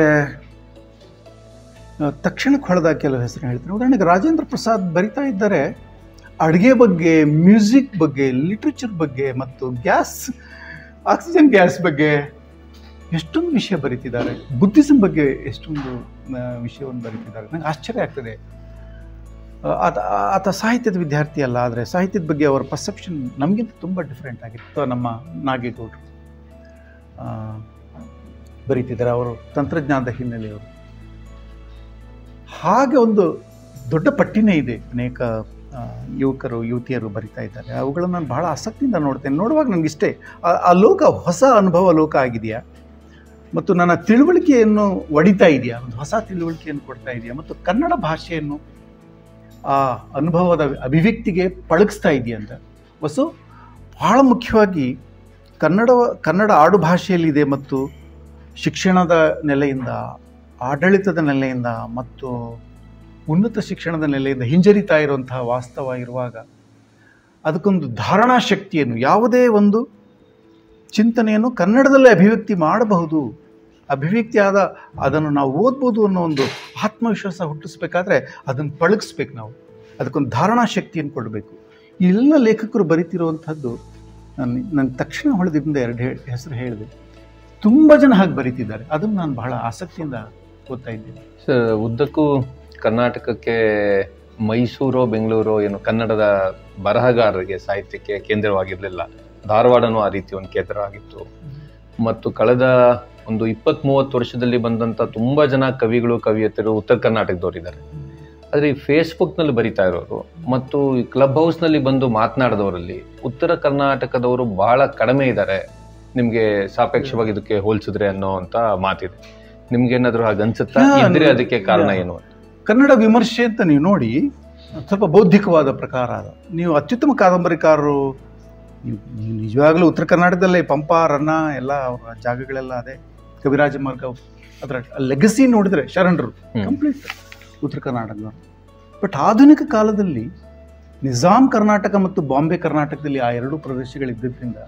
ತಕ್ಷಣಕ್ಕೆ ಹೊಳೆದ ಕೆಲವು ಹೆಸರು ಹೇಳ್ತೀನಿ ಉದಾಹರಣೆಗೆ ರಾಜೇಂದ್ರ ಪ್ರಸಾದ್ ಬರಿತಾ ಇದ್ದಾರೆ ಅಡುಗೆ ಬಗ್ಗೆ ಮ್ಯೂಸಿಕ್ ಬಗ್ಗೆ ಲಿಟ್ರೇಚರ್ ಬಗ್ಗೆ ಮತ್ತು ಗ್ಯಾಸ್ ಆಕ್ಸಿಜನ್ ಗ್ಯಾಸ್ ಬಗ್ಗೆ ಎಷ್ಟೊಂದು ವಿಷಯ ಬರೀತಿದ್ದಾರೆ ಬುದ್ಧಿಸಮ್ ಬಗ್ಗೆ ಎಷ್ಟೊಂದು ಆ, ವಿಷಯವನ್ನು ಬರೀತಿದ್ದಾರೆ ನಂಗೆ ಆಶ್ಚರ್ಯ ಆಗ್ತದೆ ಆ, ಆತ ಆತ ಸಾಹಿತ್ಯದ ವಿದ್ಯಾರ್ಥಿ ಅಲ್ಲ ಆದರೆ ಸಾಹಿತ್ಯದ ಬಗ್ಗೆ ಅವರ ಪರ್ಸೆಪ್ಷನ್ ನಮಗಿಂತ ತುಂಬ ಡಿಫ್ರೆಂಟ್ ಆಗಿತ್ತು ನಮ್ಮ ನಾಗೇಗೌಡರು ಆ, ಬರೀತಿದ್ದಾರೆ ಅವರು ತಂತ್ರಜ್ಞಾನದ ಹಿನ್ನೆಲೆಯವರು ಹಾಗೆ ಒಂದು ದೊಡ್ಡ ಪಟ್ಟಿನೇ ಇದೆ ಅನೇಕ ಆ, ಯುವಕರು ಯುವತಿಯರು ಬರಿತಾ ಇದ್ದಾರೆ ಅವುಗಳನ್ನು ನಾನು ಬಹಳ ಆಸಕ್ತಿಯಿಂದ ನೋಡ್ತೇನೆ ನೋಡುವಾಗ ನನಗೆ ಇಷ್ಟೇ ಆ- ಆ ಲೋಕ ಹೊಸ ಅನುಭವ ಲೋಕ ಆಗಿದೆಯಾ ಮತ್ತು ನನ್ನ ತಿಳುವಳಿಕೆಯನ್ನು ಒಡಿತಾ ಇದೆಯಾ ಒಂದು ಹೊಸ ತಿಳುವಳಿಕೆಯನ್ನು ಕೊಡ್ತಾ ಇದೆಯಾ ಮತ್ತು ಕನ್ನಡ ಭಾಷೆಯನ್ನು ಆ ಅನುಭವದ ಅಭಿವ್ಯಕ್ತಿಗೆ ಪಳಗಿಸ್ತಾ ಇದೆಯಾ ಅಂತ ಹೊಸ ಬಹಳ ಮುಖ್ಯವಾಗಿ ಕನ್ನಡ ಕನ್ನಡ ಆಡು ಭಾಷೆಯಲ್ಲಿದೆ ಮತ್ತು ಶಿಕ್ಷಣದ ನೆಲೆಯಿಂದ ಆಡಳಿತದ ನೆಲೆಯಿಂದ ಮತ್ತು ಉನ್ನತ ಶಿಕ್ಷಣದ ನೆಲೆಯಿಂದ ಹಿಂಜರಿತಾ ಇರುವಂತಹ ವಾಸ್ತವ ಇರುವಾಗ ಅದಕ್ಕೊಂದು ಧಾರಣಾ ಶಕ್ತಿಯನ್ನು ಯಾವುದೇ ಒಂದು ಚಿಂತನೆಯನ್ನು ಕನ್ನಡದಲ್ಲೇ ಅಭಿವ್ಯಕ್ತಿ ಮಾಡಬಹುದು ಅಭಿವ್ಯಕ್ತಿ ಆದ ಅದನ್ನು ನಾವು ಓದ್ಬೋದು ಅನ್ನೋ ಒಂದು ಆತ್ಮವಿಶ್ವಾಸ ಹುಟ್ಟಿಸ್ಬೇಕಾದ್ರೆ ಅದನ್ನು ಪಳಗಿಸ್ಬೇಕು ನಾವು ಅದಕ್ಕೊಂದು ಧಾರಣಾ ಶಕ್ತಿಯನ್ನು ಕೊಡಬೇಕು ಈ ಎಲ್ಲ ಲೇಖಕರು ಬರಿತಿರುವಂಥದ್ದು ನಾನು ನನ್ನ ತಕ್ಷಣ ಹೊಳೆದಿಂದ ಎರಡು ಹೇ ಹೆಸರು ಹೇಳಿದೆ ತುಂಬ ಜನ ಹಾಗೆ ಬರೀತಿದ್ದಾರೆ ಅದನ್ನು ನಾನು ಬಹಳ ಆಸಕ್ತಿಯಿಂದ ಓದ್ತಾ ಇದ್ದೇನೆ ಸರ್ ಉದ್ದಕ್ಕೂ ಕರ್ನಾಟಕಕ್ಕೆ ಮೈಸೂರು ಬೆಂಗಳೂರು ಏನು ಕನ್ನಡದ ಬರಹಗಾರರಿಗೆ ಸಾಹಿತ್ಯಕ್ಕೆ ಕೇಂದ್ರವಾಗಿರಲಿಲ್ಲ ಧಾರವಾಡನೂ ಆ ರೀತಿ ಒಂದು ಕೇಂದ್ರವಾಗಿತ್ತು ಮತ್ತು ಕಳೆದ ಒಂದು ಇಪ್ಪತ್ತ್ ಮೂವತ್ತು ವರ್ಷದಲ್ಲಿ ಬಂದಂಥ ತುಂಬ ಜನ ಕವಿಗಳು ಕವಿಯತರು ಉತ್ತರ ಕರ್ನಾಟಕದವರಿದ್ದಾರೆ ಆದರೆ ಈ ಫೇಸ್ಬುಕ್ನಲ್ಲಿ ಬರಿತಾ ಇರೋರು ಮತ್ತು ಈ ಕ್ಲಬ್ ಹೌಸ್ನಲ್ಲಿ ಬಂದು ಮಾತನಾಡಿದವರಲ್ಲಿ ಉತ್ತರ ಕರ್ನಾಟಕದವರು ಬಹಳ ಕಡಿಮೆ ಇದ್ದಾರೆ ನಿಮಗೆ ಸಾಪೇಕ್ಷವಾಗಿ ಇದಕ್ಕೆ ಹೋಲಿಸಿದ್ರೆ ಅನ್ನೋ ಅಂತ ಮಾತಿದೆ ನಿಮ್ಗೇನಾದ್ರೂ ಹಾಗೆ ಅನ್ಸುತ್ತಾ ಹಾ, ಇದ್ರೆ ಅದಕ್ಕೆ ಕಾರಣ ಯಾ. ಏನು ಅಂತ ಕನ್ನಡ ವಿಮರ್ಶೆ ಅಂತ ನೀವು ನೋಡಿ ಸ್ವಲ್ಪ ಬೌದ್ಧಿಕವಾದ ಪ್ರಕಾರ ಅದು ನೀವು ಅತ್ಯುತ್ತಮ ಕಾದಂಬರಿಕಾರರು ನೀವು ನೀವು ನಿಜವಾಗ್ಲೂ ಉತ್ತರ ಕರ್ನಾಟಕದಲ್ಲೇ ಪಂಪ ರನ್ನ ಎಲ್ಲ ಅವರ ಜಾಗಗಳೆಲ್ಲ ಅದೇ ಕವಿರಾಜ ಮಾರ್ಗ ಅದರ ಲೆಗಸಿ ನೋಡಿದ್ರೆ ಶರಣರು ಹ್ಮ್. ಕಂಪ್ಲೀಟ್ ಉತ್ತರ ಕರ್ನಾಟಕದವರು ಬಟ್ ಆಧುನಿಕ ಕಾಲದಲ್ಲಿ ನಿಜಾಂ ಕರ್ನಾಟಕ ಮತ್ತು ಬಾಂಬೆ ಕರ್ನಾಟಕದಲ್ಲಿ ಆ ಎರಡು ಪ್ರದೇಶಗಳಿದ್ದರಿಂದ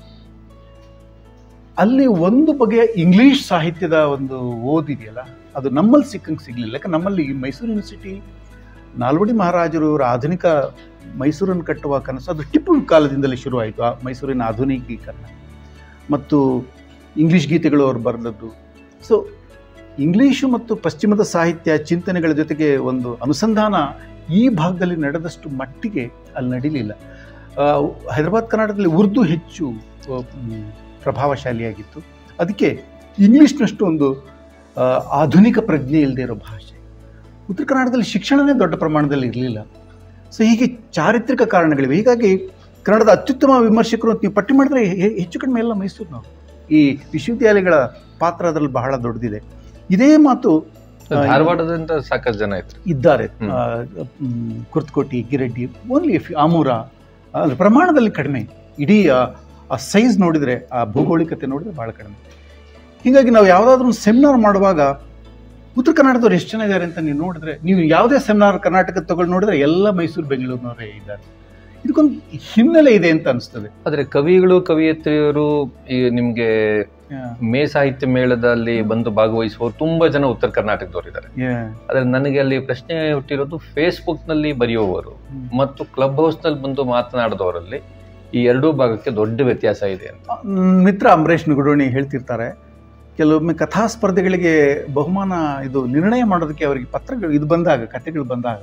ಅಲ್ಲಿ ಒಂದು ಬಗೆಯ ಇಂಗ್ಲಿಷ್ ಸಾಹಿತ್ಯದ ಒಂದು ಓದಿದೆಯಲ್ಲ ಅದು ನಮ್ಮಲ್ಲಿ ಸಿಕ್ಕಂಗೆ ಸಿಗಲಿಲ್ಲ ಯಾಕಂದ್ರೆ ನಮ್ಮಲ್ಲಿ ಈ ಮೈಸೂರು ಯೂನಿವರ್ಸಿಟಿ ನಾಲ್ವಡಿ ಮಹಾರಾಜರು ಅವರ ಆಧುನಿಕ ಮೈಸೂರನ್ನು ಕಟ್ಟುವ ಕನಸು ಅದು ಟಿಪ್ಪು ಕಾಲದಿಂದಲೇ ಶುರುವಾಯಿತು ಆ ಮೈಸೂರಿನ ಆಧುನಿಕೀಕರಣ ಮತ್ತು ಇಂಗ್ಲಿಷ್ ಗೀತೆಗಳು ಅವರು ಬರೆದದ್ದು ಸೊ ಇಂಗ್ಲೀಷು ಮತ್ತು ಪಶ್ಚಿಮದ ಸಾಹಿತ್ಯ ಚಿಂತನೆಗಳ ಜೊತೆಗೆ ಒಂದು ಅನುಸಂಧಾನ ಈ ಭಾಗದಲ್ಲಿ ನಡೆದಷ್ಟು ಮಟ್ಟಿಗೆ ಅಲ್ಲಿ ನಡೀಲಿಲ್ಲ ಆ, ಹೈದರಾಬಾದ್ ಕರ್ನಾಟಕದಲ್ಲಿ ಉರ್ದು ಹೆಚ್ಚು ಆ, ಮ್, ಪ್ರಭಾವಶಾಲಿಯಾಗಿತ್ತು ಅದಕ್ಕೆ ಇಂಗ್ಲೀಷ್ನಷ್ಟು ಒಂದು ಆ, ಆಧುನಿಕ ಪ್ರಜ್ಞೆ ಇಲ್ಲದೆ ಇರೋ ಭಾಷೆ ಉತ್ತರ ಕರ್ನಾಟಕದಲ್ಲಿ ಶಿಕ್ಷಣನೇ ದೊಡ್ಡ ಪ್ರಮಾಣದಲ್ಲಿ ಇರಲಿಲ್ಲ ಸೊ ಹೀಗೆ ಚಾರಿತ್ರಿಕ ಕಾರಣಗಳಿವೆ ಹೀಗಾಗಿ ಕನ್ನಡದ ಅತ್ಯುತ್ತಮ ವಿಮರ್ಶಕರು ಅಂತ ನೀವು ಪಟ್ಟಿ ಮಾಡಿದ್ರೆ ಹೆ- ಹೆಚ್ಚು ಕಡಿಮೆ ಎಲ್ಲ ಮೈಸೂರಿನವರು ಈ ವಿಶ್ವವಿದ್ಯಾಲಯಗಳ ಪಾತ್ರ ಅದರಲ್ಲಿ ಬಹಳ ದೊಡ್ಡದಿದೆ ಇದೇ ಮಾತು ಆ, ಧಾರವಾಡದಿಂದ ಸಾಕಷ್ಟು ಜನ ಇದ್ರು ಇದ್ದಾರೆ ಹ್ಮ್. ಆ, ಮ್, ಕುರ್ತಕೋಟಿ ಗಿರೆಡ್ಡಿ ಓನ್ಲಿ ಆಮೂರ ಅಂದ್ರೆ ಪ್ರಮಾಣದಲ್ಲಿ ಕಡಿಮೆ ಇಡೀ ಆ- ಆ ಸೈಜ್ ನೋಡಿದರೆ ಆ ಭೌಗೋಳಿಕತೆ ನೋಡಿದ್ರೆ ಭಾಳ ಕಡಿಮೆ ಹೀಗಾಗಿ ನಾವು ಯಾವುದಾದ್ರೂ ಒಂದು ಸೆಮಿನಾರ್ ಮಾಡುವಾಗ ಉತ್ತರ ಕರ್ನಾಟಕದವ್ರು ಎಷ್ಟು ಜನ ಇದ್ದಾರೆ ಅಂತ ನೀವು ನೋಡಿದ್ರೆ ನೀವು ಯಾವುದೇ ಸೆಮಿನಾರ್ ಕರ್ನಾಟಕ ತಗೊಂಡು ನೋಡಿದ್ರೆ ಎಲ್ಲ ಮೈಸೂರು ಬೆಂಗಳೂರಿನವರೇ ಇದ್ದಾರೆ ಇದಕ್ಕೊಂದು ಹಿನ್ನೆಲೆ ಇದೆ ಅಂತ ಅನಿಸ್ತದೆ ಆದ್ರೆ ಕವಿಗಳು ಕವಿಯತ್ರಿಯರು ಈ ನಿಮ್ಗೆ ಮೇ ಸಾಹಿತ್ಯ ಮೇಳದಲ್ಲಿ ಬಂದು ಭಾಗವಹಿಸುವವರು ತುಂಬಾ ಜನ ಉತ್ತರ ಕರ್ನಾಟಕದವರಿದ್ದಾರೆ ಆದ್ರೆ ನನಗೆ ಅಲ್ಲಿ ಪ್ರಶ್ನೆ ಹುಟ್ಟಿರೋದು ಫೇಸ್ಬುಕ್ ನಲ್ಲಿ ಬರೆಯುವವರು ಮತ್ತು ಕ್ಲಬ್ ಹೌಸ್ ನಲ್ಲಿ ಬಂದು ಮಾತನಾಡಿದವರಲ್ಲಿ ಈ ಎರಡೂ ಭಾಗಕ್ಕೆ ದೊಡ್ಡ ವ್ಯತ್ಯಾಸ ಇದೆ ಅಂತ ಮ್, ಮಿತ್ರ ಅಂಬರೀಷ್ ನುಗುಡೋಣಿ ಹೇಳ್ತಿರ್ತಾರೆ ಕೆಲವೊಮ್ಮೆ ಕಥಾ ಸ್ಪರ್ಧೆಗಳಿಗೆ ಬಹುಮಾನ ಇದು ನಿರ್ಣಯ ಮಾಡೋದಕ್ಕೆ ಅವರಿಗೆ ಪತ್ರಗಳು ಇದು ಬಂದಾಗ ಕಥೆಗಳು ಬಂದಾಗ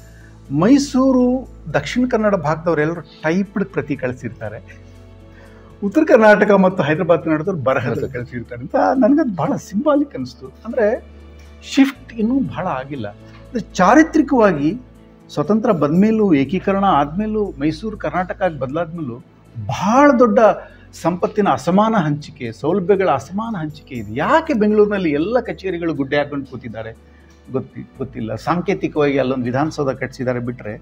ಮೈಸೂರು ದಕ್ಷಿಣ ಕನ್ನಡ ಭಾಗದವರೆಲ್ಲರೂ ಟೈಪ್ಡ್ ಪ್ರತಿ ಕಳಿಸಿರ್ತಾರೆ ಉತ್ತರ ಕರ್ನಾಟಕ ಮತ್ತು ಹೈದರಾಬಾದ್ ಕನ್ನಡದವ್ರು ಬರಹದಲ್ಲಿ ಕಳಿಸಿರ್ತಾರೆ ಅಂತ ನನಗದು ಬಹಳ ಸಿಂಬಾಲಿಕ್ ಅನಿಸ್ತು ಅಂದರೆ ಶಿಫ್ಟ್ ಇನ್ನೂ ಬಹಳ ಆಗಿಲ್ಲ ಅಂದ್ರೆ ಚಾರಿತ್ರಿಕವಾಗಿ ಸ್ವತಂತ್ರ ಬಂದ್ಮೇಲೂ ಏಕೀಕರಣ ಆದ್ಮೇಲೂ ಮೈಸೂರು ಕರ್ನಾಟಕ ಆಗಿ ಬದಲಾದ್ಮೇಲೂ ಬಹಳ ದೊಡ್ಡ ಸಂಪತ್ತಿನ ಅಸಮಾನ ಹಂಚಿಕೆ ಸೌಲಭ್ಯಗಳ ಅಸಮಾನ ಹಂಚಿಕೆ ಇದೆ ಯಾಕೆ ಬೆಂಗಳೂರಿನಲ್ಲಿ ಎಲ್ಲ ಕಚೇರಿಗಳು ಗುಡ್ಡೆ ಹಾಕೊಂಡು ಕೂತಿದ್ದಾರೆ ಗೊತ್ತಿ ಗೊತ್ತಿಲ್ಲ ಸಾಂಕೇತಿಕವಾಗಿ ಅಲ್ಲೊಂದು ವಿಧಾನಸೌಧ ಕಟ್ಟಿಸಿದ್ದಾರೆ ಬಿಟ್ಟರೆ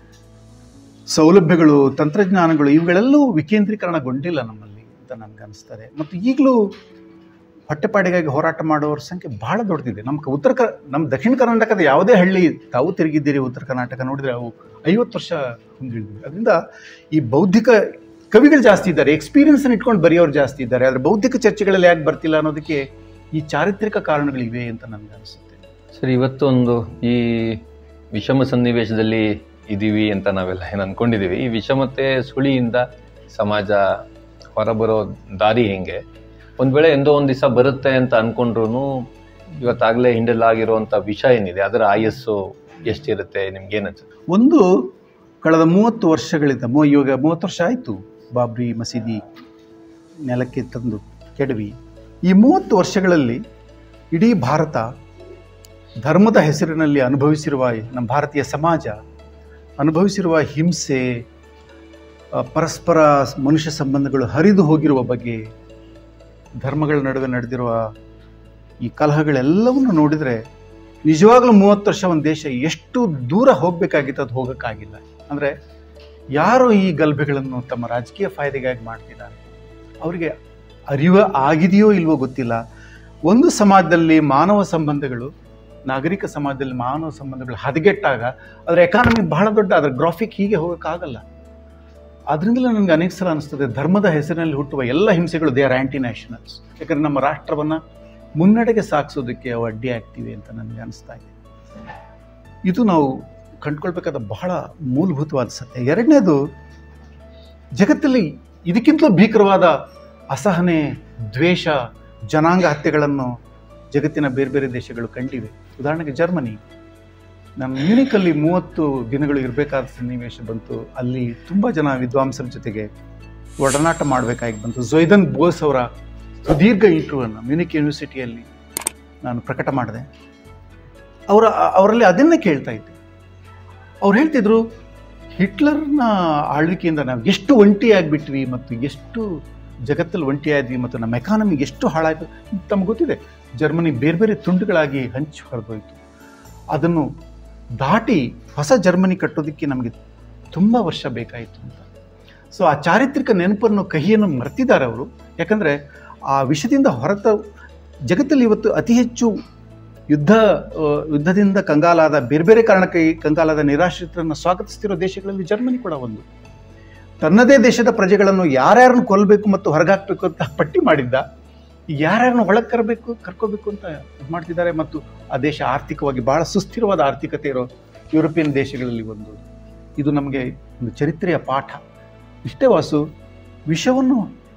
ಸೌಲಭ್ಯಗಳು ತಂತ್ರಜ್ಞಾನಗಳು ಇವುಗಳೆಲ್ಲವೂ ವಿಕೇಂದ್ರೀಕರಣಗೊಂಡಿಲ್ಲ ನಮ್ಮಲ್ಲಿ ಅಂತ ನನಗೆ ಅನಿಸ್ತದೆ ಮತ್ತು ಈಗಲೂ ಹೊಟ್ಟೆಪಾಡಿಗಾಗಿ ಹೋರಾಟ ಮಾಡುವವರ ಸಂಖ್ಯೆ ಬಹಳ ದೊಡ್ಡದಿದೆ ನಮ್ಮ ಕ- ಉತ್ತರ ಕ ನಮ್ಮ ದಕ್ಷಿಣ ಕರ್ನಾಟಕದ ಯಾವುದೇ ಹಳ್ಳಿ ತಾವು ತಿರುಗಿದ್ದೀರಿ ಉತ್ತರ ಕರ್ನಾಟಕ ನೋಡಿದರೆ ಅವು ಐವತ್ತು ವರ್ಷ ಹಿಂದುಳಿದಿವೆ ಅದರಿಂದ ಈ ಬೌದ್ಧಿಕ ಕವಿಗಳು ಜಾಸ್ತಿ ಇದ್ದಾರೆ ಎಕ್ಸ್ಪೀರಿಯನ್ಸ್ ಇಟ್ಕೊಂಡು ಬರೆಯೋರು ಜಾಸ್ತಿ ಇದ್ದಾರೆ ಆದರೆ ಬೌದ್ಧಿಕ ಚರ್ಚೆಗಳಲ್ಲಿ ಯಾಕೆ ಬರ್ತಿಲ್ಲ ಅನ್ನೋದಕ್ಕೆ ಈ ಚಾರಿತ್ರಿಕ ಕಾರಣಗಳಿವೆ ಅಂತ ನನಗೆ ಅನಿಸುತ್ತೆ ಸರ್ ಇವತ್ತು ಒಂದು ಈ ವಿಷಮ ಸನ್ನಿವೇಶದಲ್ಲಿ ಇದ್ದೀವಿ ಅಂತ ನಾವೆಲ್ಲ ಏನು ಅನ್ಕೊಂಡಿದ್ದೀವಿ ಈ ವಿಷಮತೆ ಸುಳಿಯಿಂದ ಸಮಾಜ ಹೊರಬರೋ ದಾರಿ ಹೆಂಗೆ ಒಂದು ವೇಳೆ ಎಂದೋ ಒಂದು ದಿವಸ ಬರುತ್ತೆ ಅಂತ ಅನ್ಕೊಂಡ್ರು ಇವತ್ತಾಗಲೇ ಹಿಂಡಲಾಗಿರುವಂಥ ವಿಷ ಏನಿದೆ ಅದರ ಆಯಸ್ಸು ಎಷ್ಟಿರುತ್ತೆ ನಿಮ್ಗೇನನ್ಸುತ್ತೆ ಒಂದು ಕಳೆದ ಮೂವತ್ತು ವರ್ಷಗಳಿಂದ ಮೂ ಇವಾಗ ಮೂವತ್ತು ವರ್ಷ ಆಯಿತು ಬಾಬ್ರಿ ಮಸೀದಿ ನೆಲಕ್ಕೆ ತಂದು ಕೆಡವಿ ಈ ಮೂವತ್ತು ವರ್ಷಗಳಲ್ಲಿ ಇಡೀ ಭಾರತ ಧರ್ಮದ ಹೆಸರಿನಲ್ಲಿ ಅನುಭವಿಸಿರುವ ನಮ್ಮ ಭಾರತೀಯ ಸಮಾಜ ಅನುಭವಿಸಿರುವ ಹಿಂಸೆ ಆ, ಪರಸ್ಪರ ಮನುಷ್ಯ ಸಂಬಂಧಗಳು ಹರಿದು ಹೋಗಿರುವ ಬಗ್ಗೆ ಧರ್ಮಗಳ ನಡುವೆ ನಡೆದಿರುವ ಈ ಕಲಹಗಳೆಲ್ಲವನ್ನು ನೋಡಿದರೆ ನಿಜವಾಗ್ಲೂ ಮೂವತ್ತು ವರ್ಷ ಒಂದು ದೇಶ ಎಷ್ಟು ದೂರ ಹೋಗಬೇಕಾಗಿತ್ತು ಅದು ಹೋಗೋಕ್ಕಾಗಿಲ್ಲ ಅಂದರೆ ಯಾರು ಈ ಗಲಭೆಗಳನ್ನು ತಮ್ಮ ರಾಜಕೀಯ ಫಾಯ್ದೆಗಾಗಿ ಮಾಡ್ತಿದ್ದಾರೆ ಅವರಿಗೆ ಅರಿವು ಆಗಿದೆಯೋ ಇಲ್ವೋ ಗೊತ್ತಿಲ್ಲ ಒಂದು ಸಮಾಜದಲ್ಲಿ ಮಾನವ ಸಂಬಂಧಗಳು ನಾಗರಿಕ ಸಮಾಜದಲ್ಲಿ ಮಾನವ ಸಂಬಂಧಗಳು ಹದಗೆಟ್ಟಾಗ ಅದರ ಎಕಾನಮಿ ಬಹಳ ದೊಡ್ಡ ಅದರ ಗ್ರಾಫಿಕ್ ಹೀಗೆ ಹೋಗೋಕ್ಕಾಗಲ್ಲ ಅದರಿಂದಲೇ ನನಗೆ ಅನೇಕ ಸಲ ಅನಿಸ್ತದೆ ಧರ್ಮದ ಹೆಸರಿನಲ್ಲಿ ಹುಟ್ಟುವ ಎಲ್ಲ ಹಿಂಸೆಗಳು ದೇ ಆರ್ ಆ್ಯಂಟಿ ನ್ಯಾಷನಲ್ಸ್ ಯಾಕಂದರೆ ನಮ್ಮ ರಾಷ್ಟ್ರವನ್ನು ಮುನ್ನಡೆಗೆ ಸಾಗಿಸೋದಕ್ಕೆ ಅವು ಅಡ್ಡಿ ಆಗ್ತಿವೆ ಅಂತ ನನಗೆ ಅನಿಸ್ತಾ ಇದೆ ಇದು ನಾವು ಕಂಡುಕೊಳ್ಬೇಕಾದ ಬಹಳ ಮೂಲಭೂತವಾದ ಸತ್ಯ ಎರಡನೇದು ಜಗತ್ತಲ್ಲಿ ಇದಕ್ಕಿಂತಲೂ ಭೀಕರವಾದ ಅಸಹನೆ ದ್ವೇಷ ಜನಾಂಗ ಹತ್ಯೆಗಳನ್ನು ಜಗತ್ತಿನ ಬೇರೆ ಬೇರೆ ದೇಶಗಳು ಕಂಡಿವೆ ಉದಾಹರಣೆಗೆ ಜರ್ಮನಿ ನಾನು ಮ್ಯೂನಿಕಲ್ಲಿ ಮೂವತ್ತು ದಿನಗಳು ಇರಬೇಕಾದ ಸನ್ನಿವೇಶ ಬಂತು ಅಲ್ಲಿ ತುಂಬ ಜನ ವಿದ್ವಾಂಸರ ಜೊತೆಗೆ ಒಡನಾಟ ಮಾಡಬೇಕಾಗಿ ಬಂತು ಜೊಯ್ದನ್ ಬೋಸ್ ಅವರ ಸುದೀರ್ಘ ಇಂಟರ್ವ್ಯೂವನ್ನು ಮ್ಯೂನಿಕ್ ಯೂನಿವರ್ಸಿಟಿಯಲ್ಲಿ ನಾನು ಪ್ರಕಟ ಮಾಡಿದೆ ಅವರ ಅವರಲ್ಲಿ ಅದನ್ನೇ ಕೇಳ್ತಾ ಇದ್ದೆ ಅವ್ರು ಹೇಳ್ತಿದ್ರು ಹಿಟ್ಲರ್ನ ಆಳ್ವಿಕೆಯಿಂದ ನಾವು ಎಷ್ಟು ಒಂಟಿಯಾಗಿಬಿಟ್ವಿ ಮತ್ತು ಎಷ್ಟು ಜಗತ್ತಲ್ಲಿ ಒಂಟಿಯಾದ್ವಿ ಮತ್ತು ನಮ್ಮ ಎಕಾನಮಿ ಎಷ್ಟು ಹಾಳಾಯಿತು ತಮಗೆ ಗೊತ್ತಿದೆ ಜರ್ಮನಿ ಬೇರೆ ಬೇರೆ ತುಂಡುಗಳಾಗಿ ಹಂಚಿ ಹೊರದೋಯ್ತು ಅದನ್ನು ದಾಟಿ ಹೊಸ ಜರ್ಮನಿ ಕಟ್ಟೋದಕ್ಕೆ ನಮಗೆ ತುಂಬ ವರ್ಷ ಬೇಕಾಯಿತು ಅಂತ ಸೊ ಆ ಚಾರಿತ್ರಿಕ ನೆನಪನ್ನು ಕಹಿಯನ್ನು ಮರ್ತಿದ್ದಾರೆ ಅವರು ಯಾಕಂದರೆ ಆ ವಿಷಯದಿಂದ ಹೊರತ ಜಗತ್ತಲ್ಲಿ ಇವತ್ತು ಅತಿ ಹೆಚ್ಚು ಯುದ್ಧ ಆ, ಯುದ್ಧದಿಂದ ಕಂಗಾಲಾದ ಬೇರೆ ಬೇರೆ ಕಾರಣಕ್ಕೆ ಈ ಕಂಗಾಲಾದ ನಿರಾಶ್ರಿತರನ್ನು ಸ್ವಾಗತಿಸ್ತಿರೋ ದೇಶಗಳಲ್ಲಿ ಜರ್ಮನಿ ಕೂಡ ಒಂದು ತನ್ನದೇ ದೇಶದ ಪ್ರಜೆಗಳನ್ನು ಯಾರ್ಯಾರನ್ನು ಕೊಲ್ಲಬೇಕು ಮತ್ತು ಹೊರಗಾಕಬೇಕು ಅಂತ ಪಟ್ಟಿ ಮಾಡಿದ್ದ ಯಾರ್ಯಾರನ್ನು ಒಳಗೆ ಕರಬೇಕು ಕರ್ಕೋಬೇಕು ಅಂತ ಇದು ಮಾಡ್ತಿದ್ದಾರೆ ಮತ್ತು ಆ ದೇಶ ಆರ್ಥಿಕವಾಗಿ ಬಹಳ ಸುಸ್ಥಿರವಾದ ಆರ್ಥಿಕತೆ ಇರೋ ಯುರೋಪಿಯನ್ ದೇಶಗಳಲ್ಲಿ ಒಂದು ಇದು ನಮಗೆ ಒಂದು ಚರಿತ್ರೆಯ ಪಾಠ ಇಷ್ಟೇ ವಾಸು ವಿಷವನ್ನು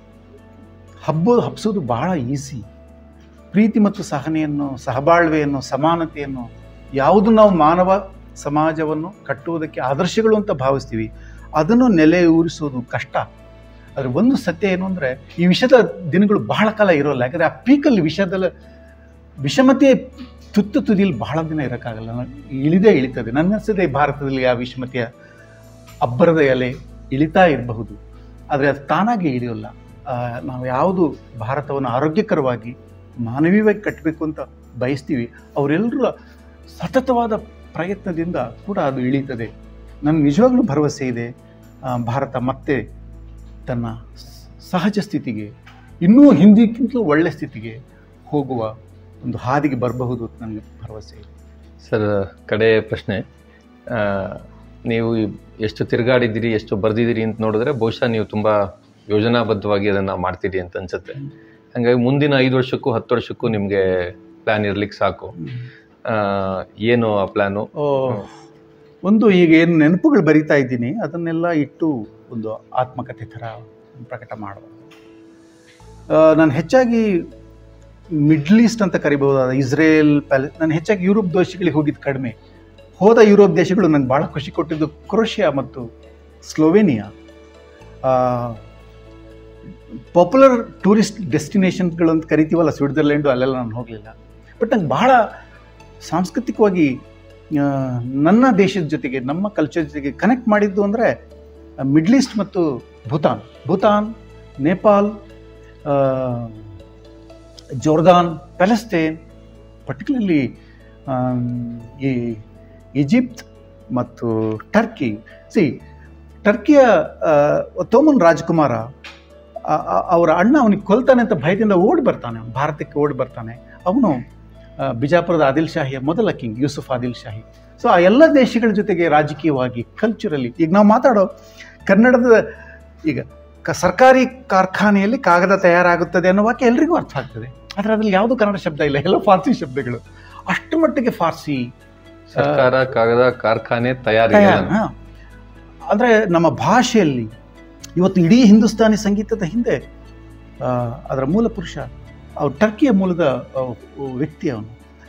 ಹಬ್ಬೋದು ಹಬ್ಸೋದು ಬಹಳ ಈಸಿ ಪ್ರೀತಿ ಮತ್ತು ಸಹನೆಯನ್ನು ಸಹಬಾಳ್ವೆಯನ್ನು ಸಮಾನತೆಯನ್ನು ಯಾವುದು ನಾವು ಮಾನವ ಸಮಾಜವನ್ನು ಕಟ್ಟುವುದಕ್ಕೆ ಆದರ್ಶಗಳು ಅಂತ ಭಾವಿಸ್ತೀವಿ ಅದನ್ನು ನೆಲೆ ಊರಿಸೋದು ಕಷ್ಟ ಆದರೆ ಒಂದು ಸತ್ಯ ಏನು ಅಂದರೆ ಈ ವಿಷದ ದಿನಗಳು ಬಹಳ ಕಾಲ ಇರೋಲ್ಲ ಯಾಕಂದರೆ ಆ ಪೀಕಲ್ಲಿ ವಿಷದ ವಿಷಮತೆ ತುತ್ತ ತುದಿಯಲ್ಲಿ ಬಹಳ ದಿನ ಇರೋಕ್ಕಾಗಲ್ಲ ಇಳಿದೇ ಇಳಿತದೆ ನನ್ನನಿಸದೆ ಭಾರತದಲ್ಲಿ ಆ ವಿಷಮತೆಯ ಅಬ್ಬರದ ಎಲೆ ಇಳಿತಾ ಇರಬಹುದು ಆದರೆ ಅದು ತಾನಾಗಿ ಇಳಿಯೋಲ್ಲ ಆ, ನಾವು ಯಾವುದು ಭಾರತವನ್ನು ಆರೋಗ್ಯಕರವಾಗಿ ಮಾನವೀಯವಾಗಿ ಕಟ್ಟಬೇಕು ಅಂತ ಬಯಸ್ತೀವಿ ಅವರೆಲ್ಲರ ಸತತವಾದ ಪ್ರಯತ್ನದಿಂದ ಕೂಡ ಅದು ಇಳೀತದೆ ನನಗೆ ನಿಜವಾಗ್ಲೂ ಭರವಸೆ ಇದೆ ಆ, ಭಾರತ ಮತ್ತೆ ತನ್ನ ಸಹಜ ಸ್ಥಿತಿಗೆ ಇನ್ನೂ ಹಿಂದಿಕ್ಕಿಂತಲೂ ಒಳ್ಳೆ ಸ್ಥಿತಿಗೆ ಹೋಗುವ ಒಂದು ಹಾದಿಗೆ ಬರಬಹುದು ಅಂತ ನನಗೆ ಭರವಸೆ ಇದೆ ಸರ್ ಕಡೆ ಪ್ರಶ್ನೆ ಆ, ನೀವು ಎಷ್ಟು ತಿರುಗಾಡಿದ್ದೀರಿ ಎಷ್ಟು ಬರೆದಿದ್ದೀರಿ ಅಂತ ನೋಡಿದ್ರೆ ಬಹುಶಃ ನೀವು ತುಂಬ ಯೋಜನಾಬದ್ಧವಾಗಿ ಅದನ್ನು ಮಾಡ್ತೀರಿ ಅಂತ ಅನ್ಸುತ್ತೆ ಹಾಗಾಗಿ ಮುಂದಿನ ಐದು ವರ್ಷಕ್ಕೂ ಹತ್ತು ವರ್ಷಕ್ಕೂ ನಿಮಗೆ ಪ್ಲ್ಯಾನ್ ಇರ್ಲಿಕ್ಕೆ ಸಾಕು ಆ, ಏನು ಆ ಪ್ಲ್ಯಾನು ಆ, ಒಂದು ಈಗ ಏನು ನೆನಪುಗಳು ಬರಿತಾ ಇದ್ದೀನಿ ಅದನ್ನೆಲ್ಲ ಇಟ್ಟು ಒಂದು ಆತ್ಮಕಥೆ ಥರ ಪ್ರಕಟ ಮಾಡುವ ನಾನು ಹೆಚ್ಚಾಗಿ ಮಿಡ್ಲ್ ಈಸ್ಟ್ ಅಂತ ಕರಿಬಹುದಾದ ಇಸ್ರೇಲ್ ಪ್ಯಾಲೆ ನಾನು ಹೆಚ್ಚಾಗಿ ಯುರೋಪ್ ದೇಶಗಳಿಗೆ ಹೋಗಿದ್ದು ಕಡಿಮೆ ಹೋದ ಯುರೋಪ್ ದೇಶಗಳು ನನಗೆ ಭಾಳ ಖುಷಿ ಕೊಟ್ಟಿದ್ದು ಕ್ರೊಷಿಯಾ ಮತ್ತು ಸ್ಲೋವೇನಿಯಾ ಪಾಪ್ಯುಲರ್ ಟೂರಿಸ್ಟ್ ಡೆಸ್ಟಿನೇಷನ್ಗಳು ಅಂತ ಕರಿತೀವಲ್ಲ ಸ್ವಿಟ್ಜರ್ಲೆಂಡು ಅಲ್ಲೆಲ್ಲ ನಾನು ಹೋಗಲಿಲ್ಲ ಬಟ್ ನಂಗೆ ಭಾಳ ಸಾಂಸ್ಕೃತಿಕವಾಗಿ ಆ, ನನ್ನ ದೇಶದ ಜೊತೆಗೆ ನಮ್ಮ ಕಲ್ಚರ್ ಜೊತೆಗೆ ಕನೆಕ್ಟ್ ಮಾಡಿದ್ದು ಅಂದರೆ ಮಿಡ್ಲ್ ಈಸ್ಟ್ ಮತ್ತು ಭೂತಾನ್ ಭೂತಾನ್ ನೇಪಾಲ್ ಆ, ಜೋರ್ದಾನ್ ಪ್ಯಾಲೆಸ್ತೇನ್ ಪರ್ಟಿಕ್ಯುಲರ್ಲಿ ಈ ಈಜಿಪ್ಟ್ ಮತ್ತು ಟರ್ಕಿ ಸಿ ಟರ್ಕಿಯ ಆ, ತೋಮನ್ ರಾಜ್ಕುಮಾರ ಆ- ಆ- ಅವರ ಅಣ್ಣ ಅವನಿಗೆ ಕೊಲ್ತಾನೆ ಅಂತ ಭಯದಿಂದ ಓಡಿ ಬರ್ತಾನೆ ಅವ್ನು ಭಾರತಕ್ಕೆ ಓಡಿ ಬರ್ತಾನೆ ಅವನು ಆ, ಬಿಜಾಪುರದ ಆದಿಲ್ ಶಾಹಿಯ ಮೊದಲ ಕಿಂಗ್ ಯೂಸುಫ್ ಆದಿಲ್ ಶಾಹಿ ಸೊ ಆ ಎಲ್ಲ ದೇಶಗಳ ಜೊತೆಗೆ ರಾಜಕೀಯವಾಗಿ ಕಲ್ಚರಲಿ ಈಗ ನಾವು ಮಾತಾಡೋ ಕನ್ನಡದ ಈಗ ಕ ಸರ್ಕಾರಿ ಕಾರ್ಖಾನೆಯಲ್ಲಿ ಕಾಗದ ತಯಾರಾಗುತ್ತದೆ ಅನ್ನೋ ವಾಕ್ಯ ಎಲ್ರಿಗೂ ಅರ್ಥ ಆಗ್ತದೆ ಆದರೆ ಅದ್ರಲ್ಲಿ ಯಾವುದೂ ಕನ್ನಡ ಶಬ್ದ ಇಲ್ಲ ಎಲ್ಲ ಫಾರ್ಸಿ ಶಬ್ದಗಳು ಅಷ್ಟು ಮಟ್ಟಿಗೆ ಫಾರ್ಸಿ ಸರ್ಕಾರ ಕಾಗದ ಕಾರ್ಖಾನೆ ತಯಾರಿ ತಯಾರು ಹಾ. ಅಂದ್ರೆ ನಮ್ಮ ಭಾಷೆಯಲ್ಲಿ ಇವತ್ತು ಇಡೀ ಹಿಂದೂಸ್ತಾನಿ ಸಂಗೀತದ ಹಿಂದೆ ಆ, ಅದರ ಮೂಲ ಪುರುಷ ಅವ್ರು ಟರ್ಕಿಯ ಮೂಲದ ಆ, ವ್ಯಕ್ತಿ ಅವನು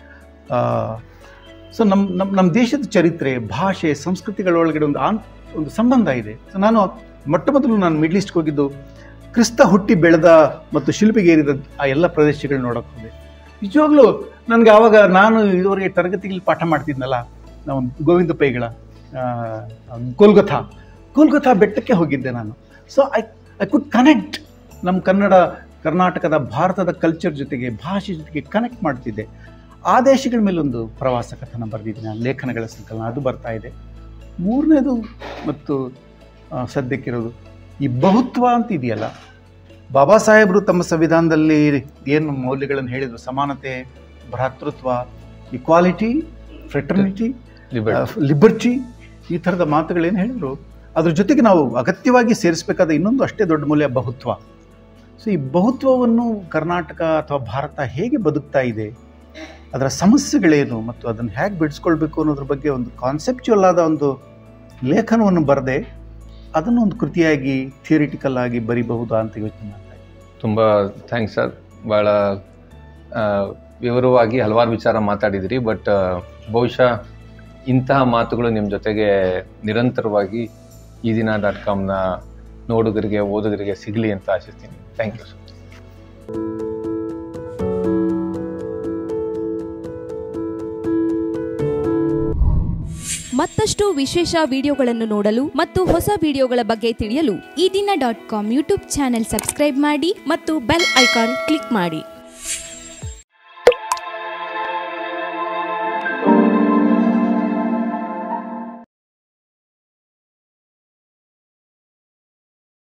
ಸೊ ನಮ್ಮ ನಮ್ಮ ನಮ್ಮ ದೇಶದ ಚರಿತ್ರೆ ಭಾಷೆ ಸಂಸ್ಕೃತಿಗಳ ಒಳಗಡೆ ಒಂದು ಆನ್ ಒಂದು ಸಂಬಂಧ ಇದೆ ಸೊ ನಾನು ಮೊಟ್ಟ ಮೊದಲು ನಾನು ಮಿಡ್ಲ್ ಈಸ್ಟ್ಗೆ ಹೋಗಿದ್ದು ಕ್ರಿಸ್ತ ಹುಟ್ಟಿ ಬೆಳೆದ ಮತ್ತು ಶಿಲ್ಪಿಗೇರಿದ ಆ ಎಲ್ಲ ಪ್ರದೇಶಗಳನ್ನ ನೋಡೋಕೆ ಹೋದೆ ನಿಜವಾಗ್ಲೂ ನನಗೆ ಆವಾಗ ನಾನು ಇದುವರೆಗೆ ತರಗತಿಗಳಲ್ಲಿ ಪಾಠ ಮಾಡ್ತಿದ್ನಲ್ಲ ನಾವು ಗೋವಿಂದ ಪೈಗಳ ಆ, ಕೋಲ್ಗಥಾ ಕೋಲ್ಗಥಾ ಬೆಟ್ಟಕ್ಕೆ ಹೋಗಿದ್ದೆ ನಾನು so I I could connect ನಮ್ಮ ಕನ್ನಡ ಕರ್ನಾಟಕದ ಭಾರತದ ಕಲ್ಚರ್ ಜೊತೆಗೆ ಭಾಷೆ ಜೊತೆಗೆ ಕನೆಕ್ಟ್ ಮಾಡ್ತಿದ್ದೆ ಆ ದೇಶಗಳ ಮೇಲೆ ಒಂದು ಪ್ರವಾಸ ಕಥನ ಬರೆದಿದ್ದೀನಿ ನಾನು ಲೇಖನಗಳ ಸಂಕಲನ ಅದು ಬರ್ತಾ ಇದೆ ಮೂರನೇದು ಮತ್ತು ಆ, ಸದ್ಯಕ್ಕಿರೋದು ಈ ಬಹುತ್ವ ಅಂತ ಇದೆಯಲ್ಲ ಬಾಬಾ ಸಾಹೇಬರು ತಮ್ಮ ಸಂವಿಧಾನದಲ್ಲಿ ಏನು ಮೌಲ್ಯಗಳನ್ನು ಹೇಳಿದರು ಸಮಾನತೆ ಭ್ರಾತೃತ್ವ ಇಕ್ವಾಲಿಟಿ ಫ್ರೆಟರ್ನಿಟಿ ಲಿಬರ್ಟಿ ಲಿಬರ್ಟಿ ಈ ಥರದ ಮಾತುಗಳೇನು ಹೇಳಿದ್ರು ಅದ್ರ ಜೊತೆಗೆ ನಾವು ಅಗತ್ಯವಾಗಿ ಸೇರಿಸಬೇಕಾದ ಇನ್ನೊಂದು ಅಷ್ಟೇ ದೊಡ್ಡ ಮೌಲ್ಯ ಬಹುತ್ವ ಸೊ ಈ ಬಹುತ್ವವನ್ನು ಕರ್ನಾಟಕ ಅಥವಾ ಭಾರತ ಹೇಗೆ ಬದುಕ್ತಾ ಇದೆ ಅದರ ಸಮಸ್ಯೆಗಳೇನು ಮತ್ತು ಅದನ್ನು ಹೇಗೆ ಬಿಡಿಸ್ಕೊಳ್ಬೇಕು ಅನ್ನೋದ್ರ ಬಗ್ಗೆ ಒಂದು ಕಾನ್ಸೆಪ್ಚುವಲ್ ಆದ ಒಂದು ಲೇಖನವನ್ನು ಬರೆದೆ ಅದನ್ನು ಒಂದು ಕೃತಿಯಾಗಿ ಥಿಯರಿಟಿಕಲ್ ಆಗಿ ಬರಿಬಹುದಾ ಅಂತ ಯೋಚನೆ ಮಾಡ್ತಾ ಇದ್ದೀನಿ ತುಂಬ ಥ್ಯಾಂಕ್ಸ್ ಸರ್ ಭಾಳ ಆ, ವಿವರವಾಗಿ ಹಲವಾರು ವಿಚಾರ ಮಾತಾಡಿದಿರಿ ಬಟ್ ಬಹುಶಃ ಇಂತಹ ಮಾತುಗಳು ನಿಮ್ಮ ಜೊತೆಗೆ ನಿರಂತರವಾಗಿ ಈ ದಿನ ಡಾಟ್ ಕಾಮ್ನ ನೋಡುಗರಿಗೆ ಓದುಗರಿಗೆ ಸಿಗಲಿ ಅಂತ ಆಶಿಸ್ತೀನಿ ಥ್ಯಾಂಕ್ ಯು ಸರ್ ಮತ್ತಷ್ಟು ವಿಶೇಷ ವಿಡಿಯೋಗಳನ್ನು ನೋಡಲು ಮತ್ತು ಹೊಸ ವಿಡಿಯೋಗಳ ಬಗ್ಗೆ ತಿಳಿಯಲು ಈ ದಿನ dot com YouTube channel subscribe ಮಾಡಿ ಮತ್ತು ಬೆಲ್ ಐಕಾನ್ ಕ್ಲಿಕ್ ಮಾಡಿ